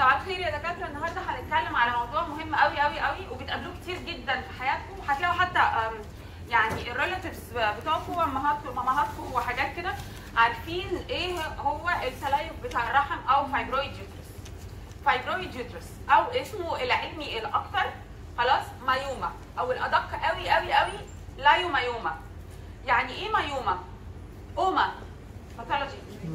صباح الخير يا دكاتره النهارده هنتكلم على موضوع مهم قوي قوي قوي وبتقابلوه كتير جدا في حياتكم وهتلاقوا حتى أم، يعني الريلاتيفز بتوعكم وامهاتكم ومامهاتكم وحاجات كده عارفين ايه هو التليف بتاع الرحم او فايبرويد يوترس فايبرويد يوترس او اسمه العلمي الاكثر خلاص مايوما او الادق قوي قوي قوي لايومايوما يعني ايه مايوما اوما باثولوجي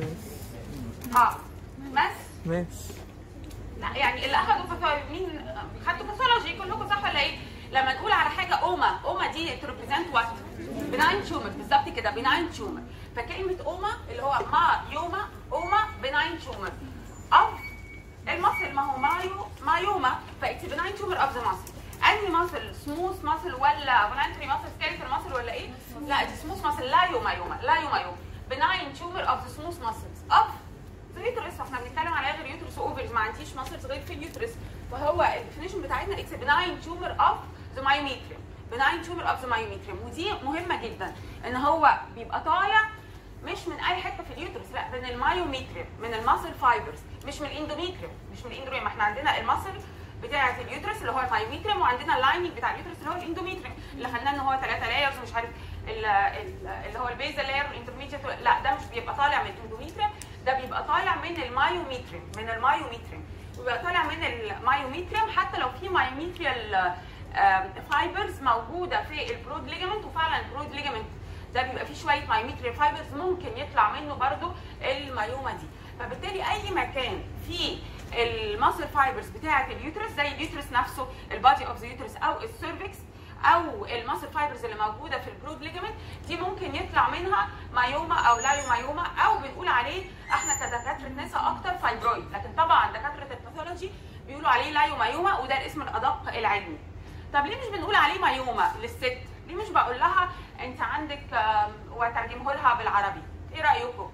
اه ماس ماشي لا يعني اللي اخدوا باثولوجي مين خدتوا باثولوجي كلكم صح ولا ايه؟ لما نقول على حاجه اوما اوما دي تريبريزنت وات؟ بناين تيومر بالظبط كده بناين تيومر فكلمه اوما اللي هو ما يوما اوما بناين تيومر او المصل ما هو مايو مايوما فايتس بناين تيومر اوف ذا ماسل انهي ماسل سموث ماسل ولا فولانتري ماسل سكيلتال ماسل ولا ايه؟ لا دي سموث ماسل لا يومايوما لا يومايوما بناين تيومر اوف ذا سموث ماسلز اوف اليوترس احنا بنتكلم على غير يوترس اوفرز ما عنديش ماسلز غير في اليوترس فهو الديفينيشن بتاعتنا اتس بناين تيومر اوف ذا مايوميتريوم بناين تيومر اوف ذا مايوميتريوم ودي مهمه جدا ان هو بيبقى طالع مش من اي حته في اليوترس لا من المايوميتريوم من الماسل فايبرز مش من الاندوميتريوم مش من الاندوميتريوم ما احنا عندنا الماسل بتاعه اليوترس اللي هو المايوميتريوم وعندنا اللايننج بتاع اليوترس اللي هو الاندوميتريوم اللي خلاه ان هو ثلاثه لايرز ومش عارف ال- ال- اللي هو البيزل لاير والانترميديت لا ده مش بيبقى طالع من الاندوميتريوم ده بيبقى طالع من المايوميتريوم من المايوميتريوم بيبقى طالع من المايوميتريوم حتى لو في مايوميتريال فايبرز موجوده في البرود ليجامنت وفعلا البرود ليجامنت ده بيبقى فيه شويه مايوميتريال فايبرز ممكن يطلع منه برضو المايوما دي فبالتالي اي مكان فيه الماسل فايبرز بتاعه اليوترس زي اليوترس نفسه البادي اوف ذا يوترس او السيرفكس او الماسل فايبرز اللي موجوده في البرود ليجامنت دي ممكن يطلع منها مايوما او لايومايوما او بنقول عليه احنا كدكاتره نساء اكتر فايبرويد لكن طبعا دكاتره الباثولوجي بيقولوا عليه لايومايوما وده الاسم الادق العلمي طب ليه مش بنقول عليه مايوما للست ليه مش بقول لها انت عندك آم، واترجمه لها بالعربي ايه رايكم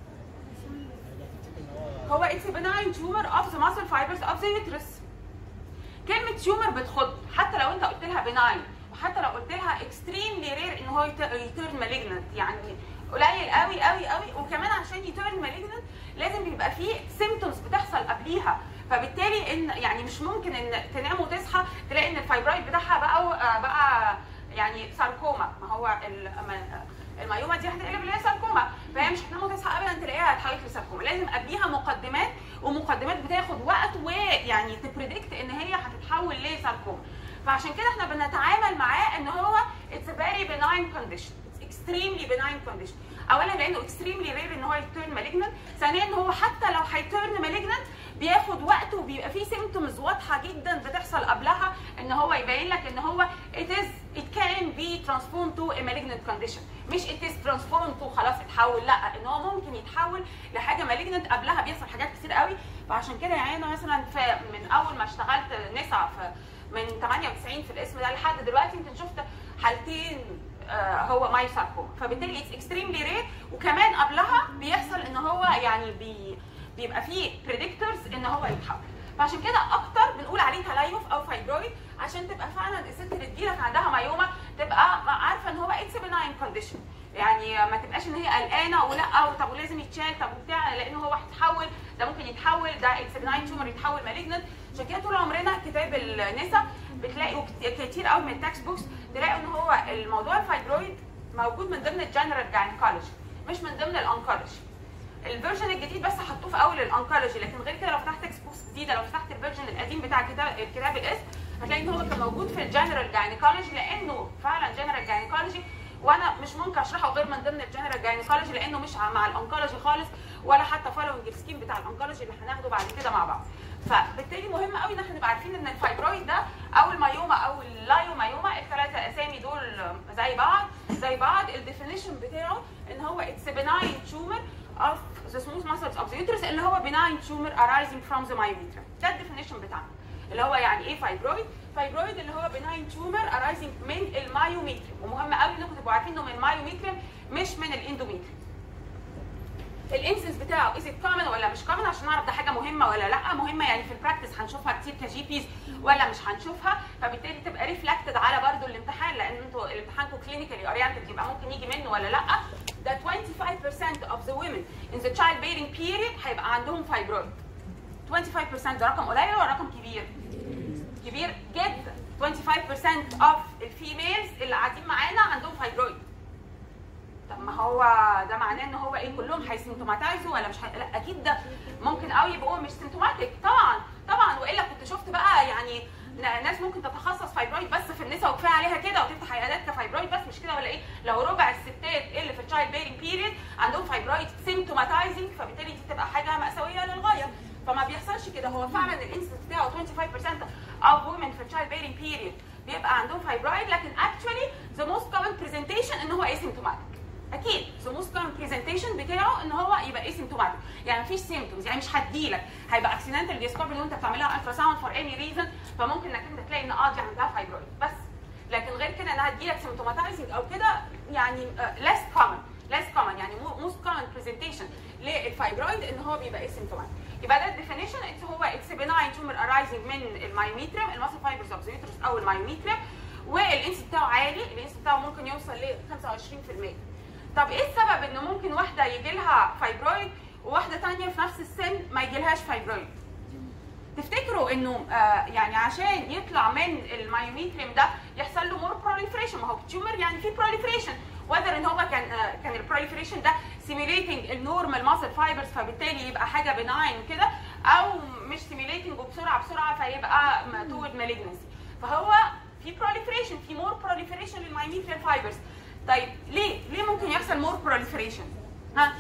هو اتس بناين تيومر اوف ذا ماسل فايبرز اوف ذا يوترس كلمه تيومر بتخض حتى لو انت قلت لها بناين وحتى لو قلت لها اكستريملي رير ان هو يتيرن مالجنت يعني قليل قوي قوي قوي وكمان عشان يتيرن مالجنت لازم بيبقى فيه سيمتومز بتحصل قبليها فبالتالي ان يعني مش ممكن ان تنام وتصحى تلاقي ان الفايبرويد بتاعها بقى بقى يعني ساركوما ما هو ال- ما- المايوما دي هتقلب اللي هي ساركوما فهي مش هتنام وتصحى ابدا تلاقيها اتحولت لساركوما لازم قبليها مقدمات ومقدمات بتاخد وقت ويعني تبريدكت ان هي هتتحول لساركوما فعشان كده احنا بنتعامل معاه ان هو اتس فيري بناين كونديشن اكستريملي بناين كونديشن اولا لانه اكستريملي رير ان هو يتيرن مالجنت ثانيا ان هو حتى لو هيتيرن مالجنت بياخد وقت وبيبقى فيه سيمتومز واضحه جدا بتحصل قبلها ان هو يبين لك ان هو it is it can be transformed to a malignant condition مش it is transformed to خلاص اتحول لا ان هو ممكن يتحول لحاجه malignant قبلها بيحصل حاجات كتير قوي فعشان كده يعني انا مثلا في من اول ما اشتغلت نسا في من 98 في الاسم ده لحد دلوقتي يمكن شفت حالتين آه، هو ماي ساركوما فبالتالي اتس اكستريملي رير وكمان قبلها بيحصل ان هو يعني بي بيبقى فيه بريدكتورز ان هو يتحول فعشان كده اكتر بنقول عليه تليف او فايبرويد عشان تبقى فعلا الست اللي تجيلك عندها مايوما تبقى عارفه ان هو اتس بناين كونديشن يعني ما تبقاش ان هي قلقانه ولا طب ولازم يتشال طب وبتاع لان هو هيتحول ده ممكن يتحول ده اتس بناين تيومر يتحول مالجنت عشان كده طول عمرنا كتاب النسا بتلاقوا كت- كتير قوي من التكست بوكس تلاقوا ان هو الموضوع الفايبرويد موجود من ضمن الجنرال جاينكولوجي مش من ضمن الانكولوجي الفيرجن الجديد بس حطوه في اول الانكولوجي لكن غير كده لو فتحت تكست بوكس جديده لو فتحت الفيرجن القديم بتاع كتاب الكتاب الاسم هتلاقي ان هو كان موجود في الجنرال جاينكولوجي لانه فعلا جنرال جاينكولوجي وانا مش ممكن اشرحه غير من ضمن الجنرال جاينكولوجي لانه مش مع الانكولوجي خالص ولا حتى فولوينج السكيم بتاع الانكولوجي اللي هناخده بعد كده مع بعض فبالتالي مهم قوي ان احنا نبقى عارفين ان الفايبرويد ده او المايوما او اللايومايوما الثلاثه اسامي دول زي بعض زي بعض الديفينيشن بتاعه ان هو اتس بناين تيومر of the smooth muscles of the uterus اللي هو benign tumor arising from the myometrium ده الديفينيشن بتاعنا اللي هو يعني ايه فايبرويد فايبرويد اللي هو benign tumor arising من المايوميتريوم ومهم قوي انكم تبقوا عارفين انه من المايوميتريوم مش من الاندوميتريوم الانسنس بتاعه از كومن ولا مش كومن عشان نعرف ده حاجه مهمه ولا لا مهمه يعني في البراكتس هنشوفها كتير كجي بيز ولا مش هنشوفها فبالتالي تبقى ريفلكتد على برضو الامتحان لان انتوا الامتحانكم كلينيكالي اورينتد يبقى ممكن يجي منه ولا لا ده 25% of the women in the childbearing period هيبقى عندهم fibroid 25% ده رقم قليل ولا رقم كبير؟ كبير جدا 25% اوف الفيميلز اللي قاعدين معانا عندهم فايبرويد طب ما هو ده معناه ان هو ايه كلهم هيسيمتوماتايزوا ولا مش هي... لا اكيد ده ممكن قوي يبقوا مش سيمتوماتيك طبعا طبعا والا كنت شفت بقى يعني ن- ناس ممكن تتخصص فايبرويد بس في النساء وكفايه عليها كده وتفتح عيادات كفايبرويد بس مش كده ولا ايه لو ربع الستات اللي في التشايلد بيرنج بيريد عندهم فايبرويد سيمتوماتايزنج فبالتالي دي تبقى حاجه مأساويه للغايه فما بيحصلش كده هو فعلا الانسنس بتاعه 25% of women في التشايلد بيرنج بيريد بيبقى عندهم فايبرويد لكن actually the most common presentation ان هو asymptomatic اكيد the most common presentation بتاعه ان هو يبقى asymptomatic يعني مفيش symptoms يعني مش هتجيلك هيبقى accidental discovery وانت بتعملها الترا ساوند for any reason فممكن انك انت تلاقي ان اه دي عندها فايبرويد بس لكن غير كده انها تجيلك symptomatizing او كده يعني uh, less common less common يعني mo- most common presentation للفايبرويد ان هو بيبقى asymptomatic يبقى ده الديفينيشن اتس هو اتس benign tumor arising من المايوميتريم الماسل فايبرز اوف ذا يوترس او المايوميتريم والانس بتاعه عالي الانس بتاعه ممكن يوصل ل 25% طب ايه السبب ان ممكن واحده يجي لها فايبرويد وواحده تانية في نفس السن ما يجيلهاش فايبرويد تفتكروا انه آه يعني عشان يطلع من المايوميتريم ده يحصل له مور بروليفريشن ما هو التيومر يعني في بروليفريشن وذر ان هو كان آه كان البروليفريشن ده سيميليتنج النورمال ماسل فايبرز فبالتالي يبقى حاجه بناين كده او مش سيميليتنج وبسرعه بسرعه فيبقى تود مالجنسي فهو في بروليفريشن في مور بروليفريشن للمايوميتريال فايبرز طيب ليه ليه ممكن يحصل مور بروليفريشن ها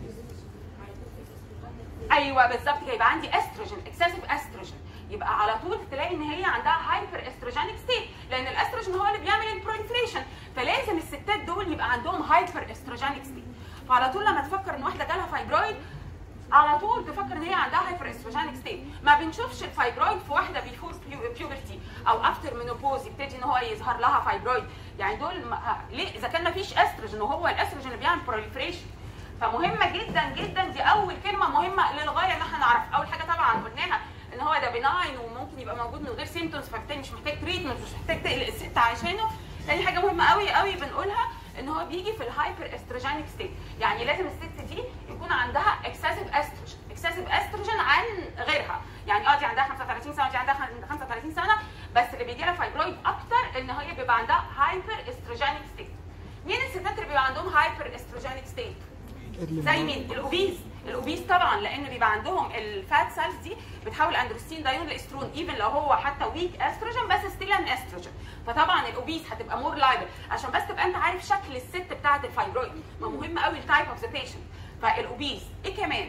ايوه بالظبط كده يبقى عندي استروجين اكسسيف استروجين يبقى على طول تلاقي ان هي عندها هايبر استروجينيك ستيت لان الاستروجين هو اللي بيعمل البروليفريشن فلازم الستات دول يبقى عندهم هايبر استروجينيك ستيت فعلى طول لما تفكر ان واحده جالها فايبرويد على طول تفكر ان هي عندها هايبر استروجينيك ستيت ما بنشوفش الفايبرويد في واحده بيفور بيوبرتي او افتر مينوبوز يبتدي ان هو يظهر لها فايبرويد يعني دول ما ليه اذا كان ما فيش استروجين وهو الاستروجين اللي بيعمل بروليفريشن فمهمه جدا جدا دي اول كلمه مهمه للغايه ان احنا نعرف اول حاجه طبعا قلناها ان هو ده بناين وممكن يبقى موجود من غير سيمتومز فبالتالي مش محتاج تريتمنت مش محتاج تقلق الست عشانه تاني حاجه مهمه قوي قوي بنقولها ان هو بيجي في الهايبر استروجينيك ستيت يعني لازم الست دي يكون عندها اكسسيف استروجين اكسسيف استروجين عن غيرها يعني اه دي عندها 35 سنه ودي عندها 35 سنه بس اللي بيجي لها فايبرويد اكتر ان هي بيبقى عندها هايبر استروجينيك ستيت مين الستات اللي بيبقى عندهم هايبر استروجينيك ستيت زي مين؟ الاوبيز الاوبيز طبعا لان بيبقى عندهم الفات سيلز دي بتحول اندروستين دايون لاسترون ايفن لو هو حتى ويك استروجين بس ستيل ان استروجين فطبعا الاوبيز هتبقى مور لايبل عشان بس تبقى انت عارف شكل الست بتاعه الفايبرويد ما مهم قوي التايب اوف ذا بيشنت فالاوبيز ايه كمان؟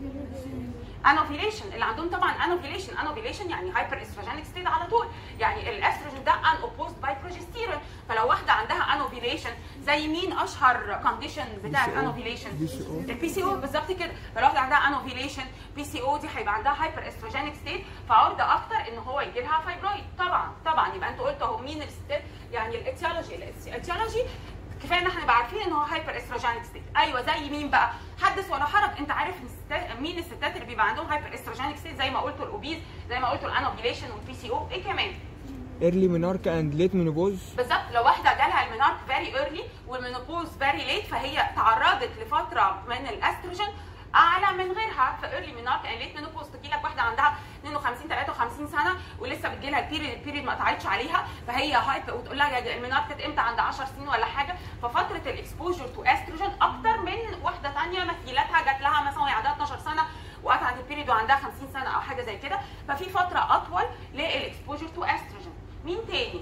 انوفيليشن اللي عندهم طبعا انوفيليشن انوفيليشن يعني هايبر استروجينيك ستيت على طول يعني الاستروجين ده ان اوبوزد باي بروجستيرون فلو واحده عندها انوفيليشن زي مين اشهر كونديشن بتاعت انوفيليشن البي سي او بالظبط كده فلو واحده عندها انوفيليشن بي سي او دي هيبقى عندها هايبر استروجينيك ستيت فعرضه اكتر ان هو يجي لها فايبرويد طبعا طبعا يبقى انتوا قلتوا اهو مين الستات يعني الاتيولوجي الاتيولوجي كفايه ان احنا نبقى عارفين ان هو هايبر استروجينيك ستيت ايوه زي مين بقى حدث ولا حرج انت عارف الستات مين الستات اللي بيبقى عندهم هايبر استروجينيك ستيت زي ما قلتوا الاوبيز زي ما قلتوا الانوفيليشن والبي سي او ايه كمان early menarche and late menopause بالظبط لو واحده جالها المينارك فيري ايرلي والمينوبوز فيري ليت فهي تعرضت لفتره من الاستروجين اعلى من غيرها في ايرلي مينارك يعني ليت مينوبوز تجي لك واحده عندها 52 53 سنه ولسه بتجي لها البيريد البيريد ما قطعتش عليها فهي هايب وتقول لها يا المينارك كانت امتى عند 10 سنين ولا حاجه ففتره الاكسبوجر تو استروجين اكتر من واحده ثانيه مثيلاتها جات لها مثلا وهي عندها 12 سنه وقطعت البيريد وعندها 50 سنه او حاجه زي كده ففي فتره اطول للاكسبوجر تو استروجين مين تاني؟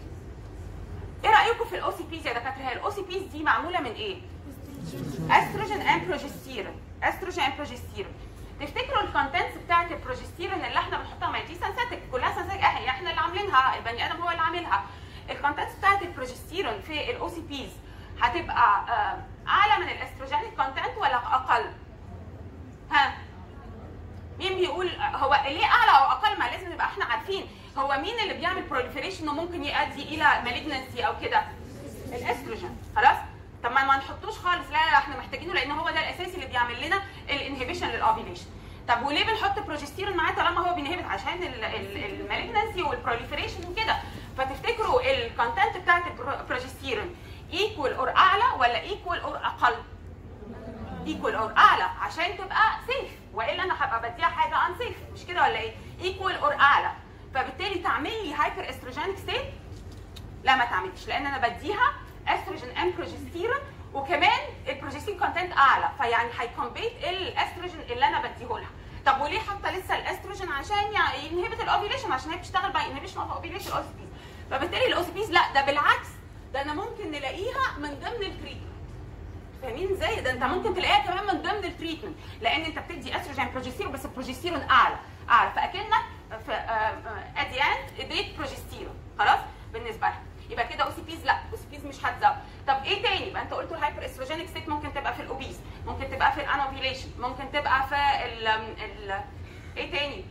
ايه رايكم في الاو سي بيز يا دكاتره؟ هي الاو سي بيز دي معموله من ايه؟ استروجين اند بروجستيرون استروجين اند بروجستيرون تفتكروا الكونتنتس بتاعت البروجستيرون اللي احنا بنحطها ما هي دي سنساتيك كلها سنساتيك احنا احنا اللي عاملينها البني ادم هو اللي عاملها الكونتنتس بتاعت البروجستيرون في الاو سي بيز هتبقى آه، اعلى من الاستروجينيك كونتنت ولا اقل؟ ها مين بيقول هو ليه اعلى او اقل ما لازم نبقى احنا عارفين هو مين اللي بيعمل بروليفريشن وممكن يؤدي الى مالجنسي او كده الاستروجين خلاص طب ما ما نحطوش خالص لا لا احنا محتاجينه لان هو ده الاساسي اللي بيعمل لنا الانهبيشن للاوفيليشن طب وليه بنحط بروجستيرون معاه طالما هو بينهبت عشان المالجنسي والبروليفريشن وكده فتفتكروا الكونتنت بتاعت البروجستيرون ايكوال اور اعلى ولا ايكوال اور اقل ايكوال اور اعلى عشان تبقى سيف والا انا هبقى بديها حاجه ان سيف مش كده ولا ايه ايكوال اور اعلى فبالتالي تعمل لي هايبر استروجينيك ستيت لا ما تعملش لان انا بديها استروجين اند بروجستيرون وكمان البروجستين كونتنت اعلى فيعني هيكمبيت الاستروجين اللي انا بديه لها طب وليه حاطه لسه الاستروجين عشان يعني ينهبت الاوفيليشن عشان هي بتشتغل باي انهبيشن اوف اوفيليشن الاو سي بيز فبالتالي الاو سي بيز لا ده بالعكس ده انا ممكن نلاقيها من ضمن التريتمنت فاهمين ازاي ده انت ممكن تلاقيها كمان من ضمن التريتمنت لان انت بتدي استروجين بروجستيرون بس البروجستيرون اعلى اعلى فاكنك في ادي اند اديت بروجستيرون خلاص بالنسبه لها يبقى كده او سي بيز لا او سي بيز مش هتزود طب ايه تاني يبقى انت قلت الهايبر استروجينيك ستيت ممكن تبقى في الاوبيز ممكن تبقى في الانوفيليشن ممكن تبقى في ال ال ايه تاني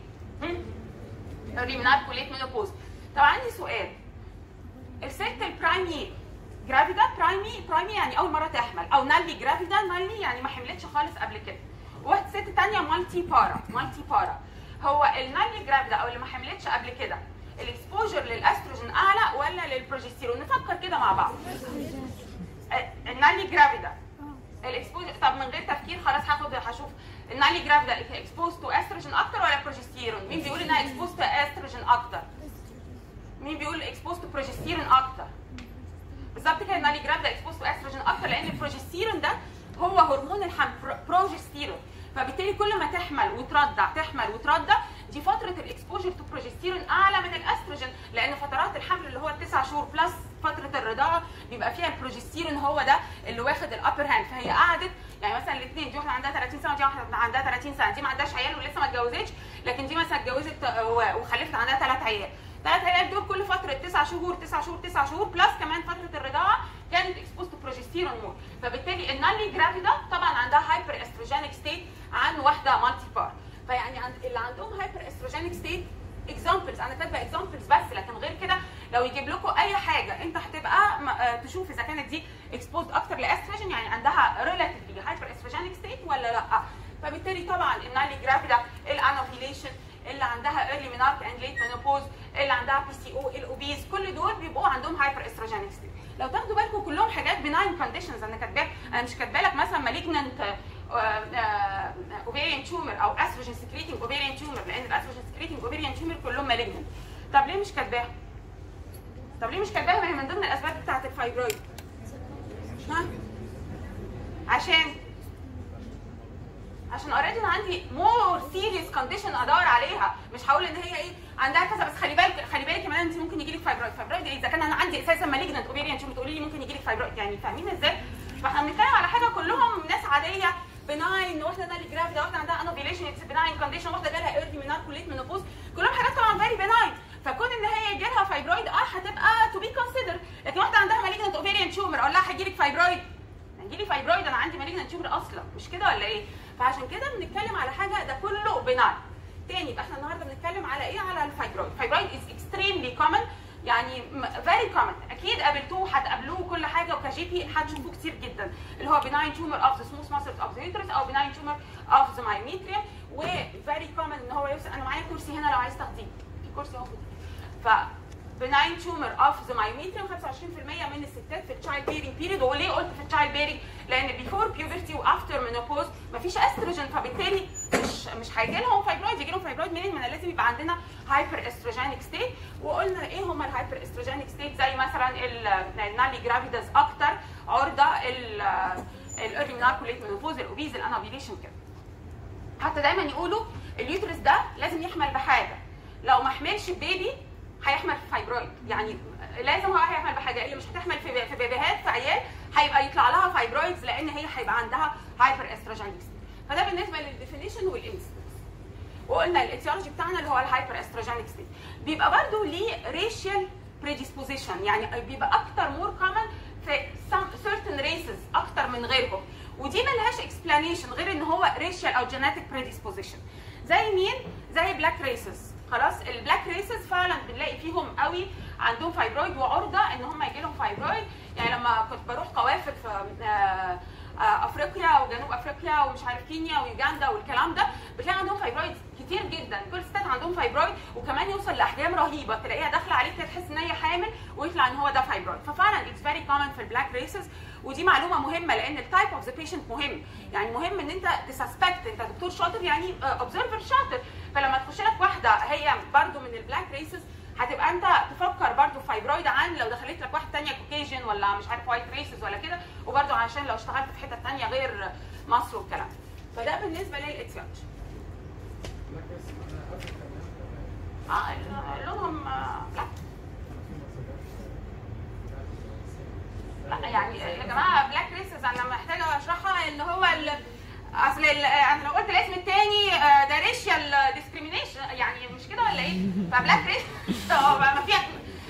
الريمنال كوليت مينوبوز طب عندي سؤال الست البرايمي جرافيدا برايمي برايمي يعني اول مره تحمل او نالي جرافيدا نالي يعني ما حملتش خالص قبل كده واحده ست تانية مالتي بارا مالتي بارا هو النالي جرافيدا او اللي ما حملتش قبل كده الاكسبوجر للاستروجين اعلى ولا للبروجستيرون نفكر كده مع بعض النالي جرافيدا الاكسبوجر طب من غير تفكير خلاص هاخد هشوف النالي جرافيدا اكسبوز تو استروجين اكتر ولا بروجستيرون مين بيقول انها اكسبوز تو استروجين اكتر مين بيقول اكسبوز تو بروجستيرون اكتر بالظبط كده النالي جرافيدا اكسبوز تو استروجين اكتر لان البروجستيرون ده هو هرمون الحمل بروجستيرون فبالتالي كل ما تحمل وترضع تحمل وترضع دي فتره الاكسبوجر تو بروجستيرون اعلى من الاستروجين لان فترات الحمل اللي هو التسع شهور بلس فتره الرضاعه بيبقى فيها البروجستيرون هو ده اللي واخد الابر هاند فهي قعدت يعني مثلا الاثنين دي واحده عندها 30 سنه ودي واحده عندها 30 سنه دي ما عندهاش عيال ولسه ما اتجوزتش لكن دي مثلا اتجوزت وخلفت عندها ثلاث عيال ثلاث عيال دول كل فتره تسع شهور تسع شهور تسع شهور بلس كمان فتره الرضاعه كانت اكسبوز تو بروجستيرون مور فبالتالي النالي جرافيدا طبعا عندها هايبر استروجينيك ستيت عن واحده مالتي بار فيعني عند اللي عندهم هايبر استروجينيك ستيت اكزامبلز انا كاتبه اكزامبلز بس لكن غير كده لو يجيب لكم اي حاجه انت هتبقى تشوف اذا كانت دي اكسبوز اكتر لاستروجين يعني عندها ريلاتيفلي هايبر استروجينيك ستيت ولا لا فبالتالي طبعا النالي جرافيدا الانوفيليشن اللي عندها ايرلي مينارك اند ليت مينوبوز اللي عندها بي سي او الاوبيز كل دول بيبقوا عندهم هايبر استروجينيك ستيت لو تاخدوا بالكم كلهم حاجات بناين كونديشنز انا كاتباها انا مش كاتبه لك مثلا مالجننت اوفيريان تيومر او استروجين سكريتنج اوفيريان تيومر لان الاستروجين سكريتنج اوفيريان تيومر كلهم مالجننت طب ليه مش كاتباها؟ طب ليه مش كاتباها ما هي من ضمن الاسباب بتاعت الفايبرويد ها عشان عشان اوريدي انا عندي مور سيريس كونديشن ادور عليها مش هقول ان هي ايه عندها كذا بس خلي بالك خلي بالك كمان انت ممكن يجي لك فايبرويد فايبرويد اذا كان انا عندي اساسا مالجنت اوفيريان تيومر تقولي لي ممكن يجي لك فايبرويد يعني فاهمين ازاي؟ فاحنا بنتكلم على حاجه كلهم ناس عاديه بناين واحده نالي جرافيدا واحده عندها انوفيليشن اتس بناين كونديشن واحده جالها ايرلي ميناركوليت منوبوز كلهم حاجات طبعا فيري بناين فكون ان هي يجي لها فايبرويد اه هتبقى تو بي كونسيدر لكن واحده عندها مالجنت اوفيريان تيومر اقول لها هيجي لك فايبرويد هيجي لي فايبرويد انا عندي مالجنت تيومر اصلا مش كده ولا ايه؟ فعشان كده بنتكلم على حاجه ده كله بناين تاني يبقى احنا النهارده بنتكلم على ايه على الفايبرويد الفايبرويد از اكستريملي كومن يعني فيري كومن اكيد قابلتوه هتقابلوه كل حاجه وكجي بي هتشوفوه كتير جدا اللي هو بناين تيومر اوف ذا سموث ماسلز اوف ذا يوترس او بناين تيومر اوف ذا مايوميتريوم وفيري كومن ان هو يوصل انا معايا كرسي هنا لو عايز تاخديه في كرسي اهو ف بناين تيومر اوف ذا مايوميتريوم 25% من الستات في التشايلد بيرنج بيريد وليه قلت في التشايلد بيرنج لان بيفور بيوبرتي وافتر مينوبوز مفيش استروجين فبالتالي مش مش هيجي لهم فايبرويد يجي لهم فايبرويد منين؟ من لازم يبقى عندنا هايبر استروجينيك ستيت وقلنا ايه هم الهايبر استروجينيك ستيت زي مثلا النالي جرافيداز اكتر عرضه الايرلي ميناركوليت مينوبوز الاوبيز الانابيليشن كده حتى دايما يقولوا اليوترس ده لازم يحمل بحاجه لو ما حملش بيبي هيحمل في فايبرويد يعني لازم هو هيحمل بحاجه اللي مش هتحمل في في بيبيهات في عيال هيبقى يطلع لها فايبرويدز لان هي هيبقى عندها هايبر استروجينيك فده بالنسبه للديفينيشن والانستنس وقلنا الايتيولوجي بتاعنا اللي هو الهايبر استروجينيك ستيت بيبقى برضو ليه ريشيال بريديسبوزيشن يعني بيبقى اكتر مور كومن في some certain races اكتر من غيرهم ودي ملهاش explanation غير ان هو ريشيال او genetic predisposition زي مين؟ زي بلاك ريسز خلاص البلاك ريسز فعلا بنلاقي فيهم قوي عندهم فايبرويد وعرضه ان هم يجي لهم فايبرويد يعني لما كنت بروح قوافل في آه افريقيا وجنوب افريقيا ومش عارف كينيا ويوجندا والكلام ده بتلاقي عندهم فايبرويد كتير جدا كل ستات عندهم فايبرويد وكمان يوصل لاحجام رهيبه تلاقيها داخله عليك كده تحس ان هي حامل ويطلع ان هو ده فايبرويد ففعلا اتس فيري كومن في البلاك ريسز ودي معلومه مهمه لان التايب اوف ذا بيشنت مهم يعني مهم ان انت تسسبكت انت دكتور شاطر يعني اوبزرفر شاطر فلما تخش لك واحده هي برضو من البلاك ريسز هتبقى انت تفكر برضو في فايبرويد عن لو دخلت لك واحد تانية كوكيجن ولا مش عارف وايت ريسز ولا كده وبرضو عشان لو اشتغلت في حته تانية غير مصر والكلام ده. فده بالنسبه للاتيولوجي اه ال- لونهم آه، لا لا يعني يا جماعه بلاك ريسز انا محتاجه اشرحها ان هو ال... اصل ال... انا لو قلت الاسم التاني آه، ده ريشيال ديسكريميشن يعني مش كده ولا ايه؟ فبلاك ريسز ما فيها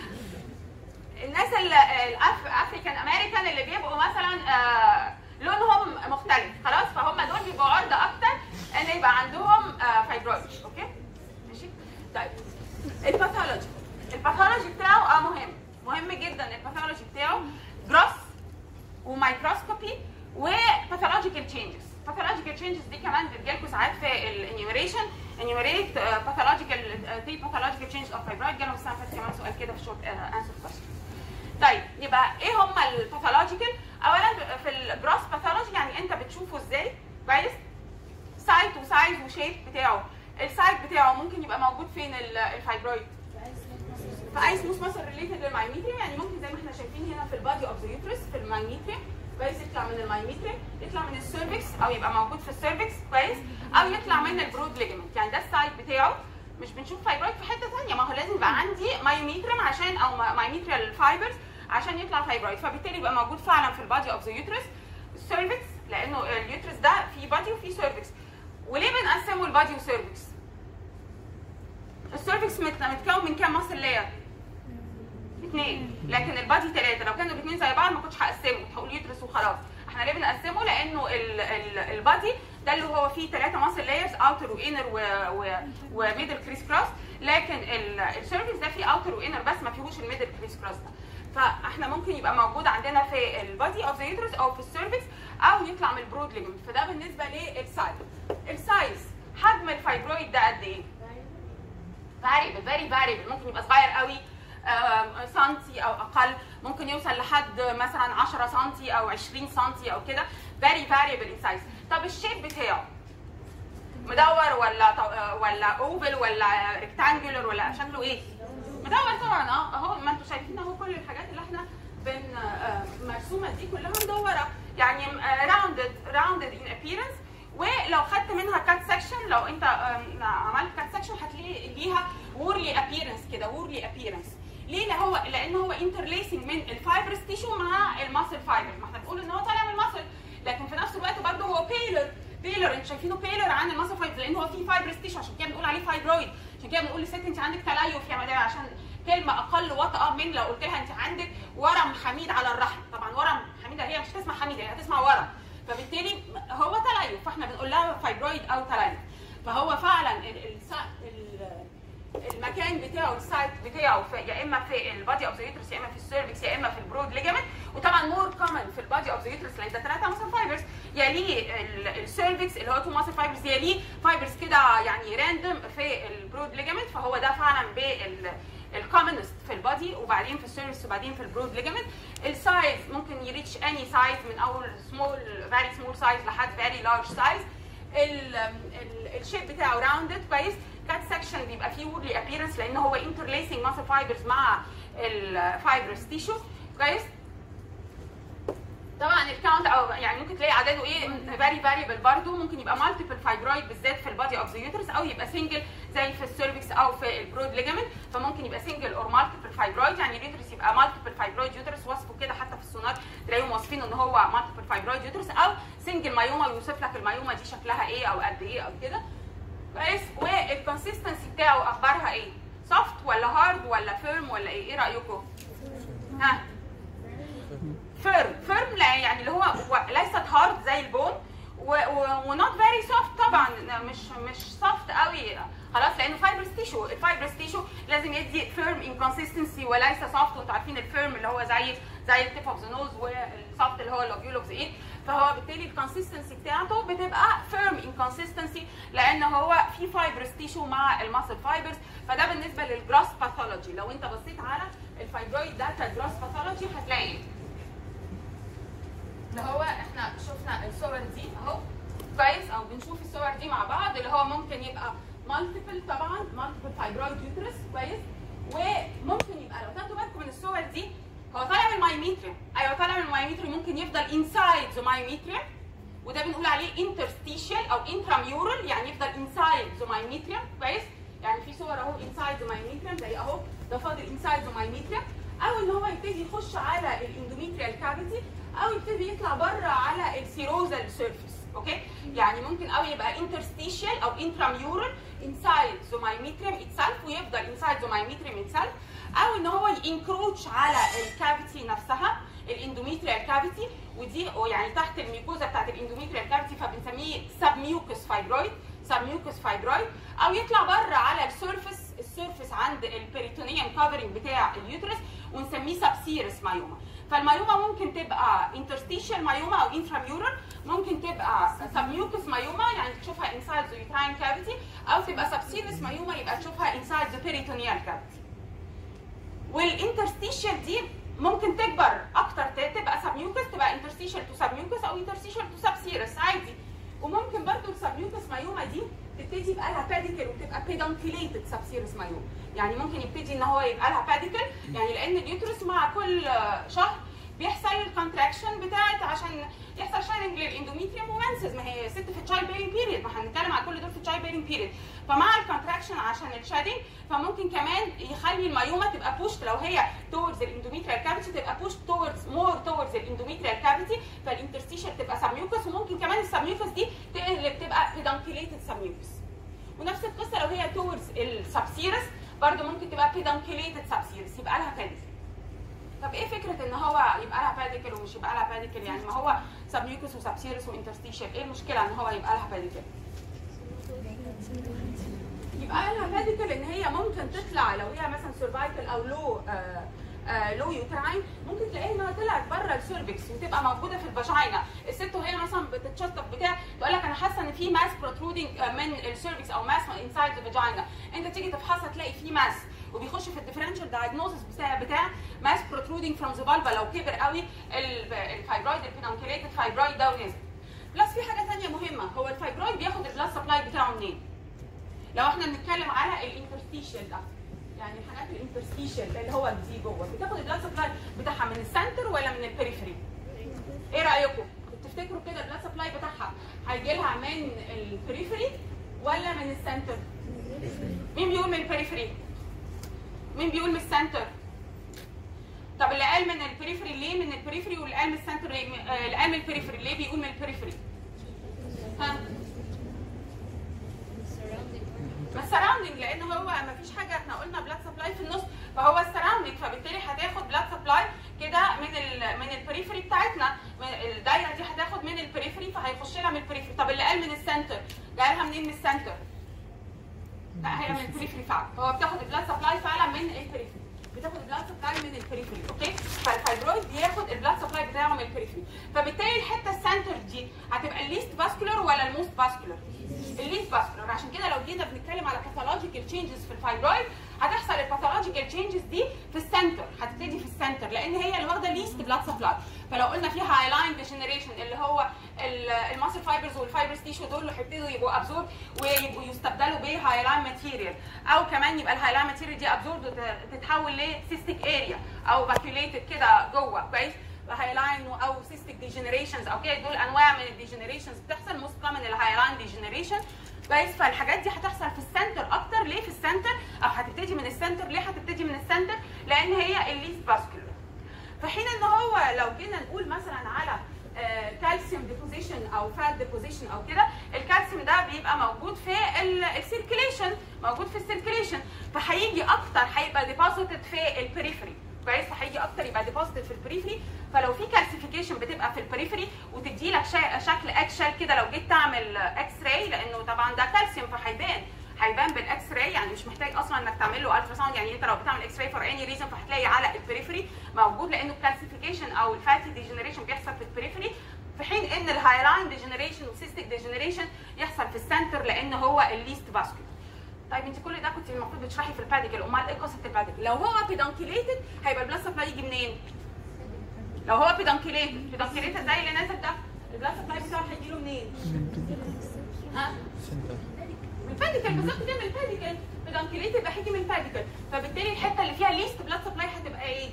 الناس الافريكان امريكان اللي بيبقوا مثلا آه، لونهم مختلف خلاص فهم دول بيبقوا عرضه اكتر ان يبقى عندهم فايبرويد اوكي ماشي طيب الباثولوجي الباثولوجي بتاعه اه مهم مهم جدا الباثولوجي بتاعه جروس ومايكروسكوبي وباثولوجيكال تشينجز باثولوجيكال تشينجز دي كمان بتجيلكوا ساعات في الانيوميريشن انيوميريت باثولوجيكال تي باثولوجيكال تشينج اوف فايبرويد جالهم السنه اللي فاتت كمان سؤال كده في شورت انسر كويشن طيب يبقى ايه هم الباثولوجيكال اولا في الجروس باثولوجي يعني انت بتشوفه ازاي كويس سايت وسايز وشيب بتاعه السايت بتاعه ممكن يبقى موجود فين ال- الفايبرويد في اي سموث مثلا ريليتد للمايميتريم يعني ممكن زي ما احنا شايفين هنا في البادي اوف ذا يوترس في المايميتريم كويس يطلع من المايميتريم يطلع من السيرفكس او يبقى موجود في السيرفكس كويس او يطلع من البرود ليجمنت يعني ده السايت بتاعه مش بنشوف فايبرويد في حته ثانيه ما هو لازم يبقى عندي مايوميتريم عشان او مايميتريال فايبرز عشان يطلع فايبرويد فبالتالي يبقى موجود فعلا في البادي اوف ذا يوترس السيرفكس لانه اليوترس ده في بادي وفي سيرفكس وليه بنقسمه البادي وسيرفكس السيرفكس مت- متكون من كام ماسل لاير اثنين لكن البادي ثلاثه لو كانوا الاثنين زي بعض ما كنتش هقسمه هقول يوترس وخلاص احنا ليه بنقسمه لانه ال- ال- البادي ده اللي هو فيه ثلاثه ماسل لايرز اوتر وانر وميدل كريس كروس لكن السيرفكس ده فيه اوتر وانر بس ما فيهوش الميدل كريس كروس ده فاحنا ممكن يبقى موجود عندنا في البادي اوف ذا يوترس او في السيرفكس او يطلع من البرود ليجمنت فده بالنسبه للسايز السايز حجم الفايبرويد ده قد ايه؟ فاريبل فيري فاريبل ممكن يبقى صغير قوي آم، سنتي او اقل ممكن يوصل لحد مثلا 10 سنتي او 20 سنتي او كده فيري فاريبل ان سايز طب الشيب بتاعه مدور ولا طو- ولا اوفل ولا ريكتانجولر ولا شكله ايه؟ مدور طبعا اه اهو ما انتم شايفين اهو كل الحاجات اللي احنا بن آه، مرسومه دي كلها مدوره يعني راوندد راوندد ان ابييرنس ولو خدت منها كات سكشن لو انت آم، عملت كات سكشن هتلاقي ليها وورلي ابييرنس كده وورلي ابييرنس ليه لا هو لان هو انترليسنج من الفايبرس تيشو مع الماسل فايبر ما احنا بنقول ان هو طالع من الماسل لكن في نفس الوقت برضه هو بيلر بيلر انتوا شايفينه بيلر عن الماسل فايبر لان هو فيه فايبرس تيشو عشان كده بنقول عليه فايبرويد عشان كده بنقول للست انت عندك تليف يا مدام عشان كلمه اقل وطأه من لو قلت لها انت عندك ورم حميد على الرحم طبعا ورم حميده هي مش هتسمع حميد هي هتسمع ورم فبالتالي هو تليف فاحنا بنقول لها فايبرويد او تليف فهو فعلا ال ال ال المكان بتاعه السايت بتاعه في يا اما في البادي اوف ذا يوترس يا اما في السيرفكس يا اما في البرود ليجامنت وطبعا مور كومن في البادي اوف ذا يوترس لان ده ثلاثه ماسل فايبرز يليه السيرفكس اللي هو تو ماسل فايبرز يليه فايبرز كده يعني راندوم في البرود ليجامنت فهو ده فعلا بال الكومنست في البادي وبعدين في السيرفكس وبعدين في البرود ليجامنت السايز ممكن يريتش اني سايز من اول سمول فيري سمول سايز لحد فيري لارج سايز الشيب بتاعه راوندد كويس كات سكشن بيبقى فيه وورلي ابييرنس لان هو انترليسنج ماسل فايبرز مع الفايبرس تيشو كويس طبعا الكاونت او يعني ممكن تلاقي عدده ايه فيري فاريبل برضه ممكن يبقى مالتيبل فايبرويد بالذات في البادي اوف ذا يوترس او يبقى سنجل زي في السيرفكس او في البرود ليجامنت فممكن يبقى سنجل اور مالتيبل فايبرويد يعني اليوترس يبقى مالتيبل فايبرويد يوترس وصفه كده حتى في السونار تلاقيهم واصفين ان هو مالتيبل فايبرويد يوترس او سنجل مايوما يوصف لك المايوما دي شكلها ايه او قد ايه او كده كويس والكونسيستنسي بتاعه اخبارها ايه؟ سوفت ولا هارد ولا فيرم ولا ايه؟ ايه رايكم؟ ها فيرم فيرم لا يعني اللي هو و- ليست هارد زي البون ونوت فيري سوفت طبعا مش مش سوفت قوي خلاص لانه فايبرس تيشو الفايبرس تيشو لازم يدي فيرم انكونسستنسي وليس سوفت وانتوا عارفين الفيرم اللي هو زي زي التيب اوف ذا نوز والسوفت اللي هو اللوبيول اوف ذا ايد فهو بالتالي الكونسستنسي بتاعته بتبقى فيرم انكونسستنسي لان هو في فايبرس تيشو مع الماسل فايبرز فده بالنسبه للجراس باثولوجي لو انت بصيت على الفايبرويد ده كجراس باثولوجي هتلاقي اللي هو احنا شفنا الصور دي اهو كويس او بنشوف الصور دي مع بعض اللي هو ممكن يبقى مالتيبل طبعا مالتيبل فايبرويد يوترس كويس وممكن يبقى لو تاخدوا بالكم من الصور دي هو طالع من المايوميتريم ايوه طالع من المايوميتريم ممكن يفضل انسايد ذا مايوميتريم وده بنقول عليه انترستيشال او انتراميورال يعني يفضل انسايد ذا مايوميتريم كويس يعني في صور اهو انسايد ذا مايوميتريم زي اهو ده فاضل انسايد ذا مايوميتريم او ان هو يبتدي يخش على الاندوميتريال كافيتي او يبتدي يطلع بره على السيروزال سيرفيس اوكي يعني ممكن قوي يبقى انترستيشال او انتراميورال انسايد ذا مايوميتريم اتسلف ويفضل انسايد ذا مايوميتريم اتسلف او ان هو ينكروتش على الكافيتي نفسها الاندوميتريال كافيتي ودي يعني تحت الميكوزا بتاعت الاندوميتريال كافيتي فبنسميه سبميوكس فايبرويد سبميوكس فايبرويد او يطلع بره على السيرفس السيرفس عند البريتونيوم كفرنج بتاع اليوترس ونسميه سبسيرس مايوما فالمايوما ممكن تبقى انترستيشال مايوما او انتراميورال ممكن تبقى سبميوكس مايوما يعني تشوفها انسايد ذا يوتراين كافيتي او تبقى سبسيرس مايوما يبقى تشوفها انسايد ذا بيريتونيال كافيتي والانترستيشال دي ممكن تكبر اكتر تبقى سبميوكس تبقى انترستيشال تو سبميوكس او انترستيشال تو سبسيرس عادي وممكن برضو السبميوكس مايوما دي تبتدي يبقى لها باديكل وتبقى بيدانكيليتد سبسيرس مايوما يعني ممكن يبتدي ان هو يبقى لها باديكل يعني لان اليوترس مع كل شهر بيحصل الكونتراكشن بتاعت عشان يحصل شايننج للاندوميتريوم ومنسز ما هي ست في التشايلد بيرنج بيريد ما هنتكلم على كل دول في التشايلد بيرنج بيريد فمع الكونتراكشن عشان الشادنج فممكن كمان يخلي المايوما تبقى بوشت لو هي towards الاندوميتريال كافيتي تبقى بوشت towards more towards الاندوميتريال كافيتي فالانترستيشال تبقى سبميوكس وممكن كمان السبميوكس دي تقلب تبقى بيدانكيليتد سبميوكس ونفس القصه لو هي towards السبسيرس برضه ممكن تبقى بيدانكيليتد سبسيرس يبقى لها باديكل طب ايه فكره ان هو يبقى لها باديكل ومش يبقى لها باديكل يعني ما هو سبميوكس وسبسيرس وانترستيشال ايه المشكله ان هو يبقى لها باديكل يبقى لها باديكل ان هي ممكن تطلع لو هي مثلا سيرفايكال او لو آه آه لو يوتراين ممكن تلاقيها انها طلعت بره السيرفكس وتبقى موجوده في الفاجينا الست وهي مثلا بتتشطف بتاع تقول لك انا حاسه ان في ماس بروترودنج من السيرفكس او ماس انسايد ذا فاجينا انت تيجي تفحصها تلاقي في ماس وبيخش في الديفرنشال دايجنوزس بتاع بتاع ماس بروترودنج فروم ذا فالفا لو كبر قوي الفايبرويد البينانكيليتد فايبرويد ده ونزل بلس في حاجه ثانيه مهمه هو الفايبرويد بياخد البلاد سبلاي بتاعه منين؟ لو احنا بنتكلم على الانترستيشال ده يعني الحاجات الانترستيشال اللي هو دي جوه بتاخد البلاد سبلاي بتاعها من السنتر ولا من البريفري؟ ايه رايكم؟ تفتكروا كده البلاد سبلاي بتاعها هيجي لها من البريفري ولا من السنتر؟ مين بيقول من البريفري؟ مين بيقول من السنتر؟ طب اللي قال من البريفري ليه من البريفري واللي قال من السنتر ليه؟ آه، اللي قال من البريفري ليه بيقول من البريفري؟ ها؟ ما السراوندنج لان هو ما فيش حاجه احنا قلنا بلاد سبلاي في النص فهو السراوندنج فبالتالي هتاخد بلاد سبلاي كده من ال من البريفري بتاعتنا من الدايره دي هتاخد من البريفري فهيخش لها من البريفري طب اللي قال من السنتر جايلها منين من السنتر؟ لا هي من البريفري فعلا هو بتاخد البلاد سبلاي فعلا من البريفري بتاخد البلاد سبلاي من البريفري اوكي فالفايبرويد بياخد البلاد سبلاي بتاعه من البريفري فبالتالي الحته السنتر دي هتبقى الليست فاسكولار ولا الموست فاسكولار الليست فاسكولار عشان كده لو جينا بنتكلم على باثولوجيكال تشينجز في الفايبرويد هتحصل الباثولوجيكال تشينجز دي في السنتر هتبتدي في السنتر لان هي اللي واخده ليست بلاد سبلاي فلو قلنا فيها هايلاين ديجنريشن اللي هو الماسل فايبرز والفايبرز تيشو دول اللي هيبتدوا يبقوا ابزورب ويبقوا يستبدلوا بهايلاين ماتيريال او كمان يبقى الهايلاين ماتيريال دي ابزورب تتحول لسيستيك اريا او فاكيوليتد كده جوه كويس هايلاين او سيستيك ديجنريشنز او كده دول انواع من الديجنريشنز بتحصل موست كومن الهايلاين ديجنريشن كويس فالحاجات دي هتحصل في السنتر اكتر ليه في السنتر او هتبتدي من السنتر ليه هتبتدي من السنتر لان هي الليست فاسكولار في حين ان هو لو جينا نقول مثلا على كالسيوم ديبوزيشن او فات ديبوزيشن او كده الكالسيوم ده بيبقى موجود في السيركيليشن موجود في السيركيليشن فهيجي اكتر هيبقى ديبوزيتد في البريفري كويس فهيجي اكتر يبقى ديبوزيتد في البريفري فلو في كالسيفيكيشن بتبقى في البريفري وتدي لك شكل اكشل كده لو جيت تعمل اكس راي لانه طبعا ده كالسيوم فهيبان هيبان بالاكس راي يعني مش محتاج اصلا انك تعمل له الترا ساوند يعني انت لو بتعمل اكس راي فور اني ريزون فهتلاقي على البريفري موجود لانه الكالسيفيكيشن او الفاتي ديجنريشن بيحصل في البريفري في حين ان الهايلاين ديجنريشن والسيستيك ديجنريشن يحصل في السنتر لان هو الليست فاسكولار طيب انت كل ده كنت المفروض بتشرحي في الباديكل امال ايه قصه الباديكل لو هو بيدانكيليتد هيبقى البلاد سبلاي يجي منين لو هو بيدانكيليتد بيدانكيليتد زي اللي نازل ده البلاد سبلاي بتاعه هيجي له منين؟ ها؟ سنتر من الباديكل بالظبط كده من الباديكل بيدانكيليتد يبقى هيجي من الباديكل فبالتالي الحته اللي فيها ليست بلاد سبلاي هتبقى ايه؟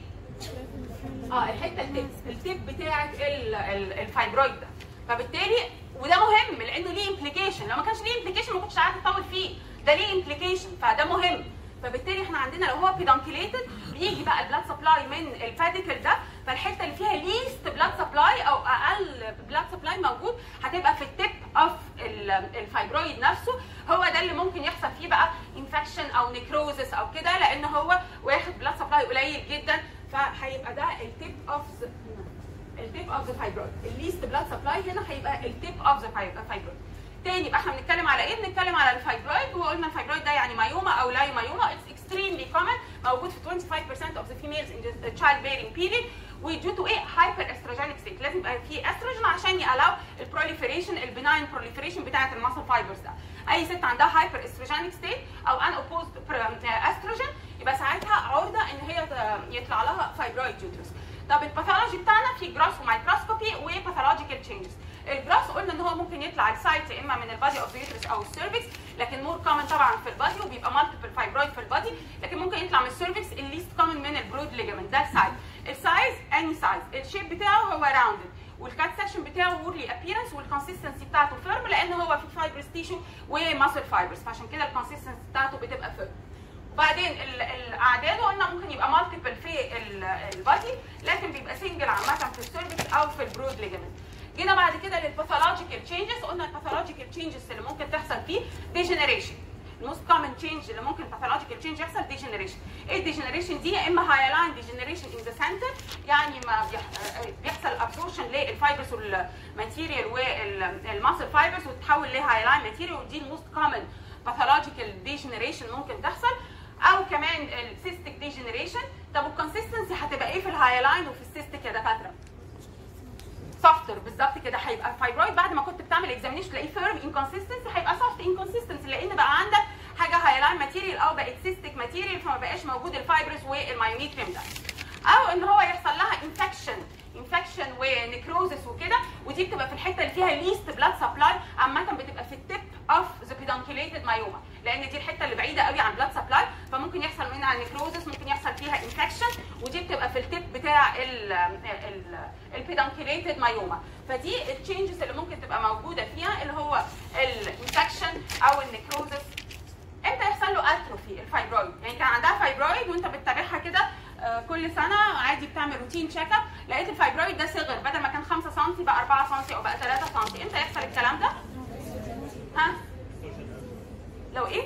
اه الحته التب التب بتاعت ال- ال- الفايبرويد ده فبالتالي وده مهم لانه ليه امبليكيشن لو ما كانش ليه امبليكيشن ما كنتش عارف اطول فيه ده ليه امبليكيشن فده مهم فبالتالي احنا عندنا لو هو بيدانكيليتد بيجي بقى البلاد سبلاي من الفاديكل ده فالحته اللي فيها ليست بلاد سبلاي او اقل بلاد سبلاي موجود هتبقى في التب اوف الفايبرويد نفسه هو ده اللي ممكن يحصل فيه بقى انفكشن او نيكروزس او كده لان هو واخد بلاد سبلاي قليل جدا فهيبقى ده التيب اوف التيب اوف ذا فايبرويد الليست بلاد سبلاي هنا هيبقى التيب اوف ذا فايبرويد تاني يبقى احنا بنتكلم على ايه؟ بنتكلم على الفايبرويد وقلنا الفايبرويد ده يعني مايوما او لا مايوما اتس اكستريملي كومن موجود في 25% of the females in the child bearing period وديو تو ايه هايبر استروجينيك ستيت لازم يبقى في استروجين عشان يالاو البروليفريشن البناين بروليفريشن بتاعه الماسل فايبرز ده اي ست عندها هايبر استروجينيك ستيت او ان اوبوزد استروجين يبقى ساعتها عرضه ان هي ت- يطلع لها فايبرويد يوترس طب الباثولوجي بتاعنا في جراس ومايكروسكوبي وباثولوجيكال تشينجز الجراس قلنا ان هو ممكن يطلع السايت يا اما من البادي اوف يوترس او السيرفكس لكن مور كومن طبعا في البادي وبيبقى مالتيبل فايبرويد في البادي لكن ممكن يطلع من السيرفكس الليست كومن من البرود ليجامنت ده السايز السايز اني سايز الشيب بتاعه هو راوندد والكات سكشن بتاعه وورلي ابييرنس والكونسستنسي بتاعته فيرم لان هو في فايبرز تيشو وماسل فايبرز فعشان كده الكونسستنسي بتاعته بتبقى فيرم وبعدين ال- الاعداد قلنا ممكن يبقى مالتيبل في ال- البادي لكن بيبقى سنجل عامه في السيرفكس او في البرود ليجامنت جينا بعد كده للباثولوجيكال تشينجز قلنا الباثولوجيكال تشينجز اللي ممكن تحصل فيه ديجنريشن الموست كومن تشينج اللي ممكن باثولوجيكال تشينج يحصل ديجنريشن ايه الديجنريشن دي يا اما هايلاين ديجنريشن ان ذا سنتر يعني ما بيح- بيحصل ابسورشن للفايبرز والماتيريال والماسل فايبرز وتتحول لهايلاين ماتيريال ودي الموست كومن باثولوجيكال ديجنريشن ممكن تحصل او كمان السيستيك ديجنريشن طب والكونسستنسي هتبقى ايه في الهايلاين وفي السيستيك يا دكاتره سوفتر بالظبط كده هيبقى الفايبرويد بعد ما كنت بتعمل اكزامينيشن تلاقيه فيرم انكونسستنسي هيبقى سوفت انكونسستنسي لان بقى عندك حاجه هايلاين ماتيريال او بقت سيستيك ماتيريال فما بقاش موجود الفايبرز والمايونيتريم ده او ان هو يحصل لها انفكشن انفكشن ونكروزس وكده ودي بتبقى في الحته اللي فيها ليست بلاد سبلاي عامه بتبقى في التip اوف ذا بيدانكيليتد مايوما لان دي الحته اللي بعيده قوي عن بلاد سبلاي فممكن يحصل منها نكروزس ممكن يحصل فيها انفكشن ودي بتبقى في التip بتاع البيدانكيليتد مايوما فدي التشينجز اللي ممكن تبقى موجوده فيها اللي هو الانفكشن او النكروزس امتى يحصل له اتروفي الفايبرويد يعني كان عندها فايبرويد وانت بتتابعها كده آه، كل سنه عادي بتعمل روتين تشيك اب لقيت الفايبرويد ده صغر بدل ما كان 5 سم بقى 4 سم او بقى 3 سم امتى يحصل الكلام ده؟ ها؟ لو ايه؟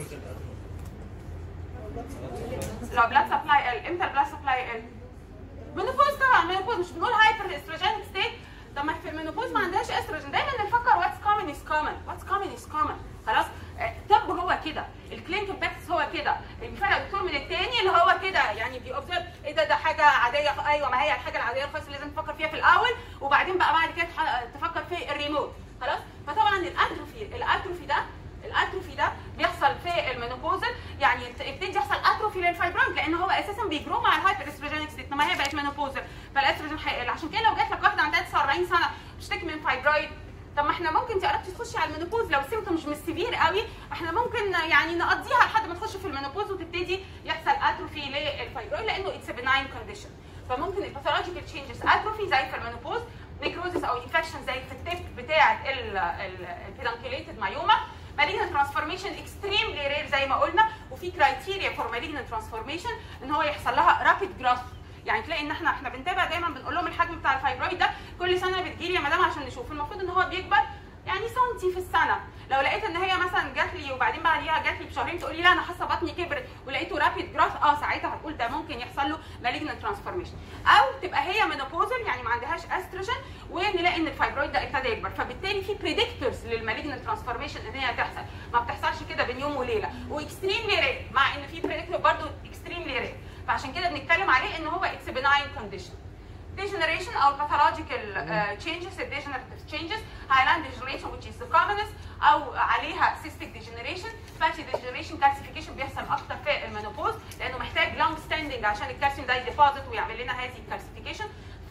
لو بلاد سبلاي قل امتى البلاد سبلاي قل؟ منوبوز طبعا منوبوز مش بنقول هايبر استروجينيك ستيت طب ما في المنوبوز ما عندهاش استروجين دايما نفكر واتس كومن از كومن واتس كومن از كومن خلاص آه، طب هو كده الكلينيكال براكتس هو كده الفرق دكتور من التاني اللي هو كده يعني بيوبزرف ايه ده ده حاجه عاديه ايوه ما هي الحاجه العاديه الخاصه اللي لازم تفكر فيها في الاول وبعدين بقى بعد كده تح- تفكر في الريموت خلاص فطبعا الاتروفي الاتروفي ده الاتروفي ده بيحصل في المينوبوزل يعني يبت- يبتدي يحصل اتروفي للفايبرويد لان هو اساسا بيجرو مع الهايبر استروجينيك ستيت ما هي بقت مينوبوزل فالاستروجين هيقل عشان كده لو جات لك واحده عندها 49 سنه بتشتكي من فايبرويد طب ما احنا ممكن انت قربتي تخشي على المينوبوز لو السيمتومز مش سيفير قوي احنا ممكن يعني نقضيها لحد ما تخش في المينوبوز وتبتدي يحصل اتروفي للفايبرويد لانه اتس بناين كونديشن فممكن الباثولوجيكال تشينجز اتروفي زي في المينوبوز نيكروزس او انفكشن زي في التيب بتاعه البيدانكيليتد مايوما malignant transformation extremely rare زي ما قلنا وفي كرايتيريا فور malignant transformation ان هو يحصل لها rapid growth يعني تلاقي ان احنا احنا بنتابع دايما بنقول لهم الحجم بتاع الفايبرويد ده كل سنه بتجيلي يا مدام عشان نشوف المفروض ان هو بيكبر يعني سنتي في السنه لو لقيت ان هي مثلا جات لي وبعدين بعديها جات لي بشهرين تقول لي لا انا حاسه بطني كبرت ولقيته رابيد جروث اه ساعتها هتقول ده ممكن يحصل له malignant transformation او تبقى هي مينوبوزل يعني ما عندهاش استروجين ونلاقي ان الفايبرويد ده ابتدى يكبر فبالتالي في بريدكتورز للمالجنت ترانسفورميشن ان هي تحصل ما بتحصلش كده بين يوم وليله واكستريملي رير مع ان في بريدكتور برضه اكستريملي رير فعشان كده بنتكلم عليه ان هو اتس بناين كونديشن degeneration او pathological uh, changes degenerative changes hyaline degeneration which is the commonest او عليها cystic degeneration fatty degeneration calcification بيحصل اكتر في المينوبوز لانه محتاج long standing عشان الكالسيوم ده يديبوزيت ويعمل لنا هذه الكالسيفيكيشن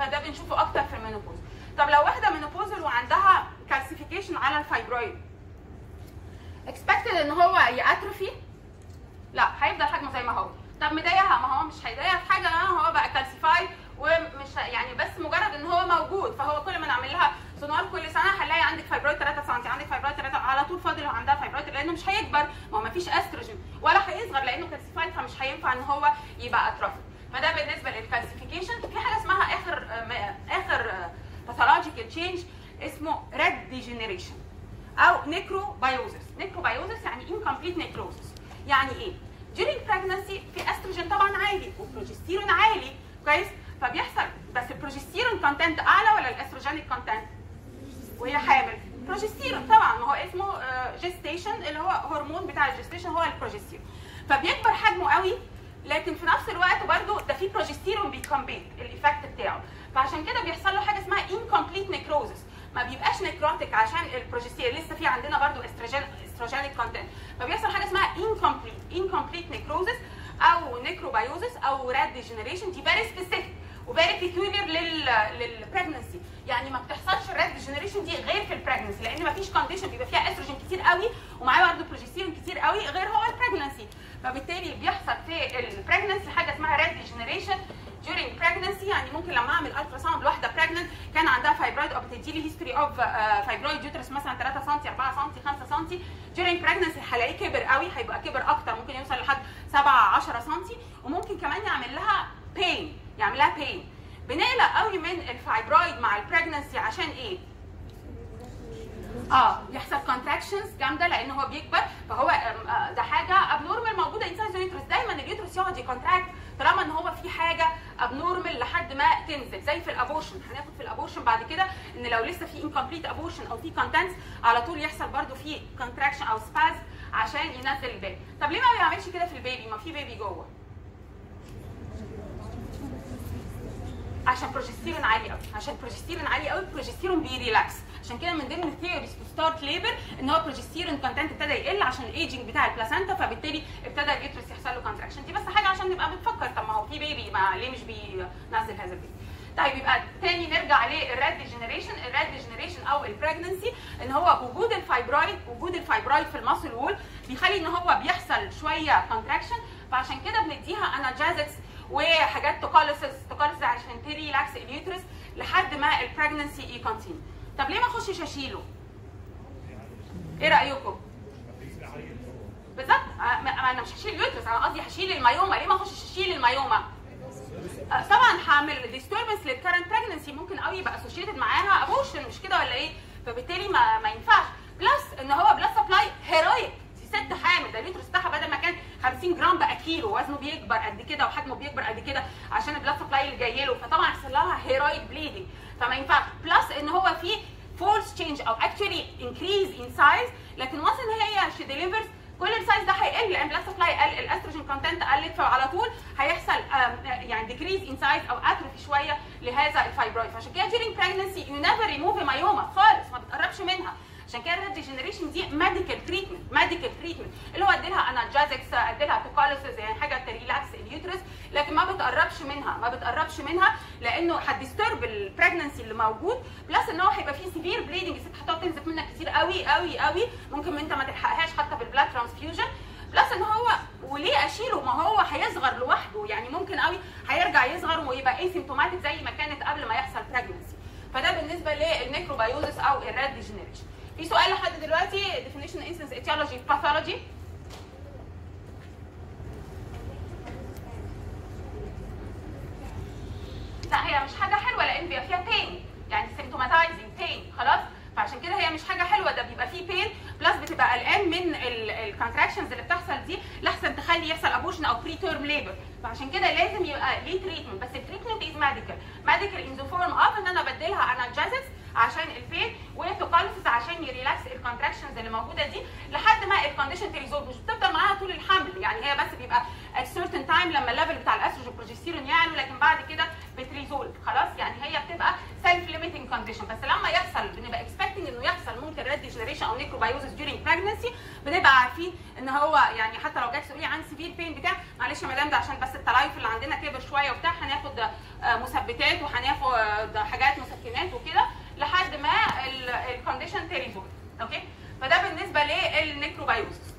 فده بنشوفه اكتر في المينوبوز طب لو واحده مينوبوزل وعندها كالسيفيكيشن على الفايبرويد اكسبكتد ان هو ياتروفي لا هيفضل حجمه زي ما هو طب مضايقها ما هو مش هيضايقها في حاجه آه، هو بقى كالسيفاي ومش ه- يعني بس مجرد ان هو موجود فهو كل ما نعمل لها سونار كل سنه هنلاقي عندك فايبرويد 3 سم عندك فايبرويد 3 على طول فاضل عندها فايبرويد لانه مش هيكبر ما هو ما فيش استروجين ولا هيصغر لانه كالسيفايد فمش هينفع ان هو يبقى اتروفيك فده بالنسبه للكالسيفيكيشن في حاجه اسمها اخر آه، م- اخر باثولوجيكال تشينج اسمه ريد ديجنريشن او نيكروبايوزس نيكروبايوزس يعني incomplete necrosis يعني ايه during pregnancy في استروجين طبعا عالي وبروجستيرون عالي كويس فبيحصل بس البروجستيرون كونتنت اعلى ولا الاستروجينيك كونتنت وهي حامل بروجستيرون طبعا ما هو اسمه جيستيشن اللي هو هرمون بتاع الجيستيشن هو البروجستيرون فبيكبر حجمه قوي لكن في نفس الوقت برضه ده في بروجستيرون بيكمبيت الايفكت بتاعه فعشان كده بيحصل له حاجه اسمها incomplete necrosis ما بيبقاش نيكروتيك عشان البروجستيرون لسه في عندنا برضه استروجين استروجينيك كونتنت فبيحصل حاجه اسمها incomplete incomplete necrosis او نيكروبايوزس او راد ديجنريشن دي فيري سبيسيفيك وفيري بيكولير لل للبريجنسي يعني ما بتحصلش الراد ديجنريشن دي غير في البريجنسي لان ما فيش كونديشن بيبقى فيها استروجين كتير قوي ومعاه برضه بروجستيرون كتير قوي غير هو البريجنسي فبالتالي بيحصل في البريجنسي حاجه اسمها راد ديجنريشن during pregnancy يعني ممكن لما اعمل الترا ساوند لواحده pregnant كان عندها فايبرويد او بتدي لي هيستوري اوف فايبرويد يوترس مثلا 3 سم 4 سم 5 سم during pregnancy هلاقيه كبر قوي هيبقى كبر اكتر ممكن يوصل لحد 7 10 سم وممكن كمان يعمل لها pain يعمل لها pain بنقلق قوي من الفايبرويد مع البريجنسي عشان ايه؟ اه يحصل كونتراكشنز جامده لان هو بيكبر فهو آم، آه، ده حاجه ابنورمال موجوده انسايد اليوترس دايما اليوترس يقعد يكونتراكت طالما ان هو في حاجه ابنورمال لحد ما تنزل زي في الابورشن هناخد في الابورشن بعد كده ان لو لسه في انكمبليت ابورشن او في كونتنتس على طول يحصل برده في كونتراكشن او سباز عشان ينزل البيبي طب ليه ما بيعملش كده في البيبي ما في بيبي جوه عشان بروجستيرون عالي قوي عشان بروجستيرون عالي قوي بروجستيرون بيريلاكس عشان كده من ضمن الثيوريز تو ستارت ليبر ان هو بروجستيرون كونتنت ابتدى يقل عشان الايجنج بتاع البلاسنتا فبالتالي ابتدى اليوترس يحصل له كونتراكشن دي بس حاجه عشان نبقى بنفكر طب ما هو في بيبي ما ليه مش بينزل هذا البيبي طيب يبقى تاني نرجع للراد ديجنريشن الراد ديجنريشن او البريجننسي ان هو وجود الفايبرويد وجود الفايبرويد في الماسل وول بيخلي ان هو بيحصل شويه كونتراكشن فعشان كده بنديها انالجازكس وحاجات توكاليسيس توكاليسيس عشان تريلاكس اليوترس لحد ما البريجننسي يكونتينيو طب ليه ما اخشش اشيله؟ ايه رايكم؟ بالظبط آه، ما- ما انا مش هشيل اليوترس انا قصدي هشيل المايوما ليه ما اخشش اشيل المايوما؟ آه، طبعا هعمل ديستربنس للكرنت بريجنسي ممكن قوي يبقى اسوشيتد معاها ابوشن مش كده ولا ايه؟ فبالتالي ما, ما ينفعش بلس ان هو بلس سبلاي هيرويك دي ست حامل ده اليوترس بتاعها بدل ما كان 50 جرام بقى كيلو وزنه بيكبر قد كده وحجمه بيكبر قد كده عشان البلس سبلاي اللي جاي له فطبعا يحصل لها هيرويك بليدنج فما ينفعش بلس ان هو في فولس تشينج او اكشولي انكريز ان سايز لكن وانس ان هي شي ديليفرز كل السايز ده هيقل لان بلاد سبلاي قل الاستروجين كونتنت قلت فعلى طول هيحصل آم، يعني ديكريز ان سايز او اتروفي شويه لهذا الفايبرويد فعشان كده during pregnancy you never remove مايوما خالص ما بتقربش منها عشان كده الديجنريشن دي ميديكال تريتمنت ميديكال تريتمنت اللي هو اديلها انالجازكس اديلها توكاليسيس يعني حاجه تريلاكس اليوترس لكن ما بتقربش منها ما بتقربش منها لانه هتديسترب البريجنسي اللي موجود بلس ان هو هيبقى فيه سيفير بليدنج الست هتقعد تنزف منك كتير قوي قوي قوي ممكن انت ما تلحقهاش حتى بالبلاد ترانسفيوجن بلس ان هو وليه اشيله ما هو هيصغر لوحده يعني ممكن قوي هيرجع يصغر ويبقى ايسيمتوماتيك زي ما كانت قبل ما يحصل بريجنسي فده بالنسبه للنيكروبايوزس او الراد ديجنريشن في سؤال لحد دلوقتي definition instance etiology pathology لا هي مش حاجه حلوه لان بيبقى فيها بين يعني symptomatizing بين خلاص فعشان كده هي مش حاجه حلوه ده بيبقى فيه بين بلس بتبقى قلقان من الكونتراكشنز اللي بتحصل دي لحسن تخلي يحصل ابوشن او بري تيرم ليبر فعشان كده لازم يبقى ليه تريتمنت بس التريتمنت از ميديكال ميديكال ان ذا فورم اوف ان انا بديلها انالجازكس عشان البين وتوكاليسيس عشان يريلاكس الكونتراكشنز اللي موجوده دي لحد ما الكونديشن تريزولف مش بتفضل معاها طول الحمل يعني هي بس بيبقى at certain time لما الليفل بتاع الاستروجين بروجستيرون يعلو لكن بعد كده بتريزولف خلاص يعني هي بتبقى سيلف ليميتنج كونديشن بس لما يحصل بنبقى اكسبكتنج انه يحصل ممكن ريد ديجنريشن او نيكروبايوزس during pregnancy بنبقى عارفين ان هو يعني حتى لو جت تقولي عن سيفير بين بتاع معلش يا مدام ده عشان بس التلايف اللي عندنا كبر شويه وبتاع هناخد آه، مثبتات وهناخد حاجات مسكنات وكده لحد ما الكونديشن تريزول اوكي فده بالنسبه للنيكروبايوسس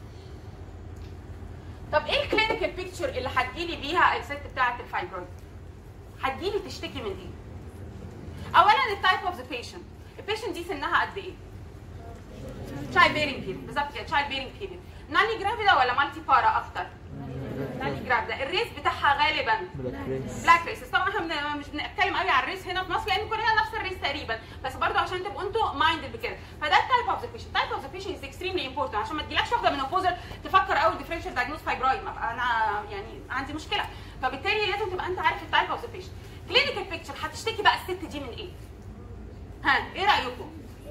طب ايه الكلينيكال بيكتشر اللي هتجيلي بيها الست بتاعه الفايبرويد هتجيلي تشتكي من ايه اولا التايب اوف ذا بيشنت البيشنت دي سنها قد ايه تشايلد بيرنج بيريد بالظبط كده تشايلد بيرنج بيريد ناني جرافيدا ولا مالتي بارا اكتر ناني جرافيدا الريس بتاعها غالبا بلاك ريس بلاك ريسز طبعا احنا بن- مش بنتكلم قوي على الريس هنا في مصر لان كلنا نفس الريس تقريبا بس برضه عشان تبقوا انتوا مايندد بكده فده التايب اوف ذا بيشنت تايب اوف ذا بيشنت از اكستريملي امبورتنت عشان ما تجيلكش واحده من اوبوزر تفكر قوي ديفرنشال دايجنوز فايبرويد ما بقى انا يعني عندي مشكله فبالتالي لازم تبقى انت عارف التايب اوف ذا بيشنت كلينيكال بيكتشر هتشتكي بقى الست دي من ايه؟ ها ايه رايكم؟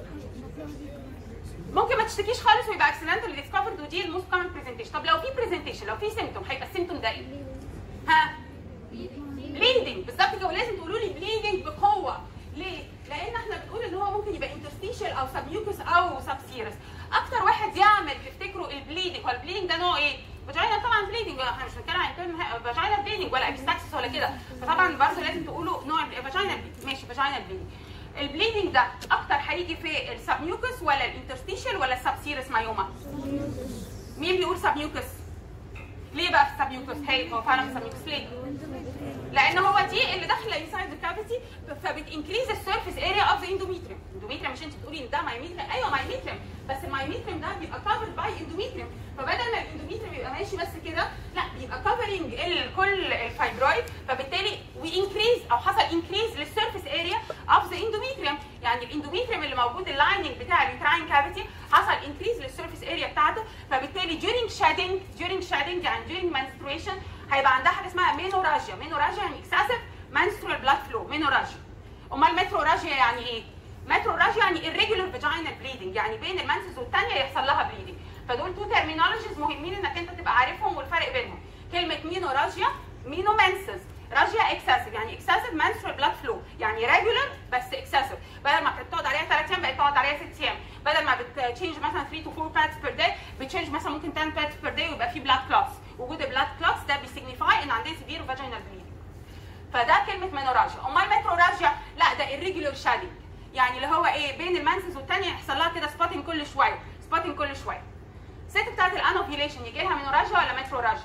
ممكن ما تشتكيش خالص ويبقى اكسيدنتال ديسكفرد ودي الموست كومن برزنتيشن طب لو في برزنتيشن لو في سيمتوم هيبقى السيمتوم ده ايه؟ ها بليدنج بالظبط كده ولازم تقولوا لي بليدنج بقوه ليه؟ لان احنا بنقول ان هو ممكن يبقى انترستيشال او سبميوكس او سبسيرس اكتر واحد يعمل تفتكروا البليدنج هو البليدنج ده نوع ايه؟ فاجينا طبعا بليدنج احنا مش بنتكلم عن فاجينا بليدنج ولا ابستاكسس ولا كده فطبعا برضه لازم تقولوا نوع فاجينا ماشي فاجينا بليدنج البليدنج ده اكتر هيجي في السبميوكس ولا الانترستيشال ولا السبسيرس مايوما؟ مين بيقول سبميوكس؟ ليه بقى في السبميوكس؟ هي هو فعلا سبميوكس ليه؟ لان هو دي اللي داخله انسايد الكافيتي فبتنكريز السيرفيس اريا اوف ذا اندوميتريوم اندوميتريوم مش انت بتقولي ان ده مايميتريوم ايوه مايميتريوم بس المايميتريوم ده بيبقى كفرد باي اندوميتريوم فبدل ما الاندوميتريوم يبقى ماشي بس كده لا بيبقى كفرنج كل الفايبرويد فبالتالي وي انكريز او حصل انكريز للسيرفيس اريا اوف ذا اندوميتريوم يعني الاندوميتريوم اللي موجود اللايننج بتاع اليوتراين كافيتي حصل انكريز للسيرفيس اريا بتاعته فبالتالي during shedding during shedding يعني during menstruation هيبقى عندها حاجه اسمها مينوراجيا مينوراجيا يعني اكسسيف menstrual blood flow مينوراجيا امال متروراجيا يعني ايه متروراجيا يعني irregular vaginal bleeding يعني بين المنسز والثانيه يحصل لها bleeding فدول تو terminologies مهمين انك انت تبقى عارفهم والفرق بينهم كلمه مينوراجيا مينومنسز راجيا اكسسيف يعني اكسسيف menstrual blood flow يعني regular بس اكسسيف بدل ما كانت تقعد عليها 3 ايام بقت تقعد عليها 6 ايام بدل ما بتشينج مثلا 3 to 4 pads per day بتشينج مثلا ممكن 10 pads per day ويبقى في blood clots وجود البلاد كلوتس ده بيسيجنيفاي ان عندها سيفير فاجينال بليدنج فده كلمه مينوراجيا امال متروراجيا لا ده irregular shedding يعني اللي هو ايه بين المنسز والثانيه يحصل لها كده سبوتنج كل شويه سبوتنج كل شويه الست بتاعت الانوفيليشن يجي لها مينوراجيا ولا متروراجيا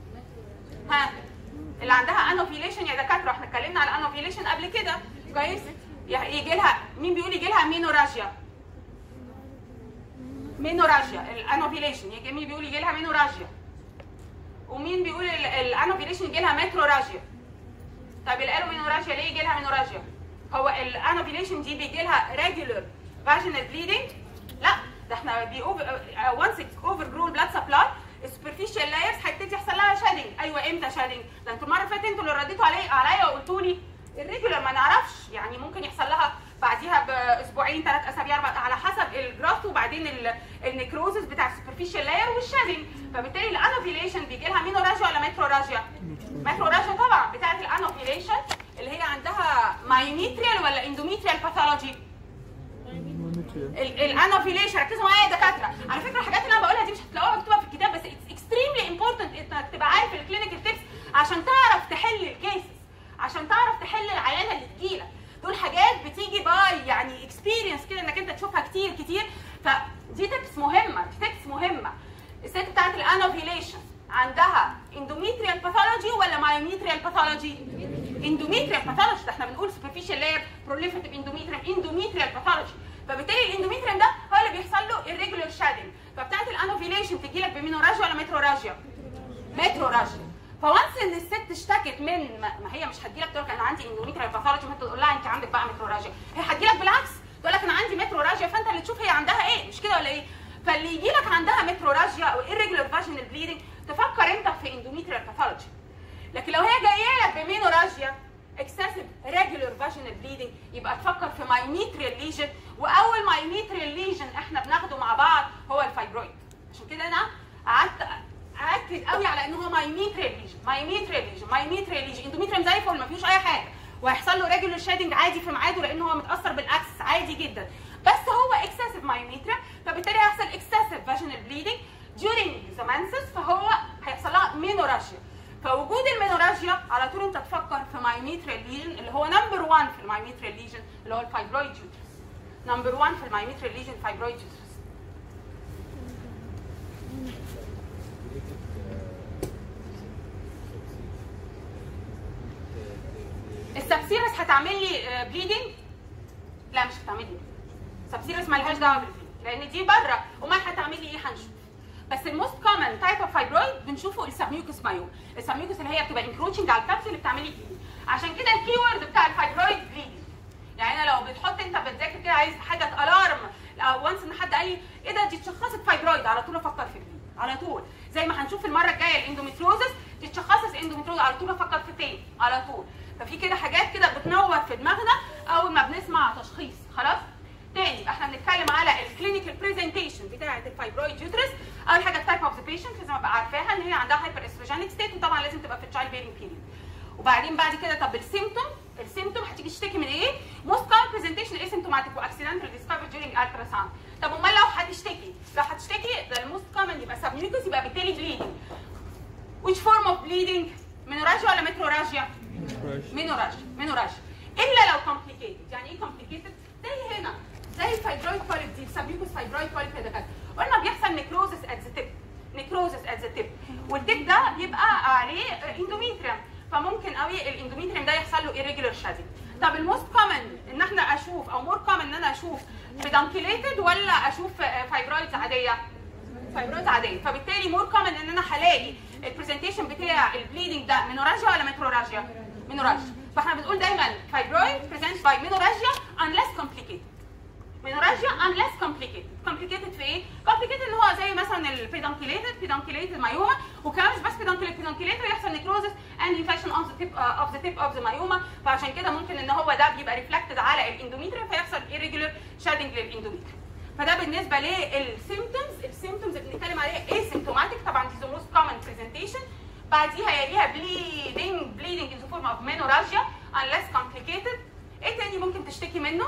ها اللي عندها انوفيليشن يا دكاتره احنا اتكلمنا على الانوفيليشن قبل كده كويس يجي لها مين بيقول يجي لها مينوراجيا مينوراجيا الانوفيليشن يجي مين بيقول يجي لها مينوراجيا ومين بيقول ال- الانوفيليشن يجي لها متروراجيا طب الالومينوراجيا ليه يجي لها مينوراجيا هو الانوفيليشن دي بيجي لها ريجولار فاجينال بليدنج لا ده احنا بي وانس اوفر جرون بلاد سبلاي السوبرفيشال لايرز هيبتدي يحصل لها شادنج ايوه امتى شادنج ده انتوا المره اللي فاتت انتوا اللي رديتوا علي عليا وقلتوا لي الريجولار ما نعرفش يعني ممكن يحصل لها بعديها باسبوعين ثلاث اسابيع أربع- على حسب الجراف وبعدين ال- النكروزس بتاع السوبرفيشال لاير والشادنج فبالتالي الانوفيليشن بيجي لها مينوراجيا ولا متروراجيا؟ متروراجيا طبعا بتاعت الانوفيليشن اللي هي عندها مايوميتريال ولا اندوميتريال باثولوجي الانوفيليشن ركزوا معايا يا دكاتره على فكره الحاجات اللي انا بقولها دي مش هتلاقوها مكتوبه في الكتاب بس اتس اكستريملي امبورتنت انك تبقى عارف الكلينيكال تيبس عشان تعرف تحل الكيسز عشان تعرف تحل العيانه اللي تجيلك دول حاجات بتيجي باي يعني اكسبيرينس كده انك انت تشوفها كتير كتير فدي تيبس مهمه دي تيبس مهمه الست بتاعت الانوفيليشن عندها اندوميتريال باثولوجي ولا مايوميتريال باثولوجي اندوميتريال باثولوجي ده احنا بنقول سوبرفيشال لاير بروليفيتيف اندوميتريم اندوميتريال باثولوجي فبالتالي الاندوميتريم ده هو اللي بيحصل له irregular shedding فبتاعت الانوفيليشن تجي لك بمينوراجيا ولا متروراجيا متروراجيا فوانس ان الست اشتكت من ما ما هي مش هتجيلك تقول لك انا عندي اندوميتريال باثولوجي وانت تقول لها انت عندك بقى متروراجيا هي هتجيلك بالعكس تقول لك انا عندي متروراجيا فانت اللي تشوف هي عندها ايه مش كده ولا ايه فاللي يجي لك عندها متروراجيا او irregular vaginal bleeding تفكر انت في اندوميتريال باثولوجي لكن لو هي جايه لك بمينوراجيا excessive regular vaginal bleeding يبقى تفكر في مايوميتريال ليجن واول مايوميتريال ليجن احنا بناخده مع بعض هو الفايبرويد عشان كده انا قعدت اكد قوي على ان هو مايوميتريال ليجن مايوميتريال ليجن مايوميتريال ليجن اندوميتريم زي الفل ما فيهوش اي حاجه وهيحصل له ريجولار شيدنج عادي في ميعاده لان هو متاثر بالاكسس عادي جدا بس هو اكسسيف مايوميتريا فبالتالي هيحصل اكسسيف فاجينال بليدنج during the menses فهو هيحصل لها مينوراجيا فوجود المينوراجيا على طول انت تفكر في مايوميتريال ليجن اللي هو نمبر 1 في المايوميتريال ليجن اللي هو الفايبرويد يوترس نمبر 1 في المايوميتريال ليجن فايبرويد يوترس السبسيرس هتعمل لي بليدنج لا مش هتعمل لي سبسيرس مالهاش دعوه بالبليدنج لان دي بره امال هتعمل لي ايه هنشوف بس الموست كومن تايب اوف فايبرويد بنشوفه السبميوكس مايوم السبميوكس اللي هي بتبقى انكروتشنج على الكبسول اللي بتعمل لي بليدنج عشان كده الكي وورد بتاع الفايبرويد بليدنج يعني انا لو بتحط انت بتذاكر كده عايز حاجه الارم وانس ان حد قال لي ايه ده دي اتشخصت فايبرويد على طول افكر في بليدنج على طول زي ما هنشوف المره الجايه الاندوميتروزس دي اتشخصت اندوميتروز على طول افكر في بين على طول ففي كده حاجات كده بتنور في دماغنا اول ما بنسمع تشخيص خلاص تاني احنا بنتكلم على الكلينيكال برزنتيشن بتاعه الفايبرويد يوترس اول حاجه التايب اوف ذا بيشنت لازم ابقى عارفاها ان هي عندها هايبر استروجينيك ستيت وطبعا لازم تبقى في التشايلد بيرنج بيريد وبعدين بعد كده طب السيمتوم السيمتوم هتيجي تشتكي من ايه؟ موست كومن برزنتيشن اسيمتوماتيك واكسيدنتال ديسكفرد ديورنج الترا ساوند طب امال لو هتشتكي لو هتشتكي ده الموست كومن يبقى سبميوكس يبقى بالتالي بليدنج which form of bleeding مينوراجيا ولا متروراجيا؟ مينوراجيا مينوراجيا الا لو complicated يعني ايه complicated؟ زي هنا زي الفايبرويد بوليب دي السبميوكس فايبرويد بوليب كده كده قلنا بيحصل نيكروزس ات ذا تيب نيكروزس ات ذا تيب والتيب ده بيبقى عليه اندوميتريم فممكن قوي الاندوميتريم ده يحصل له irregular shedding طب الموست كومن ان احنا اشوف او مور كومن ان انا اشوف بدانكيليتد ولا اشوف فايبرويدز عاديه فايبرويدز عاديه فبالتالي مور كومن ان انا هلاقي البرزنتيشن بتاع البليدنج ده مينوراجيا ولا متروراجيا مينوراجيا فاحنا بنقول دايما فايبرويد بريزنت باي مينوراجيا unless complicated مينوراجيا unless complicated complicated في ايه؟ complicated ان هو زي مثلا البيدانكيليتد بيدانكيليتد مايوما وكمان مش بس بيدانكيليتد بيدانكيليتد يحصل نيكروزس اند انفكشن اوف ذا تيب اوف ذا تيب اوف ذا مايوما فعشان كده ممكن ان هو ده بيبقى ريفلكتد على الاندوميتريم فيحصل irregular shedding للاندوميتريم فده بالنسبه للسيمتومز السيمتومز اللي بنتكلم عليها asymptomatic طبعا دي the most common presentation بعديها يليها bleeding bleeding in the form of menorrhagia unless complicated ايه تاني ممكن تشتكي منه؟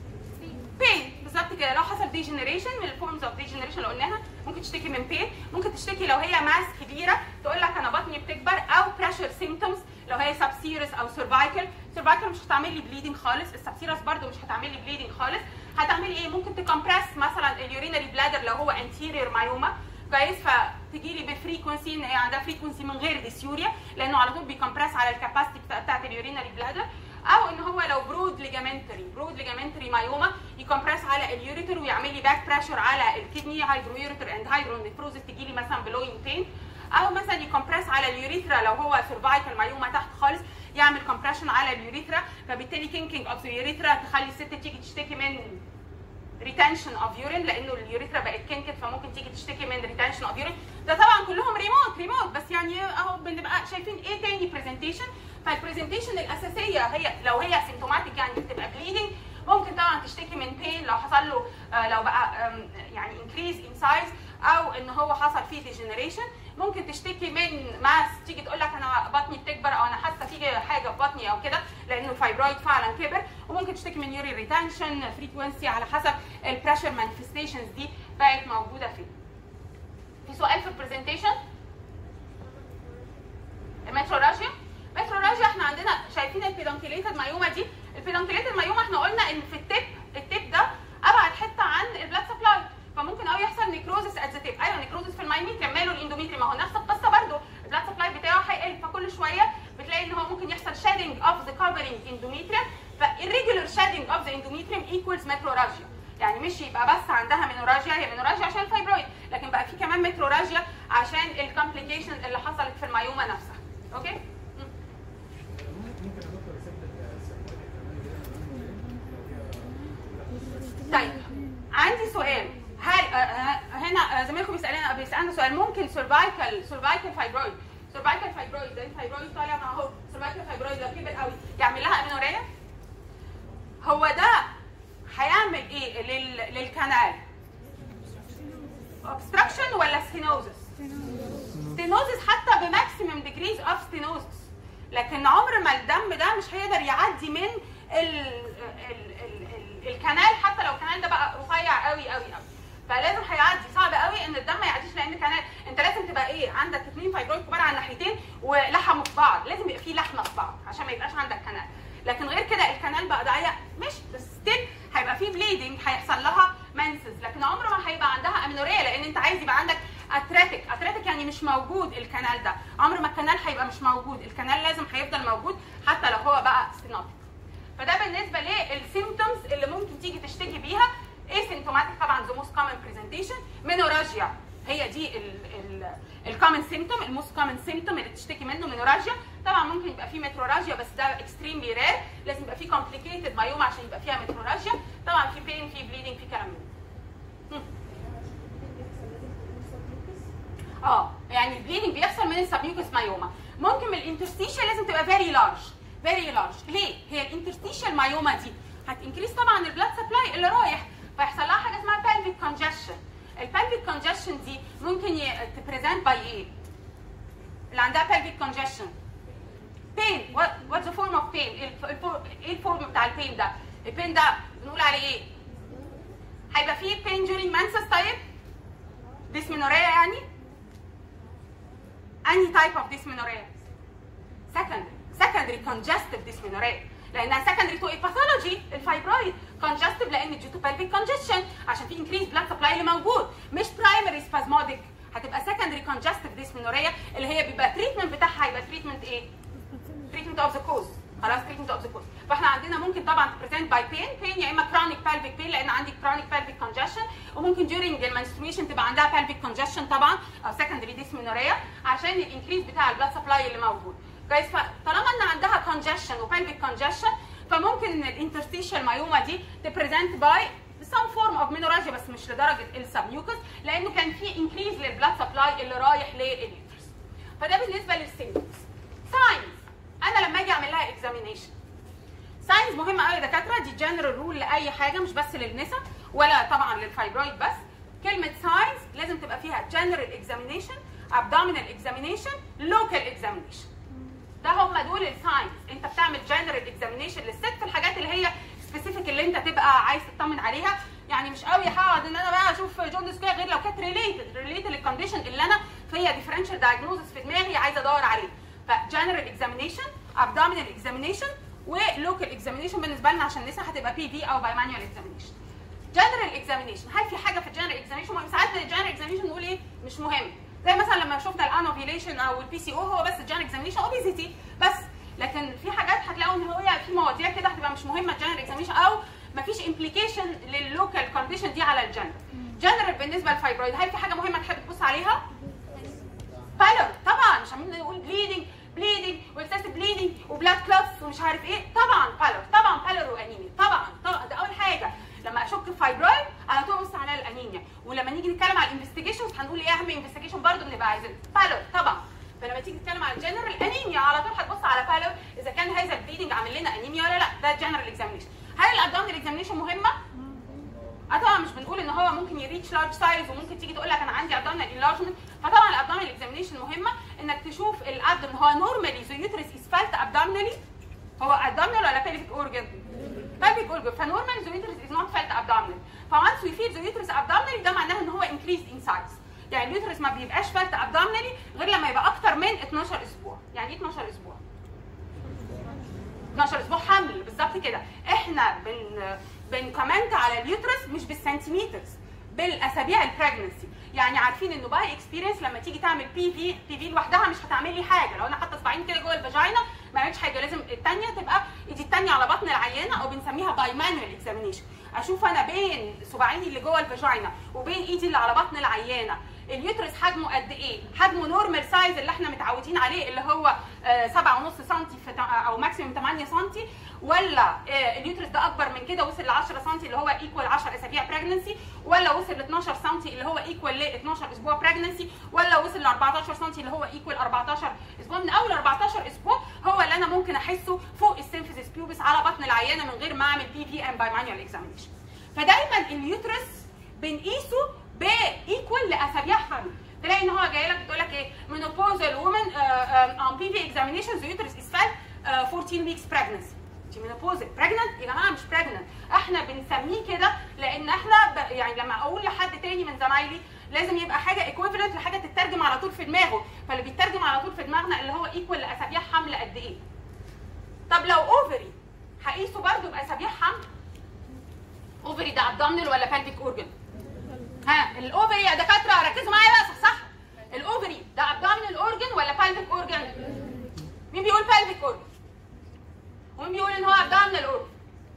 بين بالظبط كده لو حصل ديجنريشن من الفورمز اوف ديجنريشن اللي قلناها ممكن تشتكي من بين ممكن تشتكي لو هي ماس كبيره تقول لك انا بطني بتكبر او بريشر سيمتومز لو هي سبسيرس او سيرفايكل سيرفايكل مش هتعمل لي بليدنج خالص السبسيرس برده مش هتعمل لي بليدنج خالص هتعمل ايه ممكن تكمبرس مثلا اليورينري بلادر لو هو انتيريور مايوما كويس فتجي لي بفريكونسي ان هي عندها فريكونسي من غير ديسيوريا لانه على طول بيكمبرس على الكاباسيتي بتاعت اليورينري بلادر او ان هو لو برود ليجامنتري برود ليجامنتري مايوما يكمبرس على اليوريتر ويعمل لي باك بريشر على الكدني هايدرو يوريتر اند هايدرو نيفروزس تجي لي مثلا بلوينج بين او مثلا يكمبرس على اليوريثرا لو هو سيرفايكال مايوما تحت خالص يعمل كومبريشن على اليوريثرا فبالتالي كينكينج اوف ذا يوريثرا تخلي الست تيجي تشتكي من ريتنشن اوف يورين لانه اليوريثرا بقت كينكت فممكن تيجي تشتكي من ريتنشن اوف يورين ده طبعا كلهم ريموت ريموت بس يعني اهو بنبقى شايفين ايه تاني برزنتيشن فالبرزنتيشن الاساسيه هي لو هي سيمتوماتيك يعني بتبقى بليدنج ممكن طبعا تشتكي من بين لو حصل له آه لو بقى آم، يعني انكريز ان سايز او ان هو حصل فيه ديجنريشن ممكن تشتكي من ماس تيجي تقول لك انا بطني بتكبر او انا حاسه في حاجه في بطني او كده لانه الفايبرويد فعلا كبر وممكن تشتكي من يوري ريتنشن فريكونسي على حسب البريشر مانيفستيشنز دي بقت موجوده فين في سؤال في البرزنتيشن المتروراجيا المتروراجيا احنا عندنا شايفين البيدانكيليتد مايوما دي البيدانكيليتد مايوما احنا قلنا ان في التيب التيب ده ابعد حته عن البلاد سبلاي فممكن قوي يحصل نيكروزس ات ذا تيب ايوه نيكروزس في المايميتريم ماله الاندوميتريم ما هو نفس القصه برضه البلاد سبلاي بتاعه هيقل فكل شويه بتلاقي ان هو ممكن يحصل شادنج اوف ذا كفرنج اندوميتريم فالريجولار شادنج اوف ذا اندوميتريم ايكوالز متروراجيا يعني مش يبقى بس عندها مينوراجيا هي مينوراجيا عشان الفايبرويد لكن بقى في كمان متروراجيا عشان الكومبليكيشن اللي حصلت في المايوما نفسها اوكي مم. ممكن يا دكتور يثبت طيب عندي سؤال هل آه، آه، هنا آه، زميلكم بيسالنا بيسالنا سؤال ممكن سيرفايكال سيرفايكال فايبرويد سيرفايكال فايبرويد ده الفايبرويد طالع مع اهو سيرفايكال فايبرويد لو كبر قوي يعمل لها امينوريا هو ده هيعمل ايه لل... للكنال obstruction ولا stenosis stenosis حتى بماكسيمم ديجريز اوف stenosis لكن عمر ما الدم ده مش هيقدر يعدي من ال ال ال ال الكنال حتى لو الكنال ده بقى رفيع قوي قوي قوي فلازم هيعدي صعب قوي ان الدم ما يعديش لان كان انت لازم تبقى ايه عندك اثنين فايبرويد كبار على الناحيتين ولحموا في بعض لازم يبقى في لحمه في بعض عشان ما يبقاش عندك كنال لكن غير كده الكنال بقى ضيق مش بس ستيل هيبقى في بليدنج هيحصل لها منسز لكن عمر ما هيبقى عندها امينوريا لان انت عايز يبقى عندك اتراتيك اتراتيك يعني مش موجود الكنال ده عمر ما الكنال هيبقى مش موجود الكنال لازم هيفضل موجود حتى لو هو بقى ستينوتيك فده بالنسبه للسيمتومز اللي ممكن تيجي تشتكي بيها اسيمتوماتيك طبعا ذا موست كومن برزنتيشن مينوراجيا هي دي الكومن سيمتوم الموست كومن سيمتوم اللي تشتكي منه مينوراجيا طبعا ممكن يبقى فيه متروراجيا بس ده اكستريملي رير لازم يبقى فيه كومبليكيتد مايوما عشان يبقى فيها متروراجيا طبعا في بين في بليدنج في كلام من ده. هم. اه يعني البليدنج بيحصل من السبميوكس مايوما ممكن من الانترستيشال لازم تبقى فيري لارج فيري لارج ليه هي الانترستيشال مايوما دي هتنكريس طبعا البلاد سبلاي اللي رايح فيحصل لها حاجه اسمها pelvic congestion البلفيك congestion دي ممكن تبريزنت باي ايه اللي عندها pelvic congestion pain what what's the form of pain ايه الفور- ايه الفورم بتاع البين ده البين ده بنقول عليه ايه هيبقى فيه pain during menses طيب dysmenorrhea يعني انهي type of dysmenorrhea secondary secondary congestive dysmenorrhea لانها secondary to a pathology الفايبرويد congestive لان due to pelvic congestion عشان في increased blood supply اللي موجود مش primary spasmodic هتبقى secondary congestive dysmenorrhea اللي هي بيبقى treatment بتاعها هيبقى treatment ايه؟ treatment of the cause خلاص treatment of the cause فاحنا عندنا ممكن طبعا present by pain pain يا اما chronic pelvic pain لان عندي chronic pelvic congestion وممكن during المنستريشن تبقى عندها pelvic congestion طبعا او secondary dysmenorrhea عشان الانكريز بتاع البلاد سبلاي اللي موجود كويس فطالما ان عندها congestion وبلفيك congestion فممكن ان الانترستيشال مايوما دي تبريزنت باي some form of menorrhagia بس مش لدرجه السبميوكس لانه كان في انكريز للبلاد سبلاي اللي رايح لليوترس فده بالنسبه للسيمبتومز ساينز انا لما اجي اعمل لها اكزامينيشن ساينز مهمه قوي يا دكاتره دي جنرال رول لاي حاجه مش بس للنساء ولا طبعا للفايبرويد بس كلمه ساينز لازم تبقى فيها جنرال اكزامينيشن ابدومينال اكزامينيشن لوكال اكزامينيشن ده هم دول الساينز انت بتعمل جنرال اكزامينيشن للست في الحاجات اللي هي سبيسيفيك اللي انت تبقى عايز تطمن عليها يعني مش قوي هقعد ان انا بقى اشوف جوندس كده غير لو كانت ريليتد ريليتد للكونديشن اللي انا فيها ديفرنشال دايجنوزس في دماغي عايزه ادور عليه فجنرال اكزامينيشن ابدومينال اكزامينيشن ولوكال اكزامينيشن بالنسبه لنا عشان النساء هتبقى بي في او باي مانوال اكزامينيشن جنرال اكزامينيشن هل في حاجه في الجنرال اكزامينيشن مهم ساعات الجنرال اكزامينيشن نقول ايه مش مهم زي مثلا لما شفنا الانوفيليشن او البي سي او هو بس الجنرال اكزامينيشن اوبيزيتي بس لكن في حاجات هتلاقوا ان هو في مواضيع كده هتبقى مش مهمه الجنرال اكزامينيشن او مفيش امبليكيشن لللوكال كونديشن دي على الجنرال جنرال بالنسبه للفايبرويد هل في حاجه مهمه تحب تبص عليها؟ بالر طبعا مش عمالين نقول بليدنج بليدنج واكسسيف بليدنج وبلاد كلوتس ومش عارف ايه طبعا بالر طبعا بالر وانيميا طبعا طبعا ده اول حاجه لما اشك في فايبرويد على طول ابص على الانيميا ولما نيجي نتكلم على الانفستيجيشنز هنقول ايه اهم انفستيجيشن برضه بنبقى عايزين بالر طبعا فلما تيجي تتكلم على الجنرال انيميا على طول هتبص على بالر اذا كان هذا البليدنج عامل لنا انيميا ولا لا ده الجنرال اكزامينيشن هل الابدومينال اكزامينيشن مهمه؟ اه طبعا مش بنقول ان هو ممكن يريتش لارج سايز وممكن تيجي تقول لك انا عندي ابدومينال انلارجمنت فطبعا الابدومينال اكزامينيشن مهمه انك تشوف الابدومن هو نورمالي ذا يوترس از فالت ابدومينالي هو ابدومينال ولا بيلفيك اورجن؟ بيلفيك اورجن فنورمالي ذا يوترس از نوت فالت ابدومينال فونس وي فيل ذا يوترس ابدومينالي ده معناه ان هو انكريز ان سايز يعني اليوترس ما بيبقاش فالت ابدومينالي غير لما يبقى اكتر من 12 اسبوع يعني ايه 12 اسبوع 12 اسبوع حمل بالظبط كده احنا بن بنكومنت على اليوترس مش بالسنتيمترز بالاسابيع البريجنسي يعني عارفين انه باي اكسبيرينس لما تيجي تعمل بي في بي في لوحدها مش هتعمل لي حاجه لو انا حاطه صباعين كده جوه الفاجينا ما عملتش حاجه لازم الثانيه تبقى ايدي الثانيه على بطن العيانه او بنسميها باي مانوال اكزامينيشن اشوف انا بين صباعيني اللي جوه الفاجينا وبين ايدي اللي على بطن العيانه اليوترس حجمه قد ايه؟ حجمه نورمال سايز اللي احنا متعودين عليه اللي هو 7.5 سم او ماكسيموم 8 سم ولا آه، اليوترس ده اكبر من كده وصل ل 10 سم اللي هو ايكوال 10 اسابيع بريجنسي ولا وصل ل 12 سم اللي هو ايكوال ل 12 اسبوع بريجنسي ولا وصل ل 14 سم اللي هو ايكوال 14 اسبوع من اول 14 اسبوع هو اللي انا ممكن احسه فوق السيمفيزيس بيوبس على بطن العيانه من غير ما اعمل بي في ام باي مانوال اكزامينشن فدايما اليوترس بنقيسه بايكوال لاسابيع حمل تلاقي ان هو جاي لك بتقول لك ايه menopausal woman uh, um, on PV examination the uterus is fat uh, 14 weeks pregnancy دي مينوبوزل بريجننت يا جماعه مش بريجننت احنا بنسميه كده لان احنا ب... يعني لما اقول لحد تاني من زمايلي لازم يبقى حاجه ايكويفالنت لحاجه تترجم على طول في دماغه فاللي بيترجم على طول في دماغنا اللي هو ايكوال لاسابيع حمل قد ايه طب لو اوفري هقيسه برضه باسابيع حمل اوفري ده ابدومينال ولا pelvic اورجن ها الاوفري يا دكاتره ركزوا معايا بقى صح صح الاوفري ده ابدومينال اورجن ولا pelvic اورجن مين بيقول pelvic اورجن ومين بيقول ان هو ابدومينال اورجن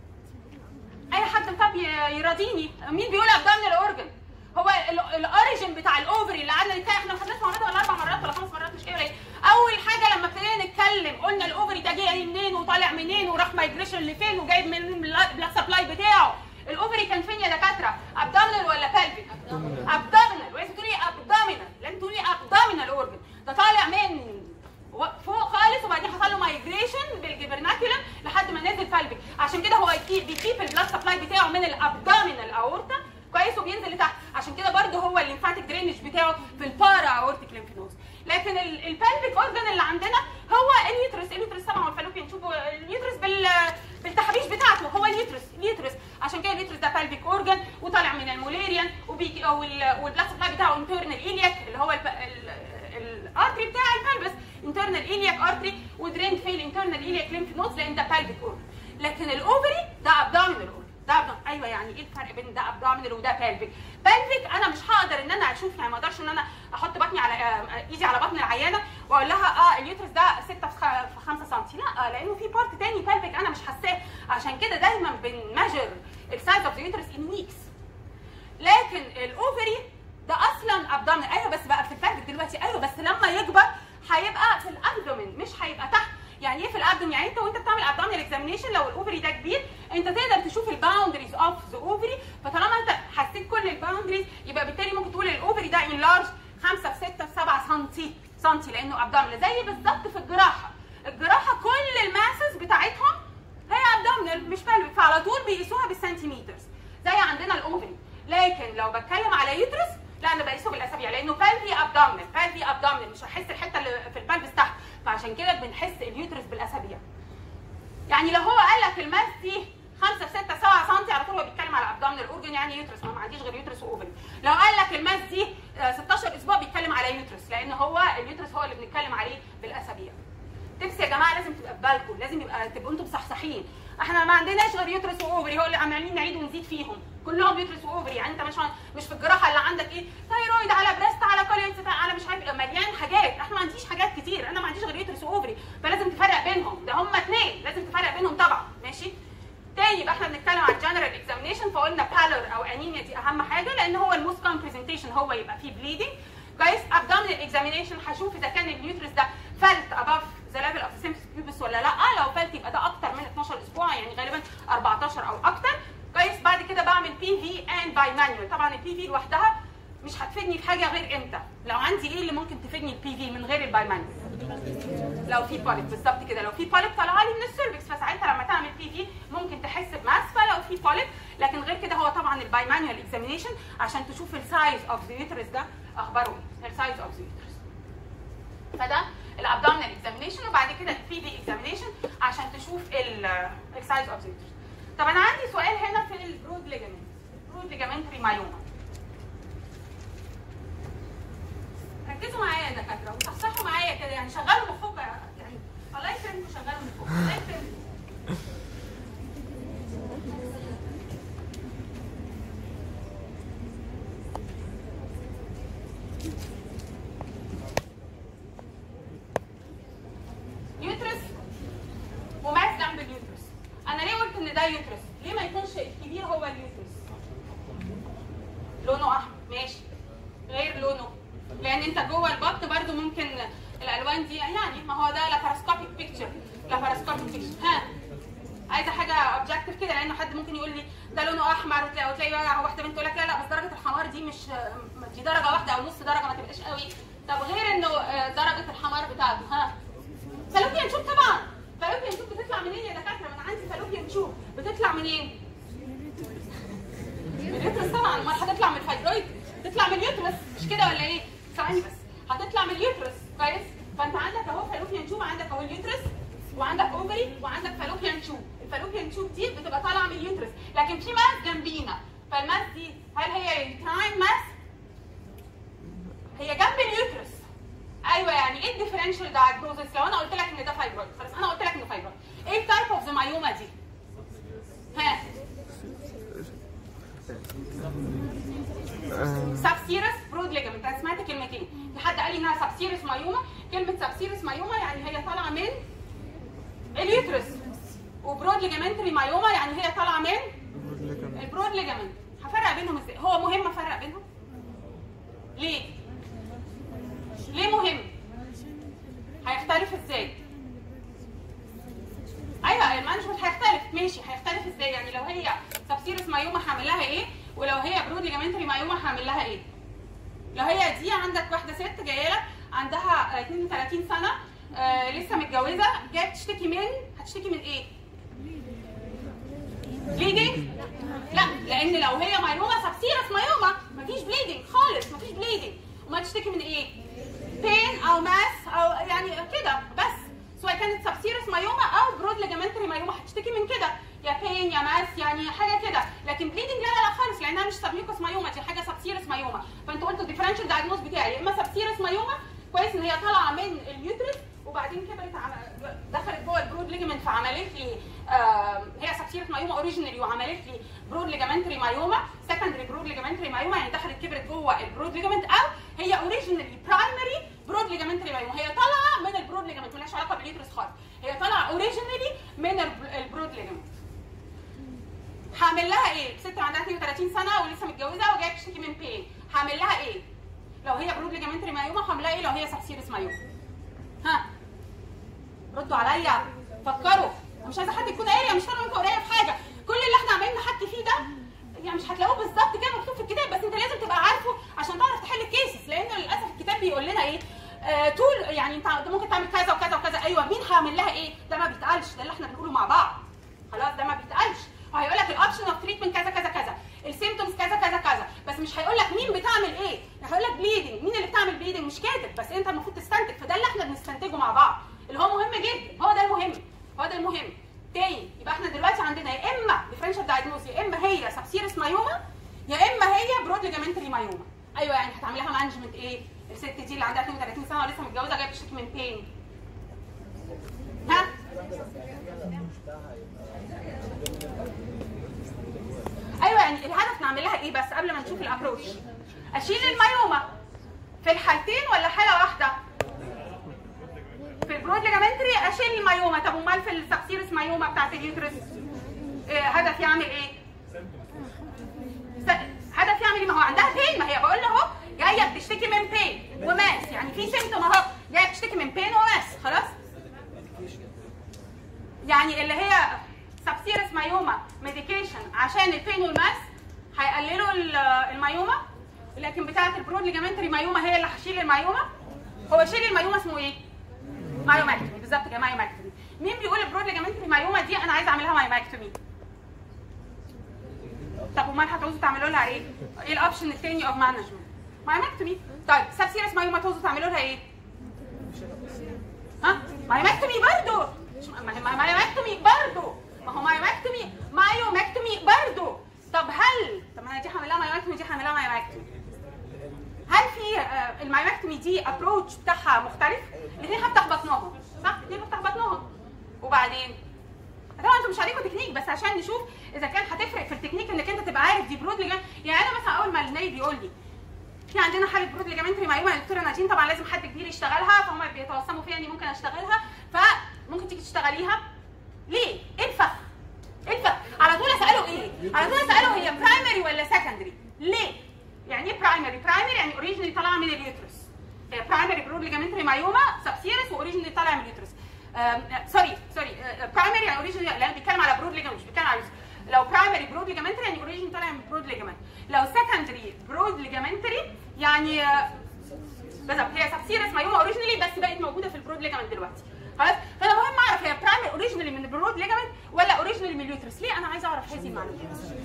اي حد طب ي- يراضيني مين بيقول ابدومينال اورجن هو الاوريجن بتاع الاوفري اللي قعدنا نتكلم احنا ما خدناش مع بعض ولا اربع مرات ولا خمس مرات مش ايه ولا ايه اول حاجه لما ابتدينا نتكلم قلنا الاوفري ده جاي منين وطالع منين وراح مايجريشن لفين وجايب من البلاد سبلاي بتاعه الاوفري كان فين يا دكاتره ابدومينال ولا بلفيك ابدومينال ولازم تقولي ابدومينال لازم تقولي ابدومينال اورجن ده طالع من و- فوق خالص وبعدين حصل له مايجريشن بالجبرناكيولم لحد ما نزل فالبك عشان كده هو يكيب بيكيب البلاد سبلاي بتاعه من الابدومينال اورتا كويس وبينزل لتحت عشان كده برده هو الليمفاتيك درينج بتاعه في البارا اورتيك ليمفنوز لكن البلفيك اورجن اللي عندنا هو اليوترس اليوترس طبعا والفالوبيان شوفوا اليوترس بال بالتحابيش بتاعته هو اليوترس اليوترس عشان كده اليوترس ده بلفيك اورجن وطالع من الموليريان وبيجي او والبلاد سبلاي بتاعه انترنال ايلياك اللي هو الب- ال- الارتري بتاع البلبس انترنال ايلياك ارتري ودرين في الانترنال ايلياك ليمف نودز لان ده بالفيك اورجن لكن الاوفري ده ابدومينال اورجن ده abdominal. ايوه يعني ايه الفرق بين ده ابدومينال وده بالفيك بالفيك انا مش هقدر ان انا اشوف يعني ما اقدرش ان انا احط بطني على آه، ايدي على بطن العيانه واقول لها اه اليوترس ده 6 في 5 سم لا آه، لانه في بارت تاني بالفيك انا مش حاساه عشان كده دايما بنمجر السايز اوف ذا يوترس ان ويكس لكن الاوفري ده اصلا ابدومين ايوه بس بقى في الفرد دلوقتي ايوه بس لما يكبر هيبقى في الابدومين مش هيبقى تحت يعني ايه في الابدومين يعني انت وانت بتعمل ابدومينال اكزامينيشن لو الاوفري ده كبير انت تقدر تشوف الباوندريز اوف ذا اوفري فطالما انت حسيت كل الباوندريز يبقى بالتالي ممكن تقول الاوفري ده ان لارج 5 في 6 في 7 سم سم لانه ابدومينال زي بالظبط في الجراحه الجراحه كل الماسز بتاعتهم هي ابدومينال مش pelvic فعلى طول بيقيسوها بالسنتيمترز زي عندنا الاوفري لكن لو بتكلم على يوترس لا انا بقيسه بالاسابيع لانه بالفي ابدومينال بالفي ابدومينال مش هحس الحته اللي في البلبس تحت فعشان كده بنحس اليوترس بالاسابيع يعني لو هو قال لك الماس دي 5 في 6 7 سم على طول هو بيتكلم على ابدومينال اورجن يعني يوترس ما ما عنديش غير يوترس واوفري لو قال لك الماس دي آه، 16 اسبوع بيتكلم على يوترس لان هو اليوترس هو اللي بنتكلم عليه بالاسابيع تبس يا جماعه لازم تبقى في بالكم لازم يبقى تبقوا انتم مصحصحين احنا ما عندناش غير يوترس واوفري هو اللي عمالين نعيد ونزيد فيهم كلهم يوترس واوفري يعني انت مش مش في الجراحه اللي عندك ايه ثايرويد على بريست على كولينس على مش عارف إيه، مليان حاجات احنا ما عنديش حاجات كتير انا ما عنديش غير يوترس واوفري فلازم تفرق بينهم ده هم اثنين لازم تفرق بينهم طبعا ماشي تاني يبقى احنا بنتكلم عن جنرال اكزامينيشن فقلنا بالور او انيميا دي اهم حاجه لان هو الموست كومن برزنتيشن هو يبقى فيه بليدنج كويس ابدومينال اكزامينيشن هشوف اذا كان اليوترس ده فلت اباف ذا ليفل اوف سيمفيس بيوبس ولا لا لو فلت يبقى ده اكتر من 12 اسبوع يعني غالبا 14 او اكتر كويس بعد كده بعمل بي في اند باي مانيوال طبعا البي في لوحدها مش هتفيدني في حاجه غير امتى لو عندي ايه اللي ممكن تفيدني البي في من غير الباي مانيوال لو في بوليب بالظبط كده لو في بوليب طالعه لي من السيرفكس فساعتها لما تعمل بي في ممكن تحس بماس فلو في بوليب لكن غير كده هو طبعا الباي مانيوال اكزامينيشن عشان تشوف السايز اوف ذا يوترس ده اخباره ايه السايز اوف ذا يوترس فده الابدومينال اكزامينيشن وبعد كده البي في اكزامينيشن عشان تشوف السايز اوف ذا يوترس طب انا عندي سؤال هنا في البرود ليجامنت برود ليجامنتري مايوما ركزوا معايا يا دكاتره وصحصحوا معايا كده يعني شغلوا مخكم يعني الله يكرمكم شغلوا مخكم الله يكرمكم يوترس وماس جنب اليوترس انا ليه قلت ان ده يوترس ليه ما يكونش الكبير هو اليوترس لونه احمر ماشي غير لونه لان انت جوه البطن برضو ممكن الالوان دي يعني ما هو ده لاباراسكوبيك بيكتشر لاباراسكوبيك بيكتشر ها عايزه حاجه اوبجكتيف كده لانه حد ممكن يقول لي ده لونه احمر وتلاقي وتلاقي بقى واحده بنت تقول لك لا لا بس درجه الحمار دي مش دي درجه واحده او نص درجه ما تبقاش قوي طب غير انه آه، درجه الحمار بتاعته ها فالوبيان شوب طبعا فالوبيان شوب بتطلع منين يا دكاتره من عندي فالوبيان شوب بتطلع منين من اليوترس طبعا امال هتطلع من الفايبرويد تطلع من اليوترس مش كده ولا ايه ثواني بس هتطلع من اليوترس كويس فانت عندك اهو فالوبيان شوب عندك اهو اليوترس وعندك اوفري وعندك فالوبيان شوب الفالوبيان تيوب دي بتبقى طالعه من اليوترس لكن في ماس جنبينا فالماس دي هل هي يوتراين ماس هي جنب اليوترس ايوه يعني ايه الديفرنشال دايجنوزس لو انا قلت لك ان ده فايبرويد خلاص انا قلت لك انه فايبرويد ايه التايب اوف ذا مايوما دي ها سبسيرس برود ليجامنت انا سمعت كلمتين في حد قال لي انها سبسيرس مايوما كلمه سبسيرس مايوما يعني هي طالعه من اليوترس وبرود ليجامنتري مايوما يعني هي طالعه من البرود ليجامنت هفرق بينهم ازاي هو مهم افرق بينهم ليه ليه مهم هيختلف ازاي ايوه المانجمنت هيختلف ماشي هيختلف ازاي يعني لو هي سبسيرس مايوما هعمل لها ايه ولو هي برود ليجامنتري مايوما هعمل لها ايه لو هي دي عندك واحده ست جايه لك عندها آه، 32 سنه آه لسه متجوزه جايه تشتكي من هتشتكي من ايه بليدنج لا لان لو هي مايوما سبسيرس مايوما مفيش بليدنج خالص مفيش بليدنج وما تشتكي من ايه بين او ماس او يعني كده بس سواء كانت سبسيرس مايوما او برود ليجامنتري مايوما هتشتكي من كده يا بين يا ماس يعني حاجه كده لكن بليدنج لا لا لا خالص لانها مش سبميوكس مايوما دي حاجه سبسيرس مايوما فانتوا قلتوا الديفرنشال دايجنوز بتاعي يا اما سبسيرس مايوما كويس ان هي طالعه من اليوترس وبعدين كبرت عم... دخلت جوه البرود ليجمنت فعملت لي آه هي سبسيرس مايوما اوريجينالي وعملت لي برود ليجامنتري مايوما سكندري برود ليجامنتري مايوما يعني دخلت كبرت جوه البرود ليجمنت او هي اوريجينالي برايمري برود ليجامنتري مايوما هي طالعه من البرود ليجمنت مالهاش علاقه باليوترس خالص هي طالعه اوريجينالي من الب- البرود ليجمنت هعمل لها ايه؟ ست عندها 32 سنه ولسه متجوزه وجايه تشتكي من بين هعمل لها ايه؟ لو هي برود ليجامنتري مايوما هعمل لها ايه لو هي سبسيرس مايوما؟ ها ردوا عليا فكروا أنا مش عايزه حد يكون قاري أنا مش فاهمه انت قاريه في حاجه كل اللي احنا عمالين نحكي فيه ده يعني مش هتلاقوه بالظبط كده مكتوب في الكتاب بس انت لازم تبقى عارفه عشان تعرف تحل الكيسز لان للاسف الكتاب بيقول لنا ايه آه طول يعني انت ممكن تعمل كذا وكذا وكذا ايوه مين هعمل لها ايه ده ما بيتقالش ده اللي احنا بنقوله مع بعض خلاص ده ما بيتقالش هيقول لك الاوبشن اوف تريتمنت كذا كذا كذا السيمتومز كذا كذا كذا بس مش هيقول لك مين بتعمل ايه هيقول لك بليدنج مين اللي بتعمل بليدنج مش كاتب بس انت المفروض تستنتج فده اللي احنا بنستنتجه مع بعض اللي هو مهم جدا هو ده المهم هو ده المهم تاني يبقى احنا دلوقتي عندنا يا اما ديفرنشال دايجنوز يا اما هي سبسيرس مايوما يا اما هي برود ليجامنتري مايوما ايوه يعني هتعمل لها مانجمنت ايه الست دي اللي عندها 32 سنه ولسه متجوزه جايه بتشتكي من بين ها ايوه يعني الهدف نعمل لها ايه بس قبل ما نشوف الابروش اشيل المايوما في الحالتين ولا حاله واحده في البرود ليجامنتري اشيل المايوما طب امال في السبسيرس مايوما بتاعت اليوترس إيه هدف يعمل ايه س- هدف يعمل ايه ما هو عندها بين ما هي بقول له اهو جايه بتشتكي من بين وماس يعني في سيمتوم اهو جايه بتشتكي من بين وماس خلاص يعني اللي هي سبسيرس مايوما ميديكيشن عشان البين والماس هيقللوا ال- المايوما لكن بتاعه البرود ليجامنتري مايوما هي اللي هشيل المايوما هو شيل المايوما اسمه ايه؟ مايوماكتومي بالظبط كده مايوماكتومي مين بيقول البرود ليجامنتري مايوما دي انا عايزه اعملها مايوماكتومي طب امال هتعوزوا تعملوا لها ايه؟ ايه الاوبشن الثاني اوف مانجمنت؟ مايوماكتومي طيب سبسيرس مايوما تعوزوا تعملوا لها ايه؟ ها؟ مايوماكتومي برضه ما هي مايوماكتومي برضه ما هو مايوماكتومي مايوماكتومي برضه طب هل طب ما انا دي هعمل لها مايوماكتومي دي هعمل لها مايوماكتومي هل في آه، المايوماكتومي دي ابروتش بتاعها مختلف؟ الاثنين هفتح بطنهم صح؟ الاثنين هفتح بطنهم وبعدين طبعا انتوا مش عليكم تكنيك بس عشان نشوف اذا كان هتفرق في التكنيك انك انت تبقى عارف دي برود ليجامنت يعني انا مثلا اول ما النايب بيقول لي في عندنا حاله برود ليجامنتري مايوما الدكتوره نادين طبعا لازم حد كبير يشتغلها فهم بيتوسموا فيها اني ممكن اشتغلها فممكن تيجي تشتغليها ليه؟ ايه الفرق؟ ايه الفرق؟ على طول اساله ايه؟ على طول اساله هي برايمري ولا سكندري؟ ليه؟ يعني ايه برايمري؟ برايمري يعني اوريجينالي طالعه من اليوترس برايمري برود ليجامنتري مايوما سبسيرس واوريجينالي طالع من اليوترس سوري سوري برايمري يعني اوريجينالي لان بيتكلم على برود ليجامنت مش بيتكلم على اليوترس. لو برايمري برود ليجامنتري يعني اوريجينالي طالع من برود ليجامنت لو سكندري برود ليجامنتري يعني آه، بالظبط هي سبسيرس مايوما اوريجينالي بس بقت موجوده في البرود ليجامنت دلوقتي خلاص فانا مهم اعرف هي برايمري اوريجينالي من البرود ليجامنت ولا اوريجينالي من اليوترس ليه انا عايزه اعرف هذه المعلومات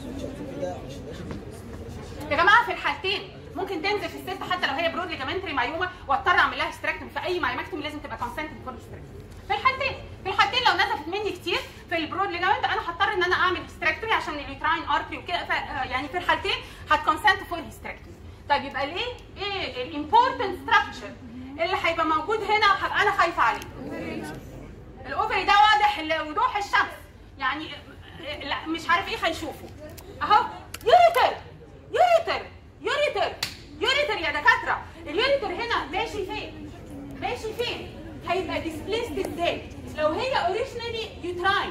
يا جماعه في الحالتين ممكن تنزل في الست حتى لو هي برود ليجامنتري مايوما واضطر اعمل لها هيستراكتومي في اي مايوماكتومي لازم تبقى كونسنت بفور في الحالتين في الحالتين لو نزفت مني كتير في البرود ليجامنت انا هضطر ان انا اعمل هيستريكتومي عشان اليوتراين ارتري وكده ف- آه، يعني في الحالتين هتكونسنت فور هيستريكتومي طيب يبقى ليه ايه الامبورتنت ستراكشر اللي هيبقى موجود هنا هبقى انا خايفه عليه الاوفري ده واضح ل- وضوح الشمس يعني آه، لا مش عارف ايه هيشوفه اهو يوريتر يوريتر يوريتر يوريتر يا دكاتره اليوريتر هنا ماشي فين ماشي فين هيبقى ديسبليسد ازاي لو هي اوريجينالي يوتراين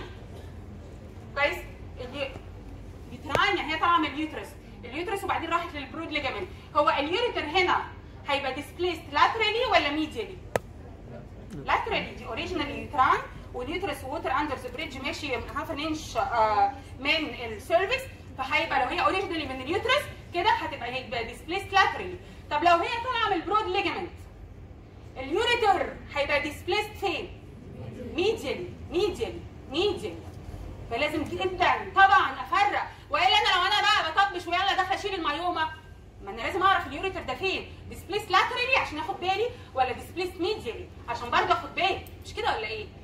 كويس اليو- يوتراين يعني هي طالعه من اليوترس اليوترس وبعدين راحت للبرود ليجامنت هو اليوريتر هنا هيبقى ديسبليسد لاترالي ولا ميديالي لاترالي دي اوريجينال يوتران واليوترس ووتر اندر ذا بريدج ماشي هاف ان انش من السيرفكس فهيبقى لو هي اوريجينالي من اليوترس كده هتبقى هيبقى ديسبليسد لاترالي طب لو هي طالعه من البرود ليجامنت اليوريتر هيبقى ديسبليسد فين؟ ميديالي ميديالي ميديالي فلازم جدا طبعا افرق والا انا لو انا بقى بطبش ويلا داخله اشيل المايوما ما انا لازم اعرف اليوريتر ده فين ديسبليس لاترالي عشان اخد بالي ولا ديسبليس ميديالي عشان برضه اخد بالي مش كده ولا ايه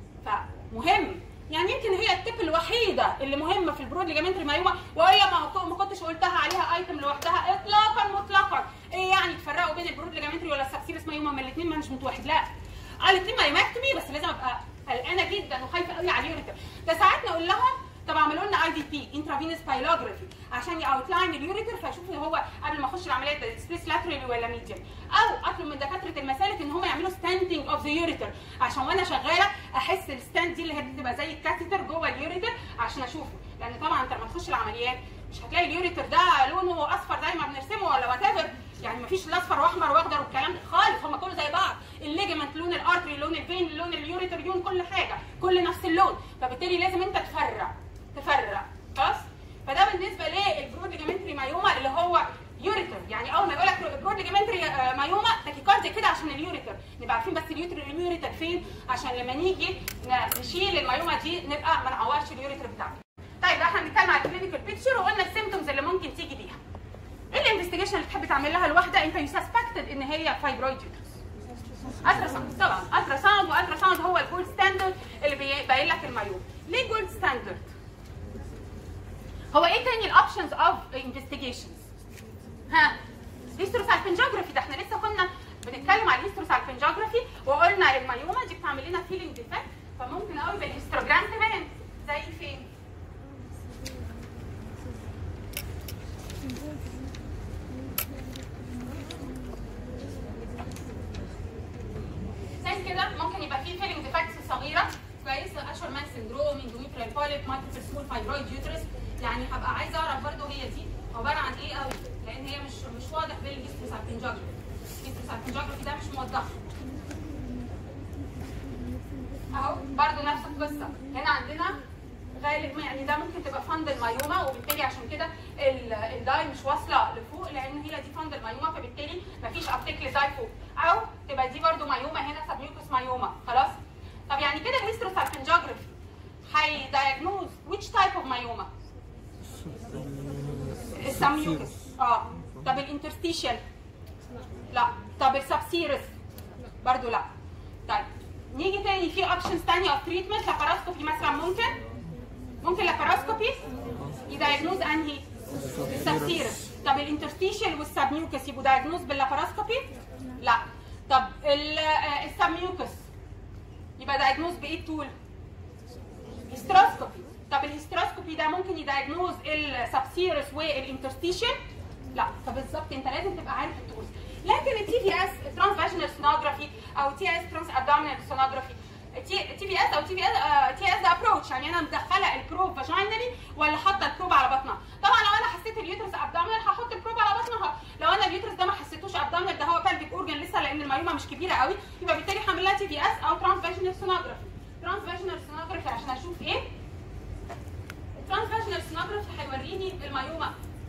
فمهم يعني يمكن هي التip الوحيده اللي مهمه في البرود ليجامنتري مايوما وهي ما ما كنتش قلتها عليها ايتم لوحدها اطلاقا مطلقا ايه يعني تفرقوا بين البرود ليجامنتري ولا السبسيرس مايوما ما الاثنين مانجمنت واحد لا اه الاثنين مايوماكتومي بس لازم ابقى قلقانه جدا وخايفه قوي على اليوريتر ده ساعات نقول لهم طب اعملوا لنا اي دي بي انترافينوس بايلوجرافي عشان ياوتلاين اليوريتر فيشوفوا هو قبل ما اخش العمليه ده سبيس لاترالي ولا ميديال او اطلب من دكاتره المسالك ان هم يعملوا ستاندنج اوف ذا يوريتر عشان وانا شغاله احس الستاند دي اللي هي بتبقى زي الكاتيتر جوه اليوريتر عشان اشوفه لان طبعا انت لما تخش العمليات مش هتلاقي اليوريتر ده لونه اصفر زي ما بنرسمه ولا وات ايفر يعني مفيش الاصفر واحمر واخضر والكلام ده خالص هم كله زي بعض الليجمنت لون الارتري لون الفين لون اليوريتر لون كل حاجه كل نفس اللون فبالتالي لازم انت تفرق تفرق خلاص فده بالنسبه للبرود ليجامنتري مايوما اللي هو يوريتر يعني اول ما يقول لك برود ليجامنتري مايوما تاكيكارديا كده عشان اليوريتر نبقى عارفين بس اليوريتر اليوريتر فين عشان لما نيجي ن- نشيل المايوما دي نبقى ما نعورش اليوريتر بتاعنا طيب احنا بنتكلم على الكلينيكال بيكتشر وقلنا السيمتومز اللي ممكن تيجي بيها ايه الانفستيجيشن اللي تحب تعمل لها الواحده انت يسسبكتد ان هي فايبرويد يوترس الترا ساوند طبعا الترا ساوند والترا ساوند هو الجولد ستاندرد اللي بيبين لك المايوم ليه جولد ستاندرد هو ايه تاني الاوبشنز اوف انفستيجيشنز ها هيستروسالفنجوجرافي ده احنا لسه كنا بنتكلم على الهيستروسالفنجوجرافي وقلنا المايوما دي بتعمل لنا فيلينج ديفكت فممكن قوي بالهيستروجرام تبان زي فين زي كده ممكن يبقى فيه فيلينج ديفكتس صغيره كويس اشهر مان سندروم اندوميتريال بوليب مالتيبل سمول فايبرويد يوترس يعني هبقى عايزه اعرف برضو هي دي عباره عن ايه قوي لان هي مش مش واضح بالهيستروسالفنجوجرافي الهيستروسالفنجوجرافي ده مش موضح اهو برضو نفس القصه هنا عندنا غالب يعني ده ممكن تبقى فندل مايوما وبالتالي عشان كده ال- الداي مش واصله لفوق لان هي دي فندل مايوما فبالتالي مفيش ابتيك للداي فوق او تبقى دي برضو مايوما هنا سبميوكس مايوما خلاص طب يعني كده الهيستروسالفنجوجرافي هيدايجنوز which type of مايوما السبميوكس اه طب الانترستيشال لا طب السبسيرس برضو لا طيب نيجي تاني في اوبشنز تانية اوف تريتمنت لاباراسكوبي مثلا ممكن ممكن لاباراسكوبي يدايجنوز انهي السبسيرس طب الانترستيشال والسبميوكس يبقوا دايجنوز باللاباراسكوبي لا طب ال- آه، السبميوكس يبقى دايجنوز بايه التول هيستروسكوبي طب الهيستروسكوبي ده ممكن يدايجنوز السبسيرس والانترستيشن لا فبالظبط انت لازم تبقى عارف التولز لكن التي في اس ترانس فاجينال سونوجرافي او تي اس ترانس ابدومينال سونوجرافي تي في اس او تي في اس تي اس ده ابروتش يعني انا مدخله البروب فاجينالي ولا حاطه البروب على بطنها طبعا لو انا حسيت اليوترس ابدومينال هحط البروب على بطنها لو انا اليوترس ده ما حسيتوش ابدومينال ده هو بلفيك اورجن لسه لان المعلومه مش كبيره قوي يبقى بالتالي هعمل لها تي في اس او ترانس فاجينال سونوجرافي ترانس فاجينال سونوجرافي عشان اشوف ايه الترانس فاجينال سونوجرافي هيوريني المايوما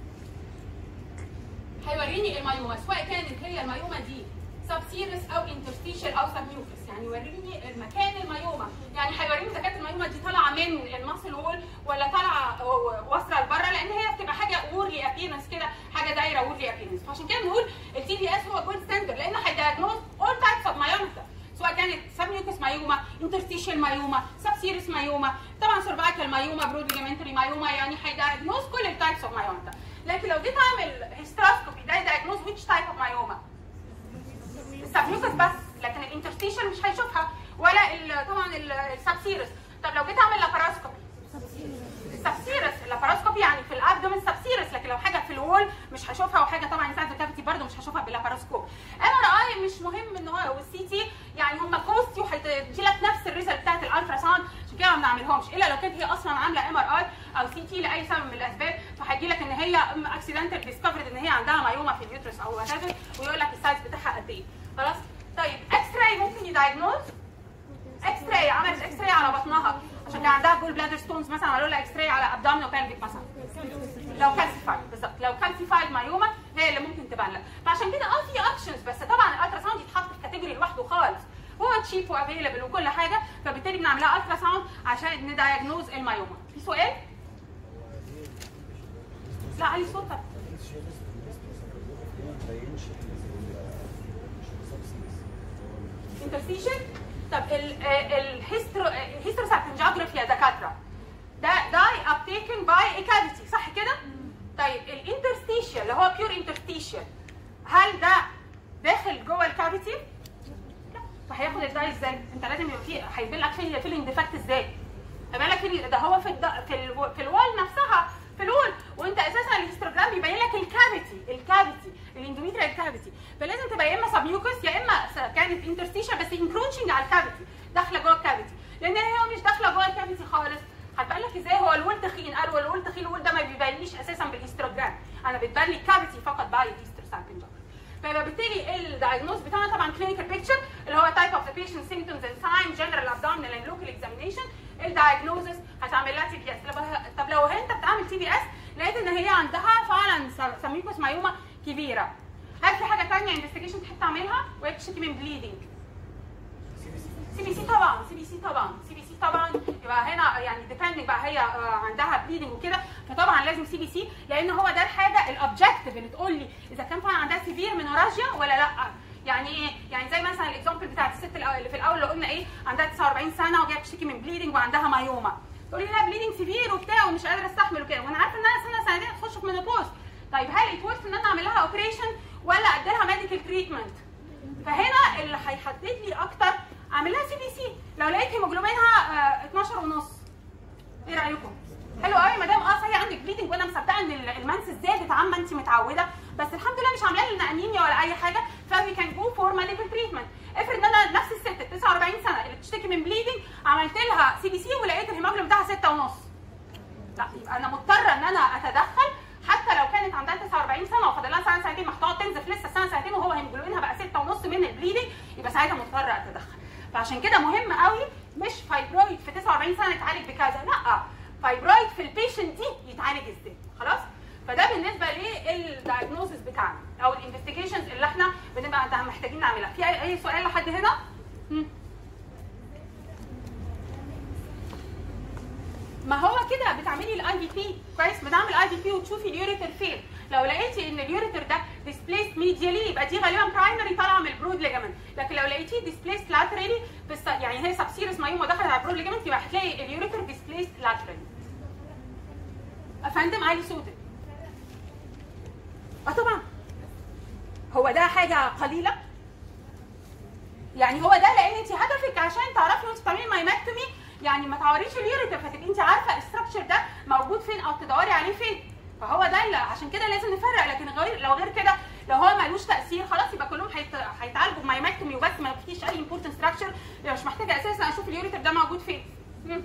هيوريني المايوما سواء كانت هي المايوما دي سبسيرس او انترستيشال او سبميوكس يعني يوريني المكان المايوما يعني هيوريني اذا كانت المايوما دي طالعه من الماسل وول ولا طالعه واصله لبره لان هي بتبقى حاجه وورلي ابيرنس كده حاجه دايره وورلي ابيرنس فعشان كده بنقول التي في اس هو جولد ستاندرد لان هيدايجنوز اول تايبس اوف مايوما سواء كانت سبميوكس مايوما انترستيشال مايوما سيريس مايوما طبعا سيرفايكال مايوما برود ليجامنتري مايوما يعني هيدايجنوز كل التايبس اوف مايوما ده لكن لو جيت اعمل هيستروسكوبي ده يدايجنوز ويتش تايب اوف مايوما السبميوكس بس لكن الانترستيشن مش هيشوفها ولا ال- طبعا السبسيرس طب لو جيت اعمل لاباراسكوبي السبسيرس اللاباراسكوبي يعني في الابدومين سبسيرس لكن لو حاجه في الوول مش هشوفها وحاجه طبعا انسان كافيتي برده مش هشوفها باللاباراسكوب ام ار اي مش مهم ان هو والسي تي يعني هم كوستي وهتدي لك نفس الريزلت بتاعت الالترا ساوند عشان كده ما بنعملهمش الا لو كانت هي اصلا عامله ام ار اي او سي تي لاي سبب من الاسباب فهيجي لك ان هي اكسيدنتال ديسكفرد ان هي عندها مايوما في اليوترس او وات ويقول لك السايز بتاعها قد ايه خلاص طيب اكس راي ممكن يدايجنوز اكس راي عملت اكس راي على بطنها عشان كان عندها جول بلادر ستونز مثلا عملوا لها اكس راي على ابدومينال بلفيك مثلا لو كالسيفايد بالظبط لو كالسيفايد مايوما هي اللي ممكن تبان لك فعشان كده اه في اوبشنز بس طبعا الالترا ساوند يتحط في كاتيجوري لوحده خالص هو تشيب وافيلبل وكل حاجه فبالتالي بنعملها الترا ساوند عشان ندايجنوز المايوما في سؤال؟ لا علي صوتك انترستيشن طب الهيستروساركنجيوجرافي يا دكاتره ده داي ابتيكن باي كافيتي صح كده؟ طيب الانترستيشن اللي هو بيور انترستيشن هل ده داخل جوه الكافيتي؟ لا فهياخد الداي ازاي؟ انت لازم يبقى فيه هيبين لك فيه فيلينج ديفكت ازاي؟ هيبين لك فيه ده هو في الد... في ال... في الوال نفسها في الوال وانت اساسا الهيستوجرام بيبين لك الكافيتي الكافيتي الاندوميتريال كافيتي فلازم تبقى يا اما سبميوكس يا اما س- كانت انترستيشن بس انكروتشنج على الكافيتي داخله جوه الكافيتي لان هي مش داخله جوه الكافيتي خالص هتبان لك ازاي هو الول تخين قالوا الول تخين الول ده ما بيبينليش اساسا بالهيستوجرام انا بتبان لي الكافيتي فقط باي الهيستوساركنجيوجرافي فبالتالي الدايجنوز بتاعنا طبعا كلينيكال بيكتشر اللي هو تايب اوف ذا بيشنت سيمبتومز اند ساين جنرال ابدومينال اند لوكال اكزامينيشن الدايجنوزس هتعمل لها تي بي اس طب لو انت بتعمل تي بي اس لقيت ان هي عندها فعلا سميكوس مايوما كبيره هل في حاجه ثانيه انفستيجيشن تحب تعملها وهي بتشتكي من بليدنج سي بي سي طبعا سي بي سي طبعا سي بي سي طبعا يبقى هنا يعني ديبندنج بقى هي آه، عندها بليدنج وكده فطبعا لازم سي بي سي لان هو ده الحاجه الاوبجكتيف اللي تقول لي اذا كان فعلا عندها سيفير منوراجيا ولا لا يعني ايه؟ يعني زي مثلا الاكزامبل بتاعت الست الأ- اللي في الاول اللي قلنا ايه عندها 49 سنه وجايه بتشتكي من بليدنج وعندها مايوما تقولي لها بليدنج سيفير وبتاع ومش قادره استحمل وكده وانا عارفه انها سنه سنتين تخش في مينوبوز طيب هل اتورث ان انا اعمل لها اوبريشن ولا ادي لها ميديكال تريتمنت؟ فهنا اللي هيحدد لي اكتر اعمل لها سي بي سي لو لقيت هيموجلوبينها آه، 12 ونص ايه رايكم؟ حلو قوي مدام اه صحيح عندك بليدنج وانا مصدقه ان ال- المنس زادت عما انت متعوده بس الحمد لله مش عامله لنا انيميا ولا اي حاجه فوي كان جو فور ميديكال تريتمنت افرض ان انا نفس الست 49 سنه اللي بتشتكي من بليدنج عملت لها سي بي سي ولقيت الهيموجلوبين بتاعها 6 ونص لا يبقى انا مضطره ان انا اتدخل حتى لو كانت عندها 49 سنه وفاضل لها سنه سنتين محتاجه تنزف لسه سنه سنتين وهو هيموجلوبينها بقى 6 ونص من البليدنج يبقى ساعتها مضطره اتدخل فعشان كده مهم قوي مش فايبرويد في 49 سنه يتعالج بكذا لا فايبرويد في البيشنت دي يتعالج ازاي خلاص فده بالنسبه للدايجنوزس بتاعنا او الانفستيجيشنز اللي احنا بنبقى محتاجين نعملها في اي أي سؤال لحد هنا مم. ما هو كده بتعملي الاي دي بي كويس بنعمل اي دي بي وتشوفي اليوريتر فين لو لقيتي ان اليوريتر ده ديسبليس ميديالي يبقى دي غالبا برايمري طالعه من البرود ليجامنت لكن لو لقيتيه ديسبليس لاترالي بس يعني هي سبسيرس مايوما دخلت على البرود ليجامنت يبقى هتلاقي اليوريتر ديسبليس لاترالي افندم علي صوتك اه طبعا هو ده حاجه قليله يعني هو ده لان انت هدفك عشان تعرفي وانت بتعملي مايماكتومي يعني ما تعوريش اليوريتر فتبقي انت عارفه الاستراكشر ده موجود فين او تدوري عليه فين فهو ده اللي عشان كده لازم نفرق لكن غير لو غير كده لو هو ملوش تاثير خلاص يبقى كلهم هيت- هيتعالجوا بمايماكتومي وبس ما فيش اي امبورتنت ستراكشر مش محتاجه اساسا اشوف اليوريتر ده موجود فين مم.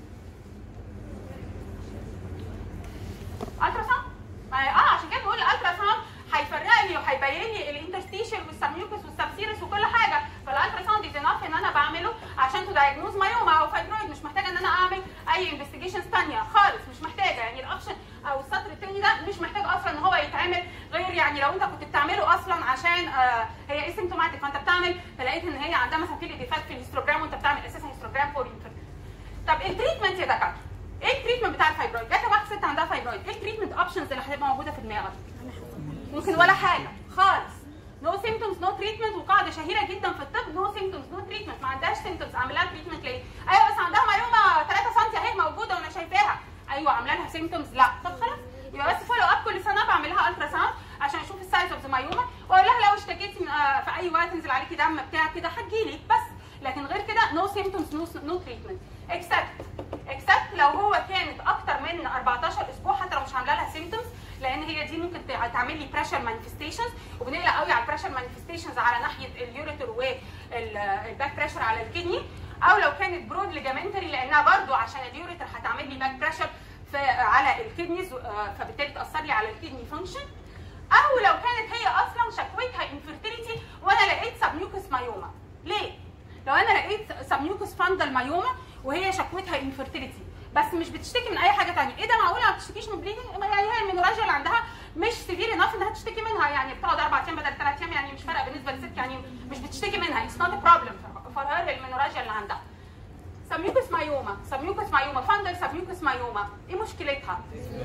الترا ساوند ما- اه عشان كده بقول الالترا ساوند هيفرق لي وهيبين لي الانترستيشن والسبميوكس والسبسيرس وكل حاجه فالالترا ساوند از انف ان انا بعمله عشان تدايجنوز مايوما او فايبرويد مش محتاجه ان انا اعمل اي انفستيجيشنز ثانيه خالص مش محتاجه يعني الاوبشن او السطر الثاني ده مش محتاج اصلا ان هو يتعمل غير يعني لو انت كنت بتعمله اصلا عشان آه هي اسيمتوماتيك فانت بتعمل فلقيت ان هي عندها مثلا في ديفكت في الهيستوجرام وانت بتعمل اساسا هيستوجرام فور طب التريتمنت يا دكاتره ايه التريتمنت بتاع الفايبرويد؟ جات لك واحده ست عندها فايبرويد، ايه التريتمنت اوبشنز اللي هتبقى موجوده في دماغك؟ ممكن ولا حاجه خالص نو سيمتومز نو تريتمنت وقاعده شهيره جدا في الطب نو سيمتومز نو تريتمنت ما عندهاش سيمتومز اعمل لها تريتمنت ليه؟ ايوه بس عندها مايوما سيمتومز لا طب خلاص يبقى بس فولو اب كل سنه بعمل لها الترا ساوند عشان اشوف السايز اوف ذا مايوما واقول لها لو اشتكيتي من- آه، في اي وقت ينزل عليكي دم بتاع كده هتجيلي بس لكن غير كده نو سيمتومز نو نو تريتمنت اكسبت اكسبت لو هو كانت اكتر من 14 اسبوع حتى لو مش عامله لها سيمتومز لان هي دي ممكن تع- تعمل لي بريشر مانيفستيشنز وبنقلق قوي على البريشر مانيفستيشنز على ناحيه اليوريتر والباك بريشر على الكدني او لو كانت برود ليجامنتري لانها برضو عشان اليوريتر هتعمل لي باك بريشر في على الكدنيز آه، فبالتالي تاثر لي على الكدني فانكشن او لو كانت هي اصلا شكوتها انفيرتيليتي وانا لقيت سبميوكس مايوما ليه لو انا لقيت سبميوكس فاندل مايوما وهي شكوتها انفيرتيليتي بس مش بتشتكي من اي حاجه تانية ايه ده معقوله ما بتشتكيش من بليدنج يعني هي المينوراجيا اللي عندها مش سيفير انف انها تشتكي منها يعني بتقعد اربع ايام بدل ثلاث ايام يعني مش فارقه بالنسبه للست يعني مش بتشتكي منها اتس نوت بروبلم فور هير المينوراجيا اللي عندها سبميوكس مايوما سبميوكس مايوما فاندل سبميوكس مايوما ايه مشكلتها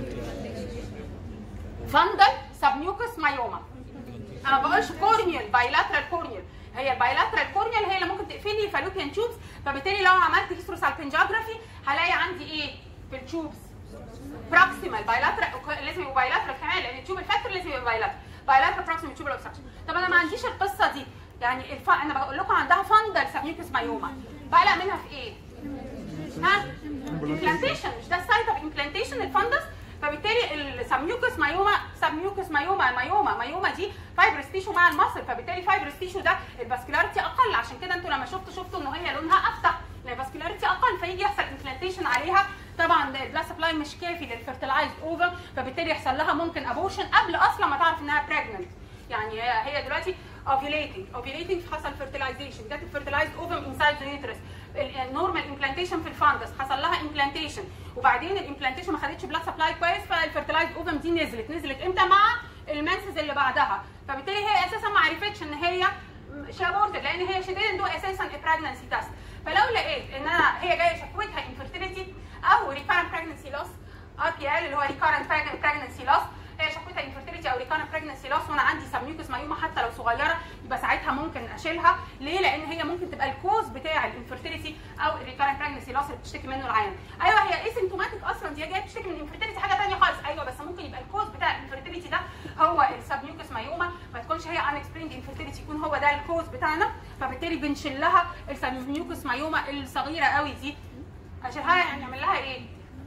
فاندل سبميوكس مايوما انا ما بقولش كورنيال بايلاترال كورنيال هي البايلاترال كورنيال هي اللي ممكن تقفلي فالوبيان تيوبس فبالتالي لو عملت هيستروسالبنجاجرافي هلاقي عندي ايه في التيوبس بروكسيمال بايلاترال لازم يبقى بايلاترال كمان لان التيوب الفاكتور لازم يبقى بايلاترال بايلاترال بروكسيمال تيوبال اوبستراكشن طب انا ما عنديش القصه دي يعني الف... انا بقول لكم عندها فاندل سبميوكس مايوما بقلق منها في ايه؟ ها؟ امبلانتيشن مش ده السايت اوف امبلانتيشن الفندس فبالتالي السبميوكس مايوما سبميوكس مايوما مايوما مايوما دي فايبرس تيشو مع المصل فبالتالي فايبرس تيشو ده الفاسكولاريتي اقل عشان كده انتوا لما شفتوا شفتوا ان هي لونها افتح لان الفاسكولاريتي اقل فيجي يحصل امبلانتيشن عليها طبعا البلاد سبلاي مش كافي للفيرتلايزد اوفر فبالتالي يحصل لها ممكن ابوشن قبل اصلا ما تعرف انها بريجننت يعني هي هي دلوقتي ovulating ovulating حصل fertilization جت الفيرتلايزد اوفم انسايد ذا يوترس النورمال امبلانتيشن في الفاندس حصل لها امبلانتيشن وبعدين الامبلانتيشن ما خدتش بلاد سبلاي كويس فالفيرتلايزد اوفم دي نزلت نزلت امتى مع المنسز اللي بعدها فبالتالي هي اساسا ما عرفتش ان هي شابورتد لان هي شي didn't do اساسا pregnancy تيست فلو لقيت ان انا هي جايه شكوتها infertility او recurrent pregnancy loss ار بي ال اللي هو recurrent pregnancy loss هي شكوتها انفيرتيليتي او ريكارنت بريجنسي لوس وانا عندي سبميوكس مايوما حتى لو صغيره يبقى ساعتها ممكن اشيلها ليه؟ لان هي ممكن تبقى الكوز بتاع الانفيرتيليتي او الريكارنت بريجنسي لوس اللي بتشتكي منه العيان ايوه هي ايسيمتوماتيك اصلا دي جايه بتشتكي من الانفيرتيليتي حاجه ثانيه خالص ايوه بس ممكن يبقى الكوز بتاع الانفيرتيليتي ده هو السبميوكس مايوما ما تكونش هي ان اكسبليند انفيرتيليتي يكون هو ده الكوز بتاعنا فبالتالي بنشيل لها السبميوكس مايوما الصغيره قوي دي اشيلها يعني نعمل لها ايه؟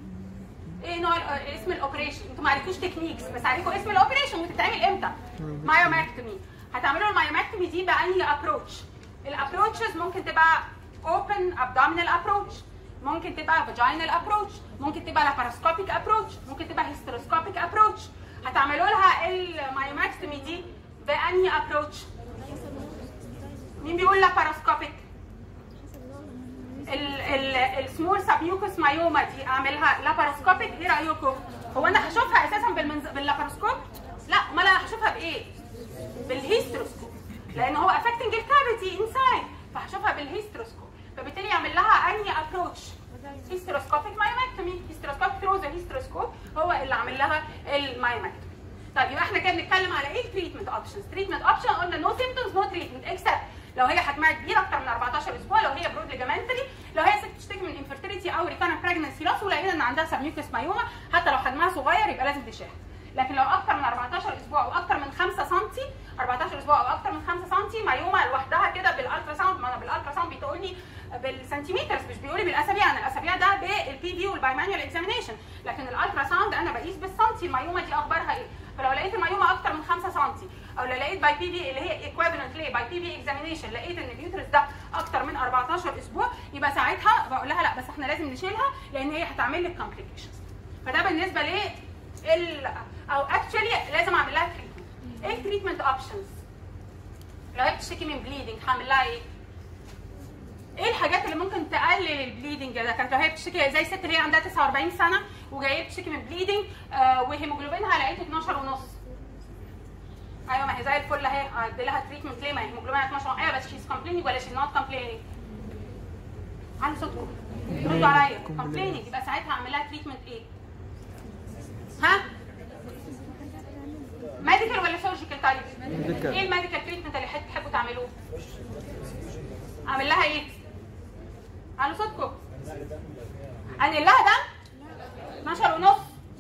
ايه نوع ال- اسم الاوبريشن انتوا ما عرفتوش تكنيكس بس عارفين اسم الاوبريشن وتتعمل امتى مايوماكتومي هتعملوا المايوماكتومي دي بانهي ابروتش الابروتشز ممكن تبقى اوبن ابدومينال ابروتش ممكن تبقى فاجينال ابروتش ممكن تبقى لاباروسكوبيك ابروتش ممكن تبقى هيستروسكوبيك ابروتش هتعملوا لها المايوماكتومي دي بانهي ابروتش مين بيقول لاباروسكوبيك السمول سابيوكس مايوما دي اعملها لاباروسكوبيك ايه رايكم؟ هو انا هشوفها اساسا بالمنز... باللاباروسكوب؟ لا امال انا هشوفها بايه؟ بالهيستروسكوب لان هو افكتنج الكافيتي انسايد فهشوفها بالهيستروسكوب فبالتالي يعمل لها اني ابروتش هيستروسكوبيك مايوماكتومي هيستروسكوبيك ثرو ذا هيستروسكوب هو اللي عامل لها المايوماكتومي طيب يبقى احنا كده بنتكلم على ايه تريتمنت اوبشنز تريتمنت اوبشن قلنا نو سيمبتومز نو تريتمنت اكسبت لو هي حجمها كبير اكتر من 14 اسبوع لو هي برود ليجامنتري لو هي ست بتشتكي من انفيرتيليتي او ريكارنت بريجنسي لوس ولقينا ان عندها سبميوكس مايوما حتى لو حجمها صغير يبقى لازم تشيلها لكن لو اكتر من 14 اسبوع او اكتر من 5 سم 14 اسبوع او اكتر من 5 سم مايوما لوحدها كده بالالترا ساوند ما انا بالالترا ساوند بتقول لي بالسنتيمترز مش بيقول لي بالاسابيع انا الاسابيع ده بالبي في والبايمانيوال اكزامينيشن لكن الالترا ساوند انا بقيس بالسنتي المايوما دي اخبارها ايه فلو لقيت المايوما اكتر من 5 سم او لو لقيت باي بي في اللي هي ايكويفالنت ليه باي بي في اكزامينيشن لقيت ان اليوترس ده اكتر من 14 اسبوع يبقى ساعتها بقول لها لا بس احنا لازم نشيلها لان هي هتعمل لك كومبليكيشنز فده بالنسبه ل ال او اكشولي لازم اعمل لها تريتمنت ايه التريتمنت اوبشنز لو هي بتشتكي من بليدنج هعمل لها ايه ايه الحاجات اللي ممكن تقلل البليدنج ده كانت لو هي بتشتكي زي الست اللي هي عندها 49 سنه وجايه بتشتكي من بليدنج آه وهيموجلوبينها لقيت 12 ونص ايوه ما هي زي الفل اهي ادي لها تريتمنت ليه ما هي هيموجلوبينها 12 ايوه بس شيز كومبليننج ولا شيز نوت كومبليننج عندي صوتكم ردوا عليا كومبليننج يبقى ساعتها اعمل لها تريتمنت ايه؟ ها؟ ميديكال ولا سيرجيكال طيب؟ Medical. ايه الميديكال تريتمنت اللي حت- تحبوا تعملوه؟ اعمل لها ايه؟ على صوتكم انقل لها دم 12 ونص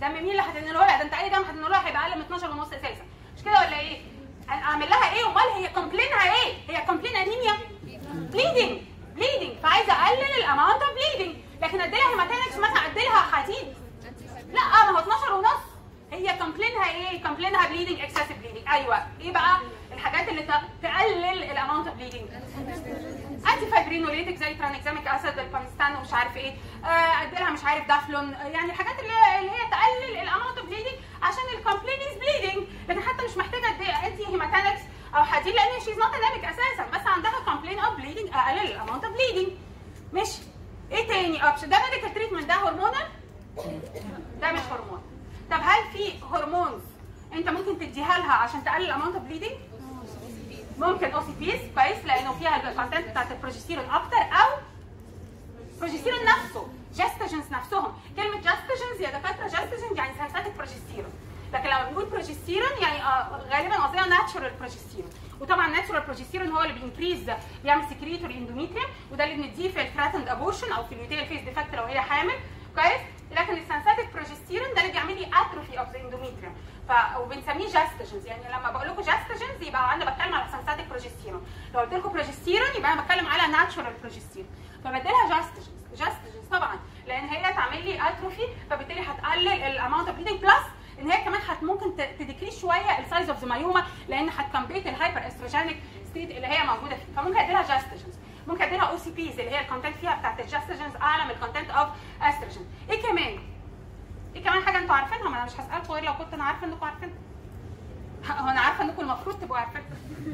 دم مين اللي هتنقله لها ده انت اي دم هتنقله لها هيبقى اقل من 12 ونص اساسا مش كده ولا ايه اعمل لها ايه امال هي كومبلينها ايه هي كومبلين انيميا بليدنج بليدنج فعايزه اقلل الاماونت اوف بليدنج لكن اديلها هيماتينكس مثلا اديلها حديد لا ما هو 12 ونص هي كومبلينها ايه كومبلينها بليدنج اكسسيف بليدنج ايوه ايه بقى الحاجات اللي ت- تقلل الاماونت اوف بليدنج انتي فايبرينوليتك زي ترانكزاميك اسيد البانستان ومش عارف ايه آه، اديلها مش عارف دافلون آه، يعني الحاجات اللي, اللي هي تقلل الاماونت اوف بليدنج عشان الكومبلين از بليدنج لكن حتى مش محتاجه ادي انتي هيماتانكس او حديد لان شيز نوت انيميك اساسا بس عندها كومبلين اوف بليدنج اقلل الاماونت اوف بليدنج ماشي ايه تاني اوبشن ده ميديكال تريتمنت ده هرمونال ده مش هرمون طب هل في هرمونز انت ممكن تديها لها عشان تقلل الاماونت اوف بليدنج ممكن او سي بيز كويس لانه فيها الكونتنت بتاعت البروجستيرون اكتر او بروجستيرون نفسه جاستاجنز نفسهم كلمه جاستاجنز يا دكاتره جاستاجنز يعني سنساتيك بروجستيرون لكن لما بنقول بروجستيرون يعني آه غالبا قصدنا ناتشورال بروجستيرون وطبعا ناتشورال بروجستيرون هو اللي بينكريز بيعمل سكريتوري اندوميتريوم وده اللي بنديه في الثراتند ابورشن او في اليوتيل فيس ديفكت لو هي حامل كويس لكن السنساتيك بروجستيرون ده اللي بيعمل لي اتروفي اوف ذا اندوميتريوم ف وبنسميه جاستاجنز يعني لما بقول لكم جاستاجنز يبقى انا بتكلم على سنساتيك بروجستيرون لو قلت لكم بروجستيرون يبقى انا بتكلم على ناتشورال بروجستيرون فبديلها جاستاجنز جاستاجنز طبعا لان هي تعمل لي اتروفي فبالتالي هتقلل الاماونت اوف بليدنج بلس ان هي كمان هت ممكن تديكريس شويه السايز اوف ذا مايوما لان هتكمبيت الهايبر استروجينيك ستيت اللي هي موجوده فيه فممكن اديلها جاستاجنز ممكن اديلها او سي بيز اللي هي الكونتنت فيها بتاعت الجاستاجنز اعلى من الكونتنت اوف استروجين ايه كمان ايه كمان حاجه انتوا عارفينها ما انا مش هسالكم غير لو كنت انا عارفه انكم عارفينها هو انا عارفه انكم المفروض تبقوا عارفينها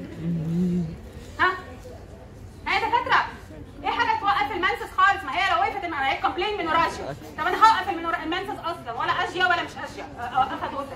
ها ها يا دكاتره ايه حاجه توقف المنسس خالص ما هي لو وقفت ما هي كومبلين منوراجيا طب انا هوقف المنور- المنسس اصلا ولا اجيا ولا مش اجيا اوقفها تقول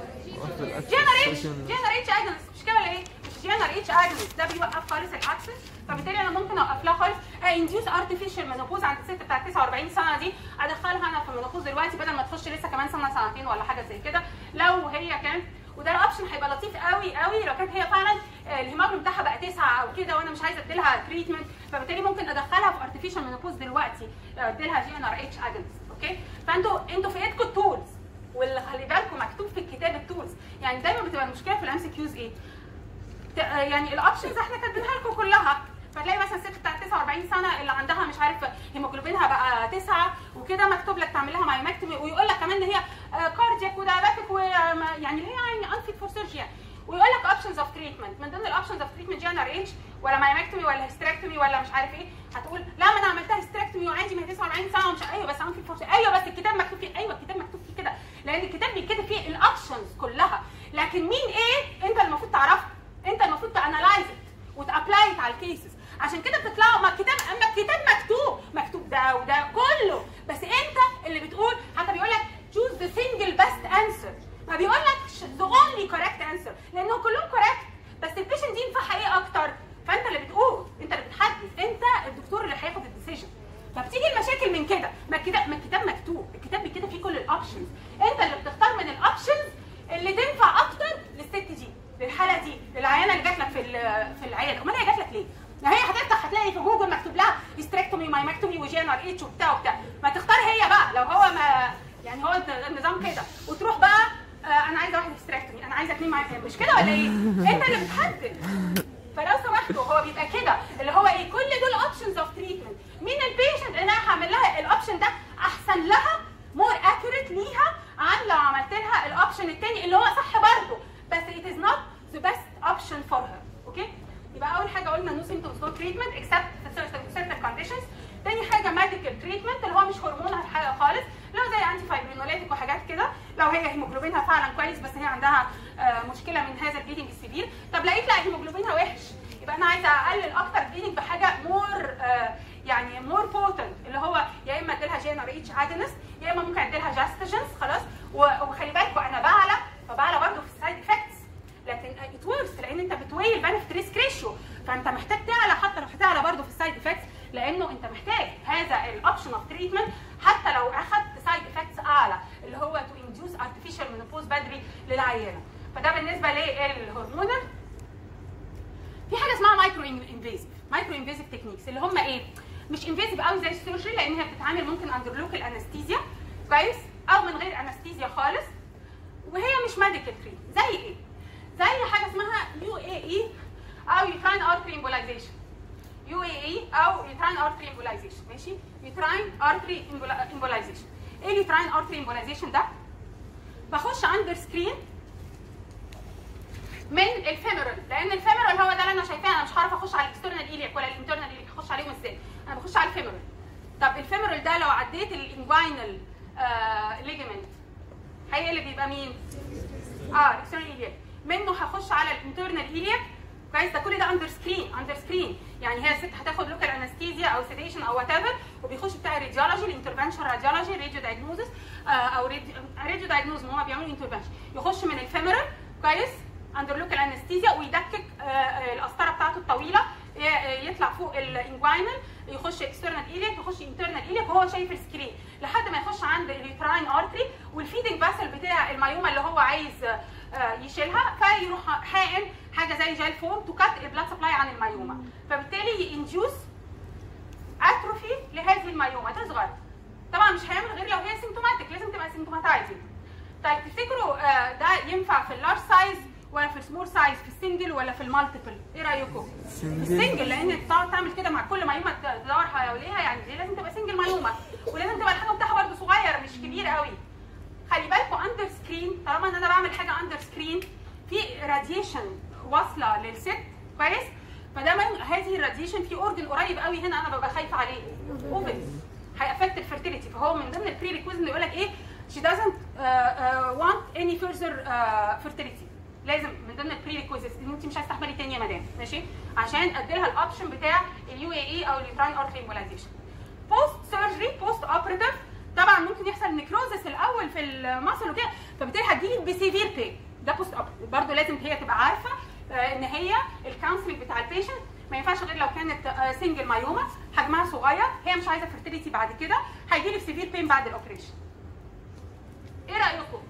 جنريتش جنريتش اجنس مش كده ولا ايه؟ مش جنريتش اجنس ده بيوقف خالص الاكسس فبالتالي انا ممكن اوقف لها خالص انديوس ارتفيشال منوبوز عند الست بتاعت 49 سنه دي ادخلها انا في المنوبوز دلوقتي بدل ما تخش لسه كمان سنه سنتين ولا حاجه زي كده لو هي كانت وده الاوبشن هيبقى لطيف قوي قوي لو كانت هي فعلا آه، الهيموجلوبين بتاعها بقى تسعه او كده وانا مش عايزه اديلها تريتمنت فبالتالي ممكن ادخلها في ارتفيشال منوبوز دلوقتي آه، اديلها جي ان ار اتش اجنس اوكي فانتوا انتوا في ايدكم التولز واللي خلي بالكم مكتوب في الكتاب التولز يعني دايما بتبقى المشكله في الام سي كيوز ايه؟ ت- يعني الاوبشنز احنا كاتبينها لكم كلها فتلاقي مثلا الست بتاعت 49 سنه اللي عندها مش عارف هيموجلوبينها بقى تسعه وكده مكتوب لك تعمل لها مايومكتومي ويقول لك كمان ان هي كاردياك ودايابيتك ويعني اللي هي يعني انفيت فور سيرجري ويقول لك اوبشنز اوف تريتمنت من ضمن الاوبشنز اوف تريتمنت جي ان ار اتش ولا مايومكتومي ولا هيستريكتومي ولا مش عارف ايه هتقول لا ما انا عملتها هيستريكتومي وعادي ما هي 49 سنه ومش ايوه بس انفيت فور ايوه بس الكتاب مكتوب فيه ايوه الكتاب مكتوب فيه كده لان الكتاب بيتكتب فيه الاوبشنز كلها لكن مين ايه انت المفروض تعرفها انت المفروض تانلايز وتابلاي على الكيسز عشان كده بتطلعوا ما الكتاب اما الكتاب مكتوب مكتوب ده وده كله بس انت اللي بتقول حتى بيقول لك choose the single best answer ما بيقول لك the only correct answer لانهم كلهم correct بس البيشنت دي ينفعها ايه اكتر فانت اللي بتقول انت اللي بتحدد انت الدكتور اللي هياخد الديسيجن فبتيجي المشاكل من كده ما الكتاب ما الكتاب مكتوب الكتاب كده فيه كل الاوبشنز انت اللي بتختار من الاوبشنز اللي تنفع اكتر للست دي للحاله دي للعيانه اللي جات لك في ال- في العياده امال هي جات لك ليه؟ ما هي هتفتح هتلاقي في جوجل مكتوب لها هيستريكتومي مايمكتومي وجي ان ار اتش وبتاع وبتاع ما تختار هي بقى لو هو ما يعني هو النظام كده وتروح بقى آه انا عايزه واحد هيستريكتومي انا عايزه اثنين معايا مش كده ولا ايه؟ انت اللي بتحدد فلو سمحتوا هو بيبقى كده اللي هو ايه كل دول اوبشنز اوف تريتمنت مين البيشنت اللي انا هعمل لها الاوبشن ده احسن لها مور اكيوريت ليها عن لو عملت لها الاوبشن الثاني اللي هو صح برضه بس it is not the best option for her اوكي يبقى اول حاجه قلنا no symptoms no treatment except في certain- certain conditions تاني حاجه medical treatment اللي هو مش هرمون حاجه خالص لو زي انتي فايبرينوليتك وحاجات كده لو هي هيموجلوبينها فعلا كويس بس هي عندها آه، مشكله من هذا البليدنج السيفير طب لقيت لا هيموجلوبينها وحش يبقى انا عايزه اقلل اكتر بليدنج بحاجه مور يعني مور بوتنت اللي هو يا اما اديلها جي ان ار اتش اجنست يا اما ممكن اديلها جاستجنس خلاص و- وخلي بالكوا انا بعلى فبعلى برضه في السايد افكتس لكن ات ورث لان انت بتوي البنفيت ريسك ريشيو فانت محتاج تعلى حتى لو هتعلى برضه في السايد افكتس لانه انت محتاج هذا الاوبشن اوف تريتمنت حتى لو اخذت سايد افكتس اعلى اللي هو تو انديوس ارتفيشال مينوبوز بدري للعيانه فده بالنسبه للهرمونال في حاجه اسمها مايكرو انفيزيف مايكرو انفيزيف تكنيكس اللي هم ايه مش انفيزيف قوي زي السيرجري لان هي بتتعامل ممكن اندر لوكال انستيزيا كويس او من غير انستيزيا خالص وهي مش ميديكال تريت زي ايه؟ زي حاجه اسمها يو اي اي او يوتراين ارتري امبولايزيشن يو اي اي او يوتراين ارتري امبولايزيشن ماشي يوتراين ارتري امبولايزيشن ايه اليوتراين ارتري امبولايزيشن ده بخش اندر سكرين من الفيمورال لان الفيمورال هو ده اللي انا شايفاه انا مش هعرف اخش على الاكسترنال ايلياك ولا الانترنال ايلياك اخش عليهم ازاي انا بخش على الفيمورال طب الفيمورال ده لو عديت الانجوينال آه ليجمنت هيقلب يبقى مين اه الاكسترنال ايلياك منه هخش على الانترنال ايلياك كويس ده كل ده اندر سكرين اندر سكرين يعني هي الست هتاخد لوكال انستيزيا او سيديشن او وات ايفر وبيخش بتاع الراديولوجي الانترفنشن راديولوجي راديو دايجنوزس او راديو دايجنوز ما هم بيعملوا انترفنشن يخش من الفيمورال كويس اندر لوكال انستيزيا ويدكك آه، آه، القسطره بتاعته الطويله ي- آه، يطلع فوق الانجوينال يخش اكسترنال ايليك يخش انترنال ايليك وهو شايف السكرين لحد ما يخش عند اليوتراين ارتري والفيدنج باسل بتاع المايوما اللي هو عايز آه، آه، يشيلها فيروح حاقن حاجه زي جيل فوم تو كات البلاد سبلاي عن المايوما فبالتالي ينديوس اتروفي لهذه المايوما تصغر طبعا مش هيعمل غير لو هي سيمتوماتيك لازم تبقى سيمتوماتايزنج طيب تفتكروا آه، ده ينفع في اللارج سايز ولا في السمول سايز في السنجل ولا في المالتيبل ايه رايكم في السنجل لان تقعد تعمل كده مع كل مايومه تدور حواليها يعني دي لازم تبقى سنجل مايومه ولازم تبقى الحجم بتاعها برده صغير مش كبير قوي خلي بالكم اندر سكرين طالما ان انا بعمل حاجه اندر سكرين في راديشن واصله للست كويس فدايما هذه الراديشن في اورجن قريب قوي هنا انا ببقى خايفه عليه اوفنز هيأفكت الفيرتيليتي فهو من ضمن البري ريكويزن يقول لك ايه she doesn't uh, uh, want any further uh, fertility لازم من ضمن البري ريكويزز ان انت مش عايزه تحملي تاني يا مدام ماشي عشان ادي لها الاوبشن بتاع اليو اي اي او اليوتراين ارتري امبولايزيشن بوست سيرجري بوست اوبريتيف طبعا ممكن يحصل نكروزس الاول في المصل وكده فبالتالي هتجيلك بسيفير بين ده بوست اوبريتيف برضه لازم هي تبقى عارفه آه، ان هي الكونسلنج بتاع البيشنت ما ينفعش غير لو كانت سنجل مايوما حجمها صغير هي مش عايزه فيرتيليتي بعد كده هيجيلك سيفير بين بعد الاوبريشن ايه رايكم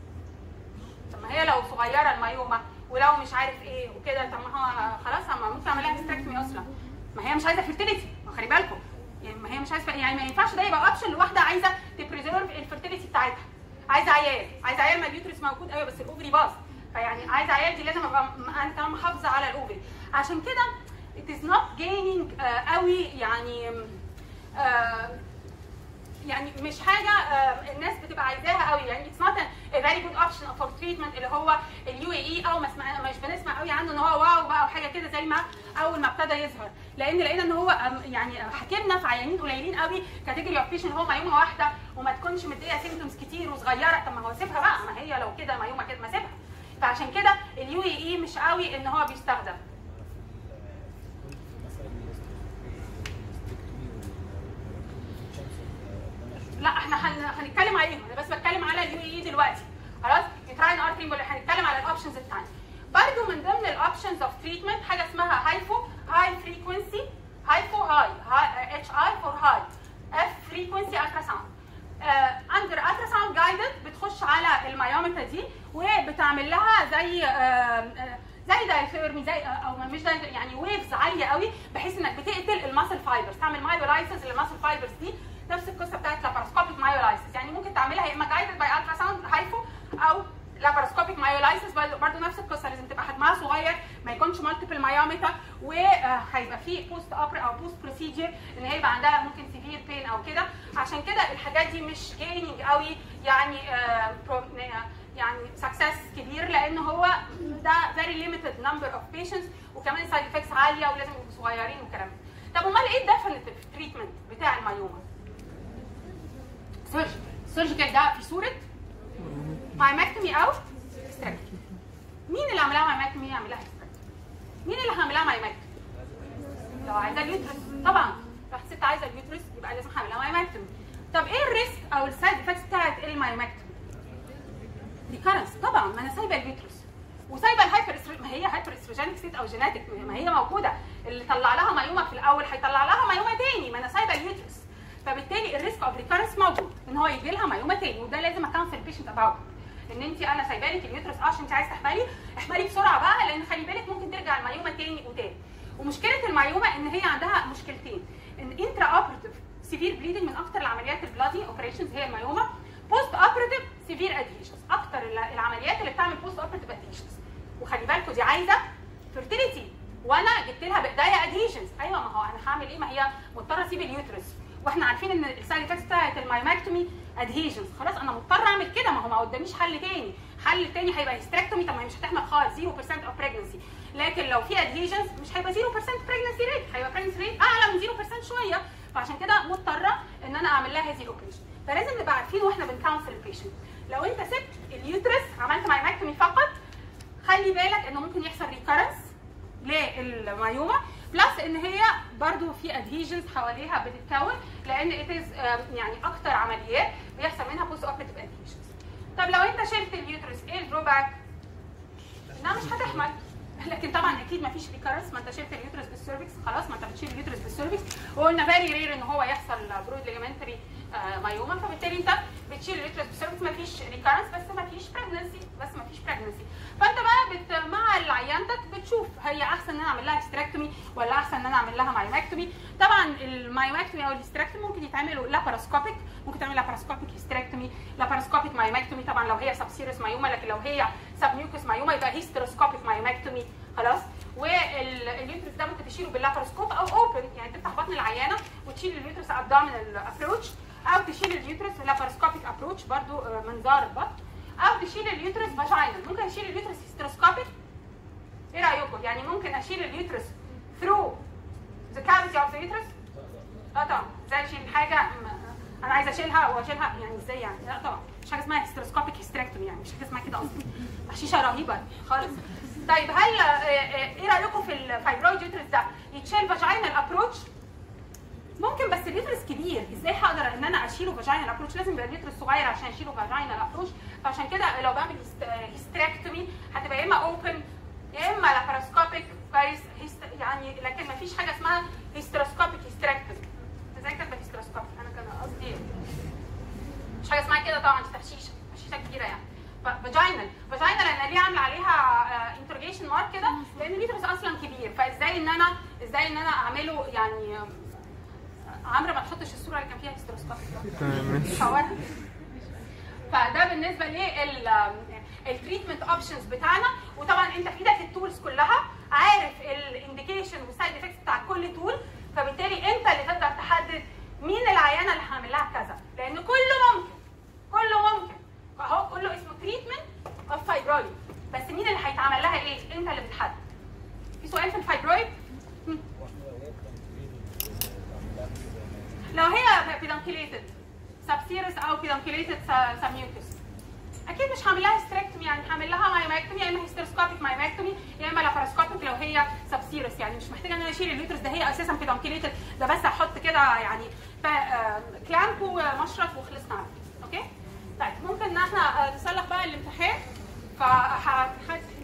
طب ما هي لو صغيره المايوما ولو مش عارف ايه وكده طب ما هو خلاص ما ممكن اعمل لها هيستكتمي اصلا ما هي مش عايزه فيرتيليتي خلي بالكم يعني ما هي مش عايزه يعني ما ينفعش ده يبقى اوبشن لواحده عايزه تبريزيرف الفيرتيليتي بتاعتها عايزه عيال عايزه عيال ما اليوترس موجود ايوه بس الاوفري باظ فيعني عايزه عيال دي لازم ابقى م- انا كمان محافظه على الاوفري عشان كده it is not gaining آه قوي يعني آه يعني مش حاجه آه، الناس بتبقى عايزاها قوي يعني اتس نوت a very good option for treatment اللي هو اليو اي اي او ما اسمع مش بنسمع قوي عنه ان هو واو بقى وحاجه كده زي ما اول ما ابتدى يظهر لان لقينا ان هو آم، يعني حكينا في عيانين قليلين قوي كاتيجوري اوف بيشن هو مايومه واحده وما تكونش مديه سيمتومز كتير وصغيره طب ما هو سيبها بقى ما هي لو كده مايومه كده ما سيبها فعشان كده اليو اي اي مش قوي ان هو بيستخدم لا احنا هن- هنتكلم عليهم انا بس بتكلم على اليو اي دلوقتي خلاص يتراين ارتري ولا هنتكلم على الاوبشنز الثانيه برضو من ضمن الاوبشنز اوف تريتمنت حاجه اسمها هايفو هاي فريكونسي هايفو هاي اتش اي فور هاي اف فريكونسي الترا ساوند اندر الترا ساوند جايدد بتخش على الميومتر دي وبتعمل لها زي آه، آه، زي دايثيرمي زي او مش داي يعني ويفز عاليه قوي بحيث انك بتقتل الماسل فايبرز تعمل مايولايسيس للماسل فايبرز دي نفس القصه بتاعت لاباراسكوبيك مايولايسيس يعني ممكن تعملها يا اما جايدد باي الترا ساوند هايفو او لاباراسكوبيك مايولايسيس برضه نفس القصه لازم تبقى حجمها صغير ما يكونش مالتيبل مايومتر وهيبقى فيه بوست اوبر او بوست بروسيجر ان هي يبقى عندها ممكن سيفير بين او كده عشان كده الحاجات دي مش جيننج قوي يعني آه pro- يعني سكسس كبير لان هو ده فيري ليميتد نمبر اوف بيشنتس وكمان سايد افكتس عاليه ولازم يبقوا صغيرين والكلام ده طب امال ايه الديفينيتيف تريتمنت بتاع المايوما؟ سيرجيكال سيرجيكال ده في صوره مايمكتومي او استراكتومي مين اللي عملها مايمكتومي يعمل لها استراكتومي مين اللي هعملها مايمكتومي لو عايزه اليوترس طبعا لو ست عايزه اليوترس يبقى لازم هعملها مايمكتومي طب ايه الريسك او السايد افكتس بتاعت المايمكتومي ريكارنس طبعا ما انا سايبه اليوترس وسايبه الهايبر إستر- ما هي هايبر استروجينيك ستيت او جيناتيك ما هي موجوده اللي طلع لها مايوما في الاول هيطلع لها مايوما تاني ما انا سايبه اليوترس فبالتالي الريسك اوف ريكارنس موجود ان هو يجي لها مايوما تاني وده لازم اكونسل البيشنت اباوت ان انت انا سايبه لك اليوترس اه عشان انت عايزه تحملي احملي بسرعه بقى لان خلي بالك ممكن ترجع المايوما تاني وتاني ومشكله المايوما ان هي عندها مشكلتين ان انترا اوبرتيف سيفير بليدنج من اكتر العمليات البلادي اوبريشنز هي المايوما بوست اوبرتيف سيفير ادهيشنز اكتر الع- العمليات ودي عايزه فيرتيليتي وانا جبت لها بايديا ادهيشنز ايوه ما هو انا هعمل ايه ما هي مضطره اسيب اليوترس واحنا عارفين ان السايد افكتس بتاعت المايماكتومي ادهيشنز خلاص انا مضطره اعمل كده ما هو ما قداميش حل تاني حل تاني هيبقى هيستريكتومي طب ما هي مش هتحمل خالص 0% اوف بريجنسي لكن لو في ادهيشنز مش هيبقى 0% بريجنسي ريت هيبقى بريجنسي ريت اعلى من 0% شويه فعشان كده مضطره ان انا اعمل لها هذه الاوبريشن فلازم نبقى عارفين واحنا بنكونسل البيشنت لو انت سبت اليوترس عملت مايماكتومي فقط خلي بالك انه ممكن يحصل ريكارنس للمايوما بلس ان هي برضو في ادهيجنز حواليها بتتكون لان اتز يعني اكتر عمليات بيحصل منها بوست اوبريتيف ادهيجنز طب لو انت شلت اليوترس ايه الدروباك؟ انها مش هتحمل لكن طبعا اكيد ما فيش ريكارنس ما انت شلت اليوترس بالسيرفكس خلاص ما انت بتشيل اليوترس بالسيرفكس وقلنا فيري رير ان هو يحصل برود ليجمنتري مايوما فبالتالي انت بتشيل اليوترس بالسيرفكس ما فيش ريكارنس بس ما فيش بريجنسي بس ما فيش بريجنسي فانت بقى بت مع عيانتك بتشوف هي احسن ان انا اعمل لها هيستريكتومي ولا احسن ان انا اعمل لها مايوماكتومي طبعا المايوماكتومي او الهيستريكتومي ممكن يتعملوا لاباراسكوبيك ممكن تعمل لاباراسكوبيك هيستريكتومي لاباراسكوبيك مايوماكتومي طبعا لو هي سب سيريس مايوما لكن لو هي سب ميوكس مايوما يبقى هيستروسكوبيك مايوماكتومي خلاص واليوترس ده ممكن تشيله باللاباراسكوب او اوبن يعني تفتح بطن العيانه وتشيل اليوترس ابدومينال ابروتش او تشيل اليوترس لاباراسكوبيك ابروتش برضو منظار البطن او تشيل اليوترس فاجينال ممكن اشيل اليوترس هيستروسكوبيك ايه رايكم يعني ممكن اشيل اليوترس ثرو ذا كافيتي اوف ذا يوترس اه طبعا ازاي اشيل حاجه م- انا عايزه اشيلها واشيلها يعني ازاي يعني لا طبعا مش حاجه اسمها هيستروسكوبيك هيستريكتومي يعني مش حاجه اسمها كده اصلا تحشيشه رهيبه خالص طيب هل آه، آه، ايه رايكم في الفايبرويد يوترس ده يتشال فاجينال ابروتش ممكن بس اليوترس كبير ازاي هقدر ان انا اشيله فاجينال ابروتش لازم يبقى اليوترس صغير عشان اشيله فاجينال ابروتش فعشان كده لو بعمل هيستريكتومي هتبقى يا اما اوبن يا اما لاباراسكوبيك كويس هيست- يعني لكن ما فيش حاجه اسمها هيستروسكوبيك هيستريكتومي ازاي كاتبه هيستروسكوبيك انا كان قصدي مش حاجه اسمها كده طبعا دي تحشيشه تحشيشه كبيره يعني فاجينال فاجينال انا ليه عامله عليها انتروجيشن مارك كده لان اليوترس اصلا كبير فازاي ان انا ازاي ان انا اعمله يعني آه، عمرو ما تحطش الصوره اللي كان فيها هيستروسكوبيك تمام ماشي صورها فده بالنسبه لل التريتمنت اوبشنز بتاعنا وطبعا انت في ايدك التولز كلها عارف الانديكيشن والسايد افكتس بتاع كل تول فبالتالي انت اللي تقدر تحدد مين العيانه اللي هعمل لها كذا لان كله ممكن كله ممكن فهو كله اسمه تريتمنت اوف فايبرويد بس مين اللي هيتعمل لها ايه انت اللي بتحدد في سؤال في الفايبرويد هم. لو هي بيدانكيليتد سبسيرس او بيدانكيليتد سبميوكس اكيد مش هعمل لها هيستريكتومي يعني هعمل لها مايوماكتومي يا اما هيستروسكوبيك مايوماكتومي يا اما لاباراسكوبيك لو هي سبسيرس يعني مش محتاجه ان انا اشيل اليوترس ده هي اساسا بيدانكيليتد ده بس احط كده يعني كلامب ومشرط وخلصنا على كده اوكي طيب ممكن ان احنا آه، نصلح بقى الامتحان فهحد